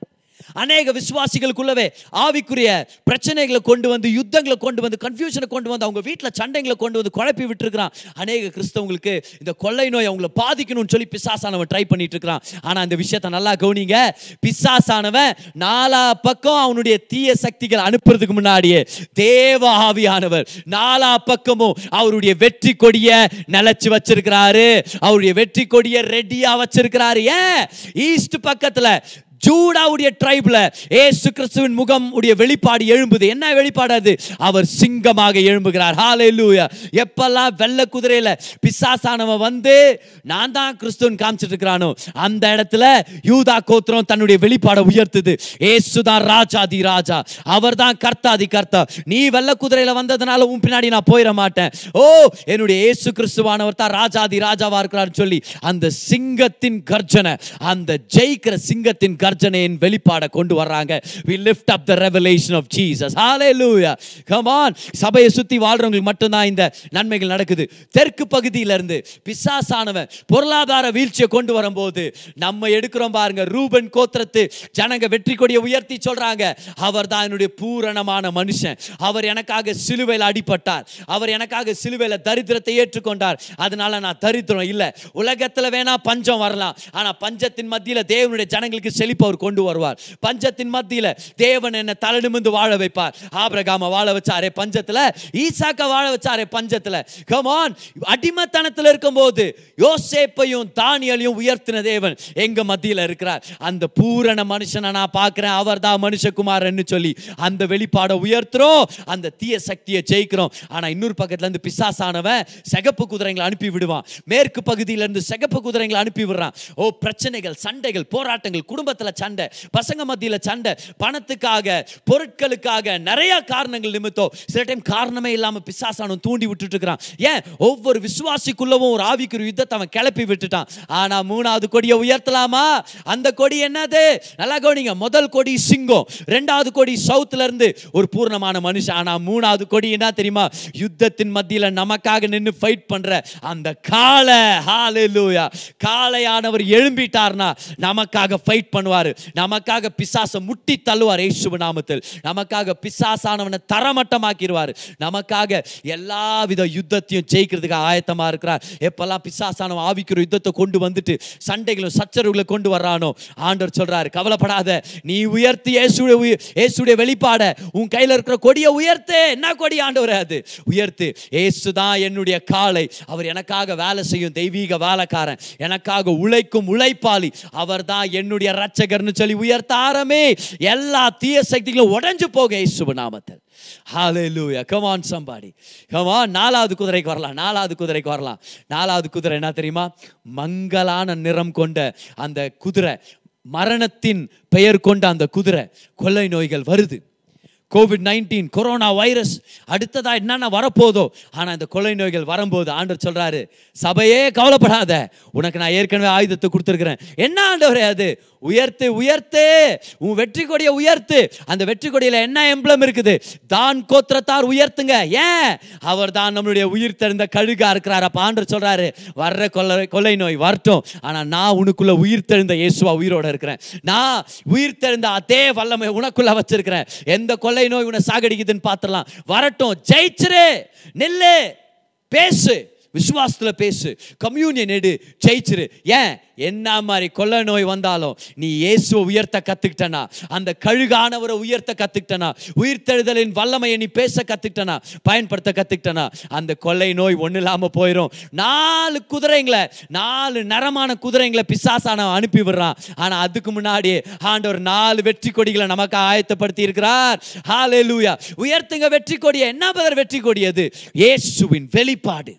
அநேக விசுவாசிகளுக்குள்ளவே ஆவிக்குரிய பிரச்சனைகளை கொண்டு வந்து யுத்தங்களை கொண்டு வந்து கன்ஃபியூஷனை கொண்டு வந்து அவங்க வீட்டில் சண்டைகளை கொண்டு வந்து குழப்பி விட்டுருக்கிறான் அநேக கிறிஸ்தவங்களுக்கு இந்த கொள்ளை நோய் அவங்கள பாதிக்கணும்னு சொல்லி பிசாசானவன் ட்ரை பண்ணிட்டு இருக்கிறான் ஆனா இந்த விஷயத்தை நல்லா கவனிங்க பிசாசானவன் நாலா பக்கம் அவனுடைய தீய சக்திகள் அனுப்புறதுக்கு முன்னாடியே தேவ ஆவியானவர் நாலா பக்கமும் அவருடைய வெற்றி கொடிய நிலைச்சு வச்சிருக்கிறாரு அவருடைய வெற்றி கொடிய ரெடியா வச்சிருக்கிறாரு ஏன் ஈஸ்ட் பக்கத்துல ஜூடாவுடைய ட்ரைப்ல ஏசு கிறிஸ்துவின் முகம் உடைய வெளிப்பாடு எழும்புது என்ன வெளிப்பாடு அது அவர் சிங்கமாக எழும்புகிறார் ஹalleluya எப்பெல்லாம் வெள்ளை குதிரையில பிசாசானவன் வந்து நான் தான் கிறிஸ்துவன் காமிச்சிட்டு இருக்கிறானோ அந்த இடத்துல யூதா கோத்திரம் தன்னுடைய வெளிப்பாடை உயர்த்துது ஏசு தான் ராஜாதி ராஜா அவர் தான் கர்த்தாதி கர்த்தா நீ வெள்ளை குதிரையில வந்ததுனால உன் பின்னாடி நான் போயிட மாட்டேன் ஓ என்னுடைய ஏசு கிறிஸ்துவானவர் தான் ராஜாதி ராஜாவா இருக்கிறார் சொல்லி அந்த சிங்கத்தின் கர்ஜனை அந்த ஜெயிக்கிற சிங்கத்தின் கர்ஜனையின் வெளிப்பாடை கொண்டு வர்றாங்க we lift up the revelation of jesus hallelujah come on சபையை சுத்தி வாழ்றவங்களுக்கு மட்டும்தான் இந்த நன்மைகள் நடக்குது தெற்கு பகுதியில இருந்து பிசாசானவன் பொருளாதார வீழ்ச்சியை கொண்டு வரும்போது நம்ம எடுக்கிறோம் பாருங்க ரூபன் கோத்திரத்து ஜனங்க வெற்றி கொடியை உயர்த்தி சொல்றாங்க அவர் தான் என்னுடைய பூரணமான மனுஷன் அவர் எனக்காக சிலுவையில் அடிபட்டார் அவர் எனக்காக சிலுவையில் தரித்திரத்தை ஏற்றுக்கொண்டார் அதனால நான் தரித்திரம் இல்லை உலகத்துல வேணா பஞ்சம் வரலாம் ஆனா பஞ்சத்தின் மத்தியில தேவனுடைய ஜனங்களுக்கு செழிப்பு அவர் கொண்டு வருவார் பஞ்சத்தின் மத்தியில தேவன் என்ன தலை நிமிர்ந்து வாழ வைப்பார் ஆபிரகாம வாழ வச்சாரே பஞ்சத்துல ஈசாக்க வாழ வச்சாரே பஞ்சத்துல கமான் அடிமத்தனத்துல இருக்கும்போது யோசேப்பையும் தானியலையும் உயர்த்தின தேவன் எங்க மத்தியில இருக்கிறார் அந்த பூரண மனுஷனை நான் பார்க்கிறேன் அவர் தான் மனுஷகுமாரன்னு சொல்லி அந்த வெளிப்பாடை உயர்த்துறோம் அந்த தீய சக்தியை ஜெயிக்கிறோம் ஆனா இன்னொரு பக்கத்துல இருந்து பிசாசானவன் சிகப்பு குதிரைங்களை அனுப்பி விடுவான் மேற்கு பகுதியில இருந்து சிகப்பு குதிரைங்களை அனுப்பி விடுறான் ஓ பிரச்சனைகள் சண்டைகள் போராட்டங்கள் குடும்பத்துல சண்டை பசங்க மத்தியில சண்டை பணத்துக்காக பொருட்களுக்காக நிறைய காரணங்கள் நிமித்தம் சில டைம் காரணமே இல்லாம பிசாசானம் தூண்டி விட்டுட்டு இருக்கிறான் ஏன் ஒவ்வொரு விசுவாசிக்குள்ளவும் ஒரு ஆவிக்குரிய யுத்தத்தை அவன் கிளப்பி விட்டுட்டான் ஆனா மூணாவது கொடியை உயர்த்தலாமா அந்த கொடி என்னது நல்லா கவனிங்க முதல் கொடி சிங்கம் ரெண்டாவது கொடி சவுத்துல இருந்து ஒரு பூர்ணமான மனுஷன் ஆனா மூணாவது கொடி என்ன தெரியுமா யுத்தத்தின் மத்தியில நமக்காக நின்னு ஃபைட் பண்ற அந்த காளை ஹalleluya காளையானவர் எழும்பிட்டார்னா நமக்காக ஃபைட் பண்ணுவாரு நமக்காக பிசாசை முட்டி தள்ளுவார் இயேசு நாமத்தில் நமக்காக பிசாசானவனை தரமட்டமாக்கிடுவார் நமக்காக எல்லா வித யுத்தத்தையும் ஜெயிக்கிறதுக்கு ஆயத்தமா இருக்கிறார் எப்பெல்லாம் பிசாசானவன் ஆவிக்கிற யுத்தத்தை கொண்டு வந்துட்டு சண்டைகளும் சச்சரவுகளை கொண்டு வர்றானோ ஆண்டவர் சொல்றாரு கவலைப்படாத நீ உயர்த்தி இயேசுடைய உய- இயேசுடைய வெளிப்பாட உன் கையில இருக்கிற கொடியை உயர்த்து என்ன கொடி ஆண்டவர் அது உயர்த்து இயேசு தான் என்னுடைய காலை அவர் எனக்காக வேலை செய்யும் தெய்வீக வேலைக்காரன் எனக்காக உழைக்கும் உழைப்பாளி அவர் தான் என்னுடைய ரட்சகர்னு சொல்லி உயர்த்த ஆரமே எல்லா தீய சக்திகளும் உடைஞ்சு போக இயேசு நாமத்தில் ஹalleluya come on somebody come on நாலாவது குதிரைக்கு வரலாம் நாலாவது குதிரைக்கு வரலாம் நாலாவது குதிரை என்ன தெரியுமா மங்கலான நிறம் கொண்ட அந்த குதிரை மரணத்தின் பெயர் கொண்ட அந்த குதிரை கொள்ளை நோய்கள் வருது கோவிட் நைன்டீன் கொரோனா வைரஸ் அடுத்ததா என்னென்ன வரப்போதோ ஆனா இந்த கொள்ளை நோய்கள் வரும்போது ஆண்டவர் சொல்றாரு சபையே கவலைப்படாத உனக்கு நான் ஏற்கனவே ஆயுதத்தை கொடுத்துருக்கிறேன் என்ன ஆண்டவரே அது உயர்த்து உயர்த்து உன் வெற்றி கொடியை உயர்த்து அந்த வெற்றி கொடியில என்ன எம்பளம் இருக்குது தான் கோத்திரத்தார் உயர்த்துங்க ஏன் அவர் தான் நம்மளுடைய உயிர் தெரிந்த கழுகா இருக்கிறார் அப்ப ஆண்டவர் சொல்றாரு வர்ற கொள்ளை கொள்ளை நோய் வரட்டும் ஆனா நான் உனக்குள்ள உயிர் தெழுந்த இயேசுவா உயிரோட இருக்கிறேன் நான் உயிர் தெழுந்த அதே வல்லமை உனக்குள்ள வச்சிருக்கிறேன் எந்த கொள்ளை நோய் உன்னை சாகடிக்குதுன்னு பார்த்துடலாம் வரட்டும் ஜெயிச்சிரு நில்லு பேசு விசுவாசத்துல பேசு கம்யூனியன் எடு ஜெயிச்சிரு ஏன் என்ன மாதிரி கொள்ள நோய் வந்தாலும் நீ இயேசுவை உயர்த்த கத்துக்கிட்டனா அந்த கழுகானவரை உயர்த்த கத்துக்கிட்டனா உயிர்த்தெழுதலின் வல்லமையை நீ பேச கத்துக்கிட்டனா பயன்படுத்த கத்துக்கிட்டனா அந்த கொள்ளை நோய் ஒண்ணு இல்லாம போயிடும் நாலு குதிரைங்களை நாலு நரமான குதிரைங்களை பிசாசான அனுப்பி விடுறான் ஆனா அதுக்கு முன்னாடியே ஆண்டவர் நாலு வெற்றி கொடிகளை நமக்கு ஆயத்தப்படுத்தி இருக்கிறார் ஹalleluya உயர்த்துங்க வெற்றி கொடியை என்ன பதர் வெற்றி கொடி அது இயேசுவின் வெளிப்பாடு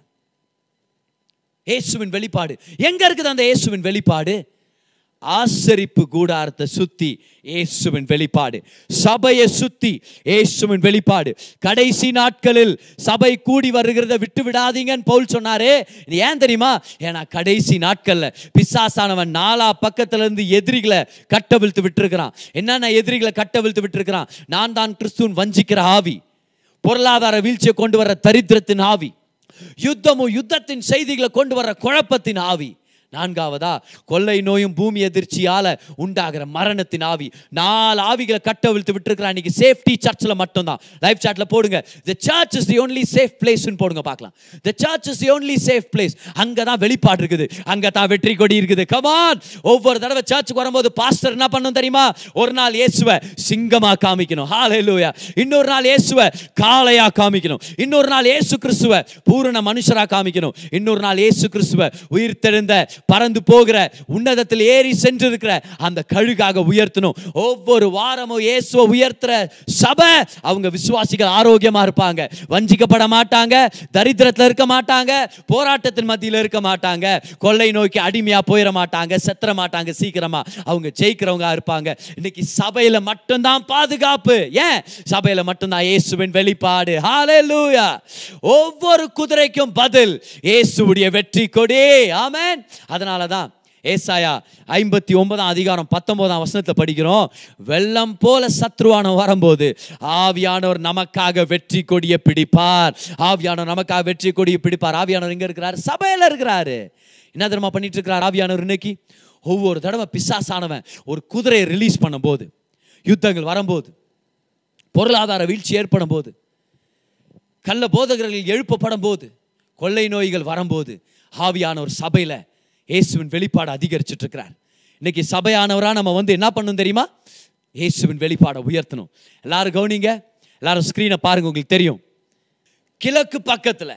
இயேசுவின் வெளிப்பாடு எங்க இருக்குது அந்த இயேசுவின் வெளிப்பாடு ஆசரிப்பு கூடாரத்தை சுத்தி இயேசுவின் வெளிப்பாடு சபையை சுத்தி இயேசுவின் வெளிப்பாடு கடைசி நாட்களில் சபை கூடி வருகிறத விட்டு விடாதீங்கன்னு பவுல் சொன்னாரே இது ஏன் தெரியுமா ஏன்னா கடைசி நாட்கள்ல பிசாசானவன் நாலா பக்கத்துல இருந்து எதிரிகளை கட்டவிழ்த்து விட்டுருக்கிறான் என்னென்ன எதிரிகளை கட்டவிழ்த்து விட்டுருக்கிறான் நான் தான் கிறிஸ்துவின் வஞ்சிக்கிற ஆவி பொருளாதார வீழ்ச்சியை கொண்டு வர தரித்திரத்தின் ஆவி யுத்தமும் யுத்தத்தின் செய்திகளை கொண்டு வர குழப்பத்தின் ஆவி நான்காவதா கொள்ளை நோயும் பூமி எதிர்ச்சியால உண்டாகிற மரணத்தின் ஆவி நாலு ஆவிகளை கட்டவிழ்த்து விட்டுருக்கிறான் இன்னைக்கு சேஃப்டி சர்ச்சில் மட்டும்தான் லைஃப் சாட்ல போடுங்க the church is the only safe பிளேஸ்னு போடுங்க பார்க்கலாம் the church is the only safe place அங்கே தான் வெளிப்பாடு இருக்குது அங்கே தான் வெற்றி கொடி இருக்குது கமான் ஒவ்வொரு தடவை சர்ச்சுக்கு வரும்போது பாஸ்டர் என்ன பண்ணணும் தெரியுமா ஒரு நாள் இயேசுவை சிங்கமா காமிக்கணும் ஹalleluya இன்னொரு நாள் இயேசுவை காளையா காமிக்கணும் இன்னொரு நாள் இயேசு கிறிஸ்துவ பூரண மனுஷரா காமிக்கணும் இன்னொரு நாள் இயேசு கிறிஸ்துவ உயிர் தெழுந்த பறந்து போகிற உன்னதத்தில் ஏறி சென்றிருக்கிற அந்த கழுகாக உயர்த்தணும் ஒவ்வொரு வாரமும் இயேசுவை உயர்த்துற சபை அவங்க விசுவாசிகள் ஆரோக்கியமா இருப்பாங்க வஞ்சிக்கப்பட மாட்டாங்க தரித்திரத்துல இருக்க மாட்டாங்க போராட்டத்தின் மத்தியில் இருக்க மாட்டாங்க கொள்ளை நோக்கி அடிமையா போயிட மாட்டாங்க செத்துற மாட்டாங்க சீக்கிரமா அவங்க ஜெயிக்கிறவங்க இருப்பாங்க இன்னைக்கு சபையில மட்டும்தான் பாதுகாப்பு ஏன் சபையில மட்டும்தான் இயேசுவின் வெளிப்பாடு ஹalleluya ஒவ்வொரு குதிரைக்கும் பதில் இயேசுவுடைய வெற்றி கொடி ஆமென் அதனால தான் ஏசாயா ஐம்பத்தி ஒன்பதாம் அதிகாரம் பத்தொன்பதாம் வசனத்தை படிக்கிறோம் வெள்ளம் போல சத்ருவானம் வரும்போது ஆவியானவர் நமக்காக வெற்றி கொடியை பிடிப்பார் ஆவியானவர் நமக்காக வெற்றி கொடியை பிடிப்பார் ஆவியானவர் எங்க இருக்கிறார் சபையில இருக்கிறாரு என்ன தெரியுமா பண்ணிட்டு இருக்கிறார் ஆவியானவர் இன்னைக்கு ஒவ்வொரு தடவை பிசாசானவன் ஒரு குதிரையை ரிலீஸ் பண்ணும்போது யுத்தங்கள் வரும்போது பொருளாதார வீழ்ச்சி ஏற்படும் போது கள்ள போதகர்கள் எழுப்பப்படும் போது கொள்ளை நோய்கள் வரும்போது ஆவியான ஒரு சபையில இயேசுவின் வெளிப்பாடு அதிகரிச்சுட்டு இருக்கிறார் இன்னைக்கு சபையானவரா நம்ம வந்து என்ன பண்ணணும் தெரியுமா இயேசுவின் வெளிப்பாடை உயர்த்தணும் எல்லாரும் கவனிங்க எல்லாரும் ஸ்கிரீனை பாருங்க உங்களுக்கு தெரியும் கிழக்கு பக்கத்துல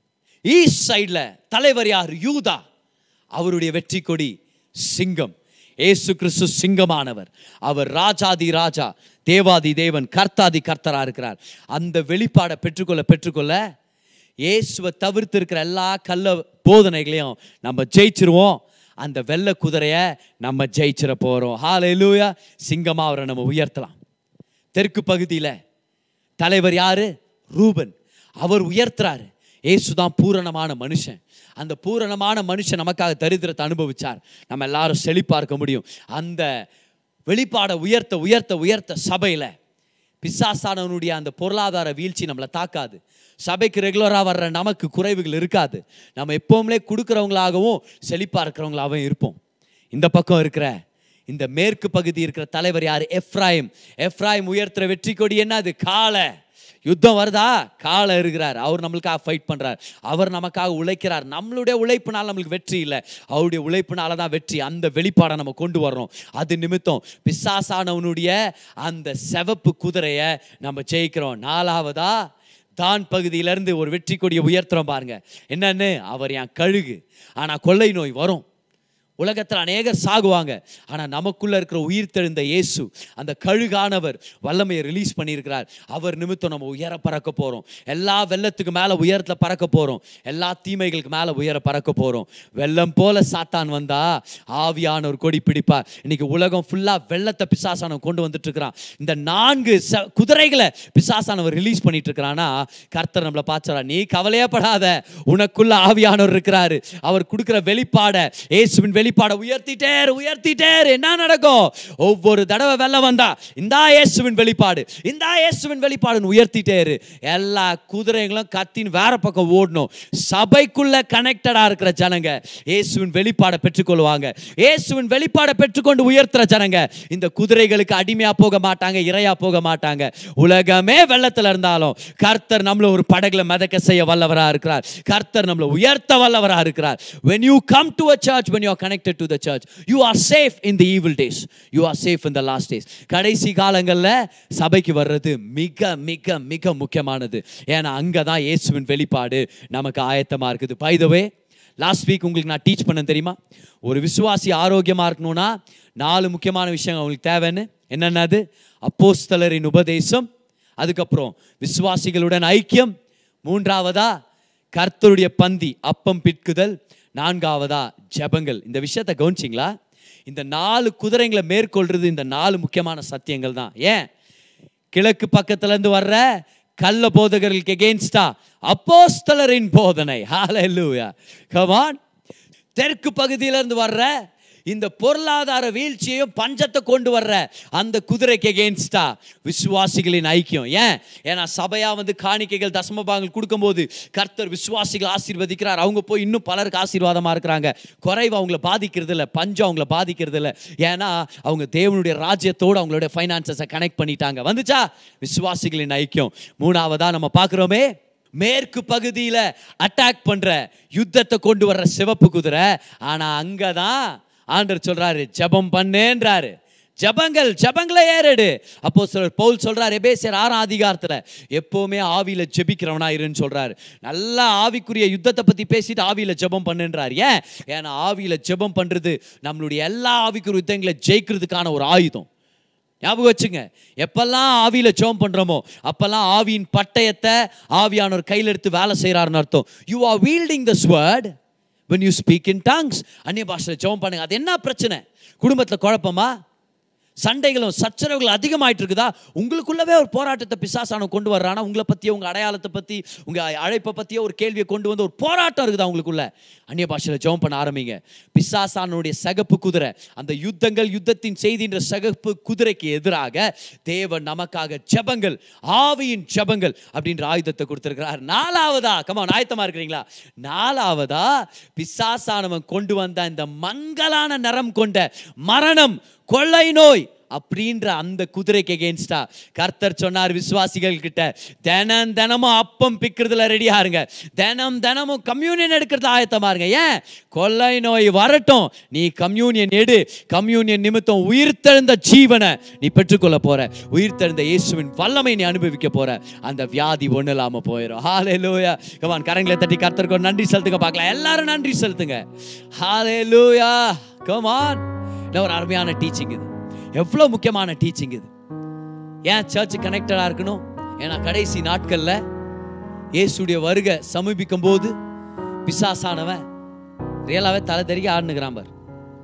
ஈஸ்ட் சைடுல தலைவர் யார் யூதா அவருடைய வெற்றி கொடி சிங்கம் ஏசு கிறிஸ்து சிங்கமானவர் அவர் ராஜாதி ராஜா தேவாதி தேவன் கர்த்தாதி கர்த்தரா இருக்கிறார் அந்த வெளிப்பாடை பெற்றுக்கொள்ள பெற்றுக்கொள்ள இயேசுவை தவிர்த்து இருக்கிற எல்லா கள்ள போதனைகளையும் நம்ம ஜெயிச்சிருவோம் அந்த வெள்ளை குதிரைய நம்ம ஜெயிச்சிட போறோம் ஹalleluya சிங்கமா அவரை நம்ம உயர்த்தலாம் தெற்கு பகுதியில தலைவர் யாரு ரூபன் அவர் உயர்த்துறாரு ஏசுதான் பூரணமான மனுஷன் அந்த பூரணமான மனுஷன் நமக்காக தரித்திரத்தை அனுபவிச்சார் நம்ம எல்லாரும் செழிப்பா இருக்க முடியும் அந்த வெளிப்பாடை உயர்த்த உயர்த்த உயர்த்த சபையில பிசாசானவனுடைய அந்த பொருளாதார வீழ்ச்சி நம்மளை தாக்காது சபைக்கு ரெகுலராக வர்ற நமக்கு குறைவுகள் இருக்காது நம்ம எப்பவுமே கொடுக்குறவங்களாகவும் செழிப்பாக இருக்கிறவங்களாகவும் இருப்போம் இந்த பக்கம் இருக்கிற இந்த மேற்கு பகுதி இருக்கிற தலைவர் யார் எஃப்ராயிம் எஃப்ராயிம் உயர்த்துற வெற்றி கொடி என்னது காளை யுத்தம் வருதா காலை இருக்கிறார் அவர் நம்மளுக்காக ஃபைட் பண்றார் அவர் நமக்காக உழைக்கிறார் நம்மளுடைய உழைப்புனால நம்மளுக்கு வெற்றி இல்லை அவருடைய உழைப்புனால தான் வெற்றி அந்த வெளிப்பாடை நம்ம கொண்டு வர்றோம் அது நிமித்தம் பிசாசானவனுடைய அந்த செவப்பு குதிரையை நம்ம ஜெயிக்கிறோம் நாலாவதா தான் பகுதியிலேருந்து ஒரு வெற்றி கொடியை உயர்த்துறோம் பாருங்க என்னன்னு அவர் என் கழுகு ஆனால் கொள்ளை நோய் வரும் உலகத்தில் அநேகர் சாகுவாங்க ஆனால் நமக்குள்ள இருக்கிற உயிர் தெழுந்த இயேசு அந்த கழுகானவர் வல்லமையை ரிலீஸ் பண்ணியிருக்கிறார் அவர் நிமித்தம் நம்ம உயர பறக்க போகிறோம் எல்லா வெள்ளத்துக்கு மேலே உயரத்தில் பறக்க போகிறோம் எல்லா தீமைகளுக்கு மேலே உயர பறக்க போகிறோம் வெள்ளம் போல சாத்தான் வந்தா ஆவியானவர் கொடி பிடிப்பார் இன்னைக்கு உலகம் ஃபுல்லாக வெள்ளத்தை பிசாசானவன் கொண்டு வந்துட்டு இருக்கிறான் இந்த நான்கு ச- குதிரைகளை பிசாசானவர் ரிலீஸ் பண்ணிட்டு இருக்கிறானா கர்த்தர் நம்மளை பார்த்துறா நீ கவலையே படாத உனக்குள்ள ஆவியானவர் இருக்கிறாரு அவர் கொடுக்கிற வெளிப்பாடை இயேசுவின் வெளிப்பாடை உயர்த்திட்டே இரு, உயர்த்திட்டே இரு. என்ன நடக்கும் ஒவ்வொரு தடவை வெள்ளம் வந்தா இந்தா இயேசுவின் வெளிப்பாடு இந்தா இயேசுவின் வெளிப்பாடுன்னு உயர்த்திட்டே இரு எல்லா குதிரைகளும் கத்தின் வேற பக்கம் ஓடணும் சபைக்குள்ள கனெக்டடா இருக்கிற ஜனங்க இயேசுவின் வெளிப்பாடை பெற்றுக்கொள்வாங்க இயேசுவின் வெளிப்பாடை பெற்றுக்கொண்டு உயர்த்துற ஜனங்க இந்த குதிரைகளுக்கு அடிமையா போக மாட்டாங்க இரையா போக மாட்டாங்க உலகமே வெள்ளத்துல இருந்தாலும் கர்த்தர் நம்மள ஒரு படகுல மிதக்க செய்ய வல்லவரா இருக்கிறார் கர்த்தர் நம்மள உயர்த்த வல்லவரா இருக்கிறார் when you come to a church when you are connected to the church you are safe in the evil days you are safe in the last days கடைசி காலங்கள்ல சபைக்கு வர்றது மிக மிக மிக முக்கியமானது ஏன்னா அங்க தான் இயேசுவின் வெளிப்பாடு நமக்கு ஆயத்தமா இருக்குது by the way last week உங்களுக்கு நான் டீச் பண்ண தெரியுமா ஒரு விசுவாசி ஆரோக்கியமா இருக்கணும்னா நாலு முக்கியமான விஷயம் அவங்களுக்கு தேவைன்னு என்னென்னது அப்போஸ்தலரின் உபதேசம் அதுக்கப்புறம் விசுவாசிகளுடன் ஐக்கியம் மூன்றாவதா கர்த்தருடைய பந்தி அப்பம் பிட்குதல் நான்காவதா ஜெபங்கள் இந்த விஷயத்தை கவனிச்சிங்களா இந்த நாலு குதிரைங்களை மேற்கொள்றது இந்த நாலு முக்கியமான சத்தியங்கள் தான் ஏன் கிழக்கு பக்கத்துல இருந்து வர்ற கள்ள போதகர்களுக்கு எகேன்ஸ்டா அப்போஸ்தலரின் போதனை ஹalleluya come on தெற்கு பகுதியில இருந்து வர்ற இந்த பொருளாதார வீழ்ச்சியையும் பஞ்சத்தை கொண்டு வர்ற அந்த குதிரைக்கு எகேன்ஸ்டா விசுவாசிகளின் ஐக்கியம் ஏன் ஏன்னா சபையா வந்து காணிக்கைகள் தசமபாகங்கள் கொடுக்கும்போது கர்த்தர் விசுவாசிகள் ஆசீர்வதிக்கிறார் அவங்க போய் இன்னும் பலருக்கு ஆசீர்வாதமா இருக்கிறாங்க குறைவு அவங்கள பாதிக்கிறது இல்லை பஞ்சம் அவங்கள பாதிக்கிறது இல்லை ஏன்னா அவங்க தேவனுடைய ராஜ்யத்தோடு அவங்களுடைய ஃபைனான்சஸை கனெக்ட் பண்ணிட்டாங்க வந்துச்சா விசுவாசிகளின் ஐக்கியம் மூணாவதா நம்ம பார்க்குறோமே மேற்கு பகுதியில் அட்டாக் பண்ற யுத்தத்தை கொண்டு வர்ற சிவப்பு குதிரை ஆனா அங்கதான் ஆண்டர் சொல்றாரு ஜெபம் பண்ணேன்றாரு ஜெபங்கள் ஜெபங்களை ஏறெடு அப்போ சிலர் பவுல் சொல்றாரு எபேசியர் ஆறாம் அதிகாரத்துல எப்பவுமே ஆவியில ஜெபிக்கிறவனா இருன்னு சொல்றாரு நல்லா ஆவிக்குரிய யுத்தத்தை பத்தி பேசிட்டு ஆவியில ஜெபம் பண்ணுன்றாரு ஏன் ஏன்னா ஆவியில ஜெபம் பண்றது நம்மளுடைய எல்லா ஆவிக்குரிய யுத்தங்களை ஜெயிக்கிறதுக்கான ஒரு ஆயுதம் ஞாபகம் வச்சுங்க எப்பெல்லாம் ஆவியில ஜோம் பண்றோமோ அப்பெல்லாம் ஆவியின் பட்டயத்தை ஆவியானவர் கையில் எடுத்து வேலை செய்யறாருன்னு அர்த்தம் you are wielding the sword when you speak in tongues அந்நிய பாஷையில் ஜெபம் பண்ணுங்க அது என்ன பிரச்சனை குடும்பத்துல குழப்பமா சண்டைகளும் சச்சரவுகள் அதிகமாயிட்டு இருக்குதா உங்களுக்குள்ளவே ஒரு போராட்டத்தை பிசாசானம் கொண்டு வர்றானா உங்களை பற்றியோ உங்கள் அடையாளத்தை பற்றி உங்கள் அழைப்பை பற்றியோ ஒரு கேள்வியை கொண்டு வந்து ஒரு போராட்டம் இருக்குதா உங்களுக்குள்ள அந்நிய பாஷையில் ஜெபம் பண்ண ஆரம்பிங்க பிசாசானுடைய சகப்பு குதிரை அந்த யுத்தங்கள் யுத்தத்தின் செய்தின்ற சகப்பு குதிரைக்கு எதிராக தேவன் நமக்காக ஜெபங்கள் ஆவியின் ஜெபங்கள் அப்படின்ற ஆயுதத்தை கொடுத்திருக்கிறார் நாலாவதா கமான் ஆயத்தமா இருக்கிறீங்களா நாலாவதா பிசாசானவன் கொண்டு வந்த இந்த மங்கலான நரம் கொண்ட மரணம் கொள்ளை நோய் அப்படின்ற அந்த குதிரைக்கு எகேன்ஸ்டா கர்த்தர் சொன்னார் விசுவாசிகள் கிட்ட தினம் தினமும் அப்பம் பிக்கிறதுல ரெடியா இருங்க தினம் தினமும் கம்யூனியன் எடுக்கிறது ஆயத்தமா இருங்க ஏன் கொள்ளை நோய் வரட்டும் நீ கம்யூனியன் எடு கம்யூனியன் நிமித்தம் உயிர்த்தெழுந்த ஜீவனை நீ பெற்றுக்கொள்ள போற உயிர்த்தெழுந்த இயேசுவின் வல்லமை நீ அனுபவிக்க போற அந்த வியாதி ஒண்ணு இல்லாம போயிடும் ஹாலே லூயா கமான் கரங்களை தட்டி கர்த்தருக்கு ஒரு நன்றி செலுத்துங்க பார்க்கலாம் எல்லாரும் நன்றி செலுத்துங்க ஹாலே லூயா கமான் இல்லை ஒரு அருமையான டீச்சிங் இது எவ்வளோ முக்கியமான டீச்சிங் இது ஏன் சர்ச் கனெக்டடாக இருக்கணும் ஏன்னா கடைசி நாட்களில் இயேசுடைய வருகை சமீபிக்கும் போது பிசாசானவன் ரியலாகவே தலை தெரிய ஆடுனுக்கிறான் பார்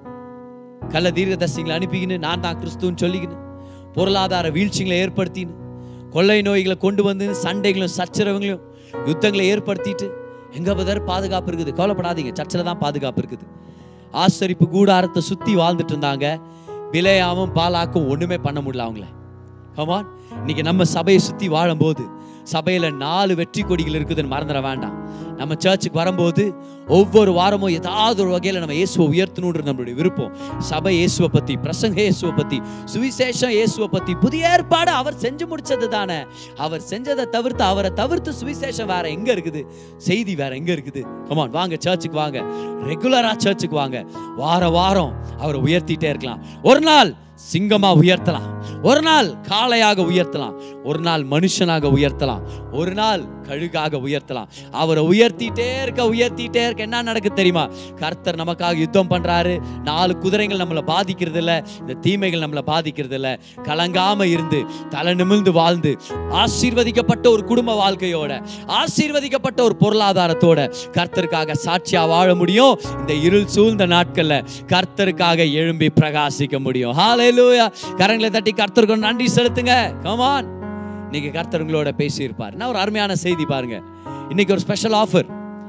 கள்ள தீர்க்கதர்சிகளை அனுப்பிக்கின்னு நான் தான் கிறிஸ்துன்னு சொல்லிக்கின்னு பொருளாதார வீழ்ச்சிகளை ஏற்படுத்தின்னு கொள்ளை நோய்களை கொண்டு வந்து சண்டைகளும் சச்சரவுகளையும் யுத்தங்களை ஏற்படுத்திட்டு எங்க பதர் பாதுகாப்பு இருக்குது கவலைப்படாதீங்க சர்ச்சில் தான் பாதுகாப்பு இருக்குது ஆசரிப்பு கூடாரத்தை சுத்தி வாழ்ந்துட்டு இருந்தாங்க விலையாவும் பாலாக்கும் ஒண்ணுமே பண்ண முடியல அவங்கள கமான் இன்னைக்கு நம்ம சபையை சுத்தி வாழும்போது சபையில நாலு வெற்றி கொடிகள் இருக்குதுன்னு மறந்துட வேண்டாம் நம்ம சர்ச்சுக்கு வரும்போது ஒவ்வொரு வாரமும் ஏதாவது ஒரு வகையில் நம்ம இயேசுவை உயர்த்தணுன்றது நம்மளுடைய விருப்பம் சபை இயேசுவை பத்தி பிரசங்க இயேசுவை பத்தி சுவிசேஷம் இயேசுவை பத்தி புதிய ஏற்பாடு அவர் செஞ்சு முடிச்சது தானே அவர் செஞ்சதை தவிர்த்து அவரை தவிர்த்து சுவிசேஷம் வேற எங்க இருக்குது செய்தி வேற எங்க இருக்குது கமான் வாங்க சர்ச்சுக்கு வாங்க ரெகுலரா சர்ச்சுக்கு வாங்க வார வாரம் அவரை உயர்த்திட்டே இருக்கலாம் ஒரு நாள் சிங்கமா உயர்த்தலாம் ஒரு நாள் காளையாக உயர்த்தலாம் ஒரு நாள் மனுஷனாக உயர்த்தலாம் ஒரு நாள் கழுகாக உயர்த்தலாம் அவரை உயர்த்திட்டே இருக்க உயர்த்திட்டே இருக்க என்ன நடக்கு தெரியுமா கர்த்தர் நமக்காக யுத்தம் பண்றாரு நாலு குதிரைகள் நம்மளை பாதிக்கிறது இல்ல இந்த தீமைகள் நம்மளை பாதிக்கிறது இல்ல கலங்காம இருந்து தலை நிமிர்ந்து வாழ்ந்து ஆசீர்வதிக்கப்பட்ட ஒரு குடும்ப வாழ்க்கையோட ஆசீர்வதிக்கப்பட்ட ஒரு பொருளாதாரத்தோட கர்த்தருக்காக சாட்சியா வாழ முடியும் இந்த இருள் சூழ்ந்த நாட்கள்ல கர்த்தருக்காக எழும்பி பிரகாசிக்க முடியும் ஹalleluya கரங்களை தட்டி கர்த்தருக்கு நன்றி செலுத்துங்க கமான் இன்னைக்கு கர்த்தர் உங்களோட பேசியிருப்பார் நான் ஒரு அருமையான செய்தி பாருங்க இன்னைக்கு ஒரு ஸ்பெஷல் ஆஃபர்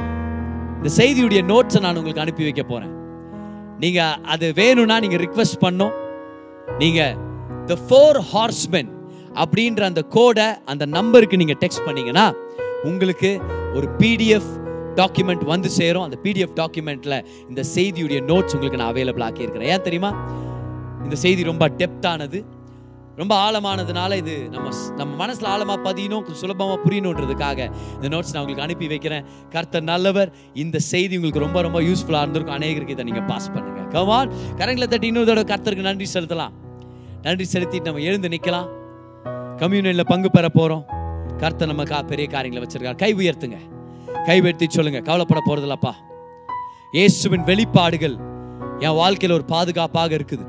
இந்த செய்தியுடைய நோட்ஸை நான் உங்களுக்கு அனுப்பி வைக்க போறேன் நீங்க அது வேணும்னா நீங்க ரிக்வெஸ்ட் பண்ணோம் நீங்க த ஃபோர் ஹார்ஸ்மென் அப்படின்ற அந்த கோடை அந்த நம்பருக்கு நீங்க டெக்ஸ்ட் பண்ணீங்கன்னா உங்களுக்கு ஒரு பிடிஎஃப் டாக்குமெண்ட் வந்து சேரும் அந்த பிடிஎஃப் டாக்குமெண்ட்ல இந்த செய்தியுடைய நோட்ஸ் உங்களுக்கு நான் அவைலபிள் ஆக்கியிருக்கிறேன் ஏன் தெரியுமா இந்த செய்தி ரொம்ப டெப்த்தானது ரொம்ப ஆழமானதுனால இது நம்ம நம்ம மனசுல ஆழமா பதியணும் கொஞ்சம் சுலபமா புரியணுன்றதுக்காக இந்த நோட்ஸ் நான் உங்களுக்கு அனுப்பி வைக்கிறேன் கர்த்தர் நல்லவர் இந்த செய்தி உங்களுக்கு ரொம்ப ரொம்ப யூஸ்ஃபுல்லா இருந்திருக்கும் அநேகருக்கு இதை நீங்க பாஸ் பண்ணுங்க கமான் கரங்களை தட்டி இன்னொரு தடவை கர்த்தருக்கு நன்றி செலுத்தலாம் நன்றி செலுத்திட்டு நம்ம எழுந்து நிக்கலாம் கம்யூனியன்ல பங்கு பெற போறோம் கர்த்தர் நமக்கா பெரிய காரியங்களை வச்சிருக்கார் கை உயர்த்துங்க கை உயர்த்தி சொல்லுங்க கவலைப்பட போறதில்லப்பா இயேசுவின் வெளிப்பாடுகள் என் வாழ்க்கையில ஒரு பாதுகாப்பாக இருக்குது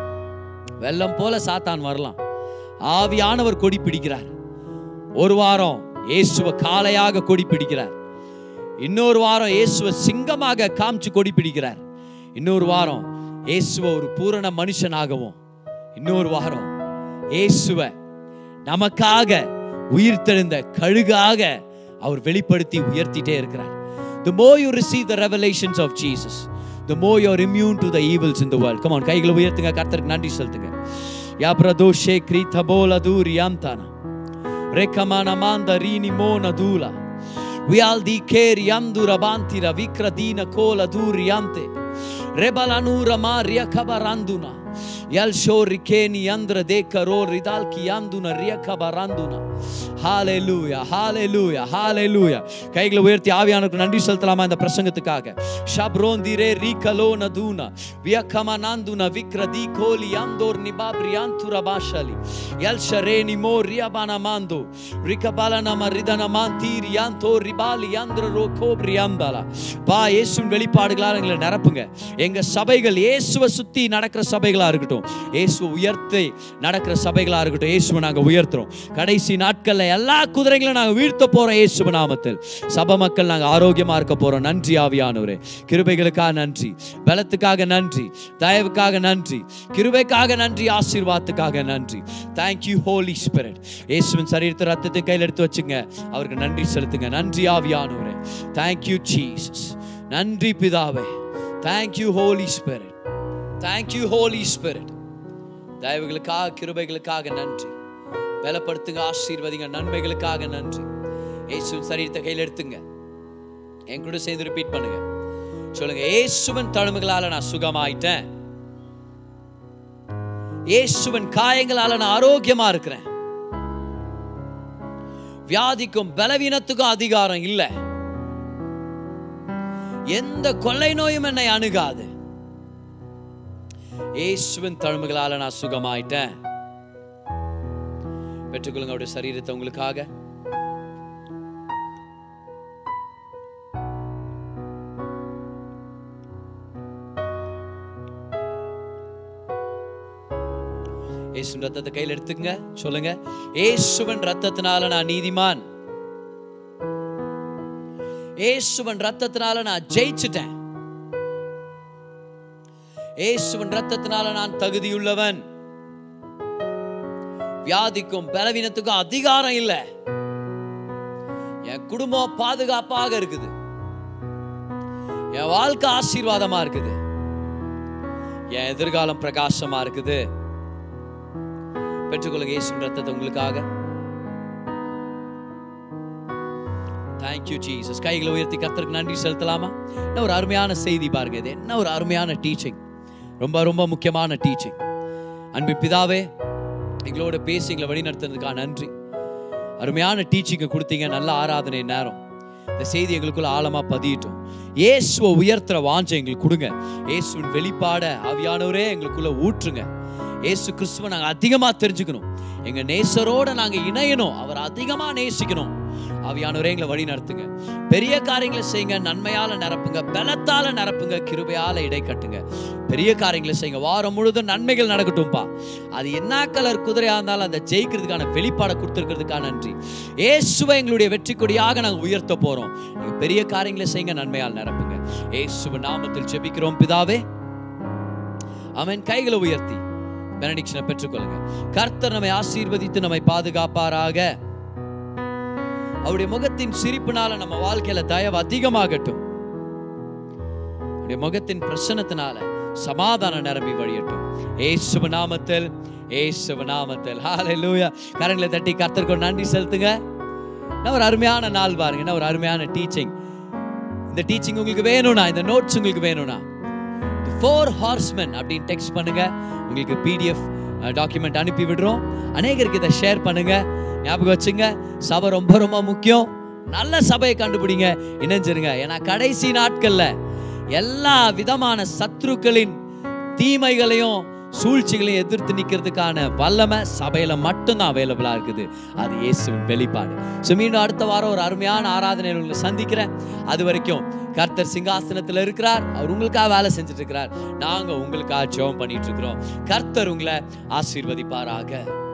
வெள்ளம் போல சாத்தான் வரலாம் ஆவியானவர் கொடி பிடிக்கிறார் ஒரு வாரம் இயேசுவ காளையாக கொடி பிடிக்கிறார் இன்னொரு வாரம் இயேசுவ சிங்கமாக காமிச்சு கொடி பிடிக்கிறார் இன்னொரு வாரம் இயேசுவ ஒரு பூரண மனுஷனாகவும் இன்னொரு வாரம் இயேசுவ நமக்காக உயிர்த்தெழுந்த கழுகாக அவர் வெளிப்படுத்தி உயர்த்திட்டே இருக்கிறார் the more you receive the revelations of jesus the more you're immune to the evils in the world come on கைகளை உயர்த்துங்க கர்த்தருக்கு நன்றி செலுத்துங்க யா பிரதோ ஷே கிரீத போல தூரி யாம்தானா ரெக்கமான மாந்த ரீனி மோன தூலா வியால் தி கேரி அந்துர பாந்திர விக்ரதீன கோல தூரியாந்தே ரெபலனூர மாரிய கபராந்துனா எல் ஷோரி கேனி அந்திர தேக்கரோ ரிதால் கியாந்துன ரிய கபராந்துனா ஹalleluya ஹalleluya ஹalleluya கைகளை உயர்த்தி ஆவியானவருக்கு நன்றி செலுத்தலாமா இந்த பிரசங்கத்துக்காக ஷப்ரோன் திரே ரீகலோ நதுனா வியக்கமா நாந்துன விக்ரதி கோலி அந்தோர் நிபாப்ரி அந்துர பாஷலி எல் ஷரேனி மோ ரியாபான மாந்தோ ரிகபாலன மரிதன மாந்தீரி யாந்தோ ரிபாலி யாந்திர ரோ கோப்ரி யாந்தாலா பா இயேசுவின் வெளிப்பாடுகளால் எங்களை நிரப்புங்க எங்க சபைகள் இயேசுவை சுத்தி நடக்கிற சபைகளா இருக்கட்டும் இயேசுவை உயர்த்தி நடக்கிற சபைகளா இருக்கட்டும் இயேசுவை நாங்க உயர்த்துறோம் கடைசி நாட்கள்ல எல்லா குதிரைகளும் நாங்க வீழ்த்த போறோம் இயேசுவ நாமத்தில் சபை மக்கள் நாங்க ஆரோக்கியமா இருக்க போறோம் நன்றி ஆவியானவரே கிருபைகளுக்காக நன்றி பலத்துக்காக நன்றி தயவுக்காக நன்றி கிருபைக்காக நன்றி ஆசீர்வாதத்துக்காக நன்றி தேங்க்யூ ஹோலி ஸ்பிரிட் இயேசுவின் சரீரத்தை ரத்தத்தை கையில் எடுத்து வச்சுங்க அவருக்கு நன்றி செலுத்துங்க நன்றி ஆவியானவரே தேங்க்யூ ஜீசஸ் நன்றி பிதாவே thank you Holy Spirit thank you Holy Spirit தயவுகளுக்காக கிருபைகளுக்காக நன்றி பலப்படுத்துங்க ஆசீர்வதிங்க நன்மைகளுக்காக நன்றி இயேசுவின் சரீரத்தை கையில் எடுத்துங்க என் கூட சேர்ந்து ரிப்பீட் பண்ணுங்க சொல்லுங்க இயேசுவின் தழும்புகளால நான் சுகமாயிட்டேன் இயேசுவின் காயங்களால நான் ஆரோக்கியமா இருக்கிறேன் வியாதிக்கும் பலவீனத்துக்கும் அதிகாரம் இல்லை எந்த கொள்ளை நோயும் என்னை அணுகாது இயேசுவின் தழும்புகளால நான் சுகமாயிட்டேன் பெற்றுக்கொள்ளுங்க அவருடைய சரீரத்தை உங்களுக்காக இயேசுவின் ரத்தத்தை கையில் எடுத்துக்கங்க சொல்லுங்க இயேசுவின் ரத்தத்தினால நான் நீதிமான் இயேசுவின் ரத்தத்தினால நான் ஜெயிச்சிட்டேன் இயேசுவின் ரத்தத்தினால நான் தகுதியுள்ளவன் வியாதிக்கும் பலவீனத்துக்கும் அதிகாரம் இல்லை என் குடும்பம் பாதுகாப்பாக இருக்குது என் வாழ்க்கை ஆசீர்வாதமா இருக்குது என் எதிர்காலம் பிரகாசமா இருக்குது பெற்றுக்கொள்ளுங்க இயேசுவின் ரத்தத்தை உங்களுக்காக தேங்க்யூ ஜீசஸ் கைகளை உயர்த்தி கர்த்தருக்கு நன்றி செலுத்தலாமா என்ன ஒரு அருமையான செய்தி பாருங்க இது என்ன ஒரு அருமையான டீச்சிங் ரொம்ப ரொம்ப முக்கியமான டீச்சிங் அன்பு பிதாவே எங்களோட பேசி எங்களை வழிநடத்துனதுக்காக நன்றி அருமையான டீச்சிங்கை கொடுத்தீங்க நல்ல ஆராதனை நேரம் இந்த செய்தி எங்களுக்குள்ள ஆழமா பதியட்டும் இயேசுவை உயர்த்துற வாஞ்சை எங்களுக்கு கொடுங்க இயேசுவின் வெளிப்பாட ஆவியானவரே எங்களுக்குள்ள ஊற்றுங்க இயேசு கிறிஸ்துவை நாங்கள் அதிகமாக தெரிஞ்சுக்கணும் எங்க நேசரோட நாங்கள் இணையணும் அவர் அதிகமாக நேசிக்கணும் ஆவியானவரே எங்களை வழி நடத்துங்க பெரிய காரியங்களை செய்யுங்க நன்மையால நிரப்புங்க பலத்தால நிரப்புங்க கிருபையால இடை கட்டுங்க பெரிய காரியங்களை செய்யுங்க வாரம் முழுதும் நன்மைகள் நடக்கட்டும்பா அது என்ன கலர் குதிரையா இருந்தாலும் அந்த ஜெயிக்கிறதுக்கான வெளிப்பாடை கொடுத்துருக்கிறதுக்கான நன்றி ஏசுவை எங்களுடைய வெற்றி கொடியாக நாங்கள் உயர்த்த போறோம் நீங்க பெரிய காரியங்களை செய்யுங்க நன்மையால் நிரப்புங்க ஏசுவ நாமத்தில் ஜெபிக்கிறோம் பிதாவே அவன் கைகளை உயர்த்தி பெனடிக்ஷனை பெற்றுக்கொள்ளுங்க கர்த்தர் நம்மை ஆசீர்வதித்து நம்மை பாதுகாப்பாராக அவருடைய முகத்தின் சிரிப்பினால நம்ம வாழ்க்கையில தயவு அதிகமாகட்டும் அவருடைய முகத்தின் பிரசனத்தினால சமாதானம் நிரம்பி வழியட்டும் ஏசுவ நாமத்தில் ஏசுவ நாமத்தில் ஹalleluya கரங்களை தட்டி கர்த்தருக்கு ஒரு நன்றி செலுத்துங்க என்ன ஒரு அருமையான நாள் பாருங்க என்ன ஒரு அருமையான டீச்சிங் இந்த டீச்சிங் உங்களுக்கு வேணும்னா இந்த நோட்ஸ் உங்களுக்கு வேணும்னா ஃபோர் ஹார்ஸ்மென் அப்படின்னு டெக்ஸ்ட் பண்ணுங்க உங்களுக்கு பிடிஎஃப் டாக்குமெண்ட் அனுப்பி விடுறோம் அநேகருக்கு இதை ஷேர் பண்ணுங்க ஞாபகம் வச்சுங்க சபை ரொம்ப ரொம்ப முக்கியம் நல்ல சபையை கண்டுபிடிங்க இணைஞ்சிருங்க ஏன்னா கடைசி நாட்கள்ல எல்லா விதமான சத்ருக்களின் தீமைகளையும் சூழ்ச்சிகளையும் எதிர்த்து நிற்கிறதுக்கான வல்லமை சபையில மட்டும்தான் அவைலபிளா இருக்குது அது இயேசுவின் வெளிப்பாடு ஸோ மீண்டும் அடுத்த வாரம் ஒரு அருமையான ஆராதனையில் உங்களை சந்திக்கிறேன் அது வரைக்கும் கர்த்தர் சிங்காசனத்தில் இருக்கிறார் அவர் உங்களுக்காக வேலை செஞ்சுட்டு இருக்கிறார் நாங்க உங்களுக்காக ஜெபம் பண்ணிட்டு இருக்கிறோம் கர்த்தர் உங்களை ஆசீர்வதிப்பாராக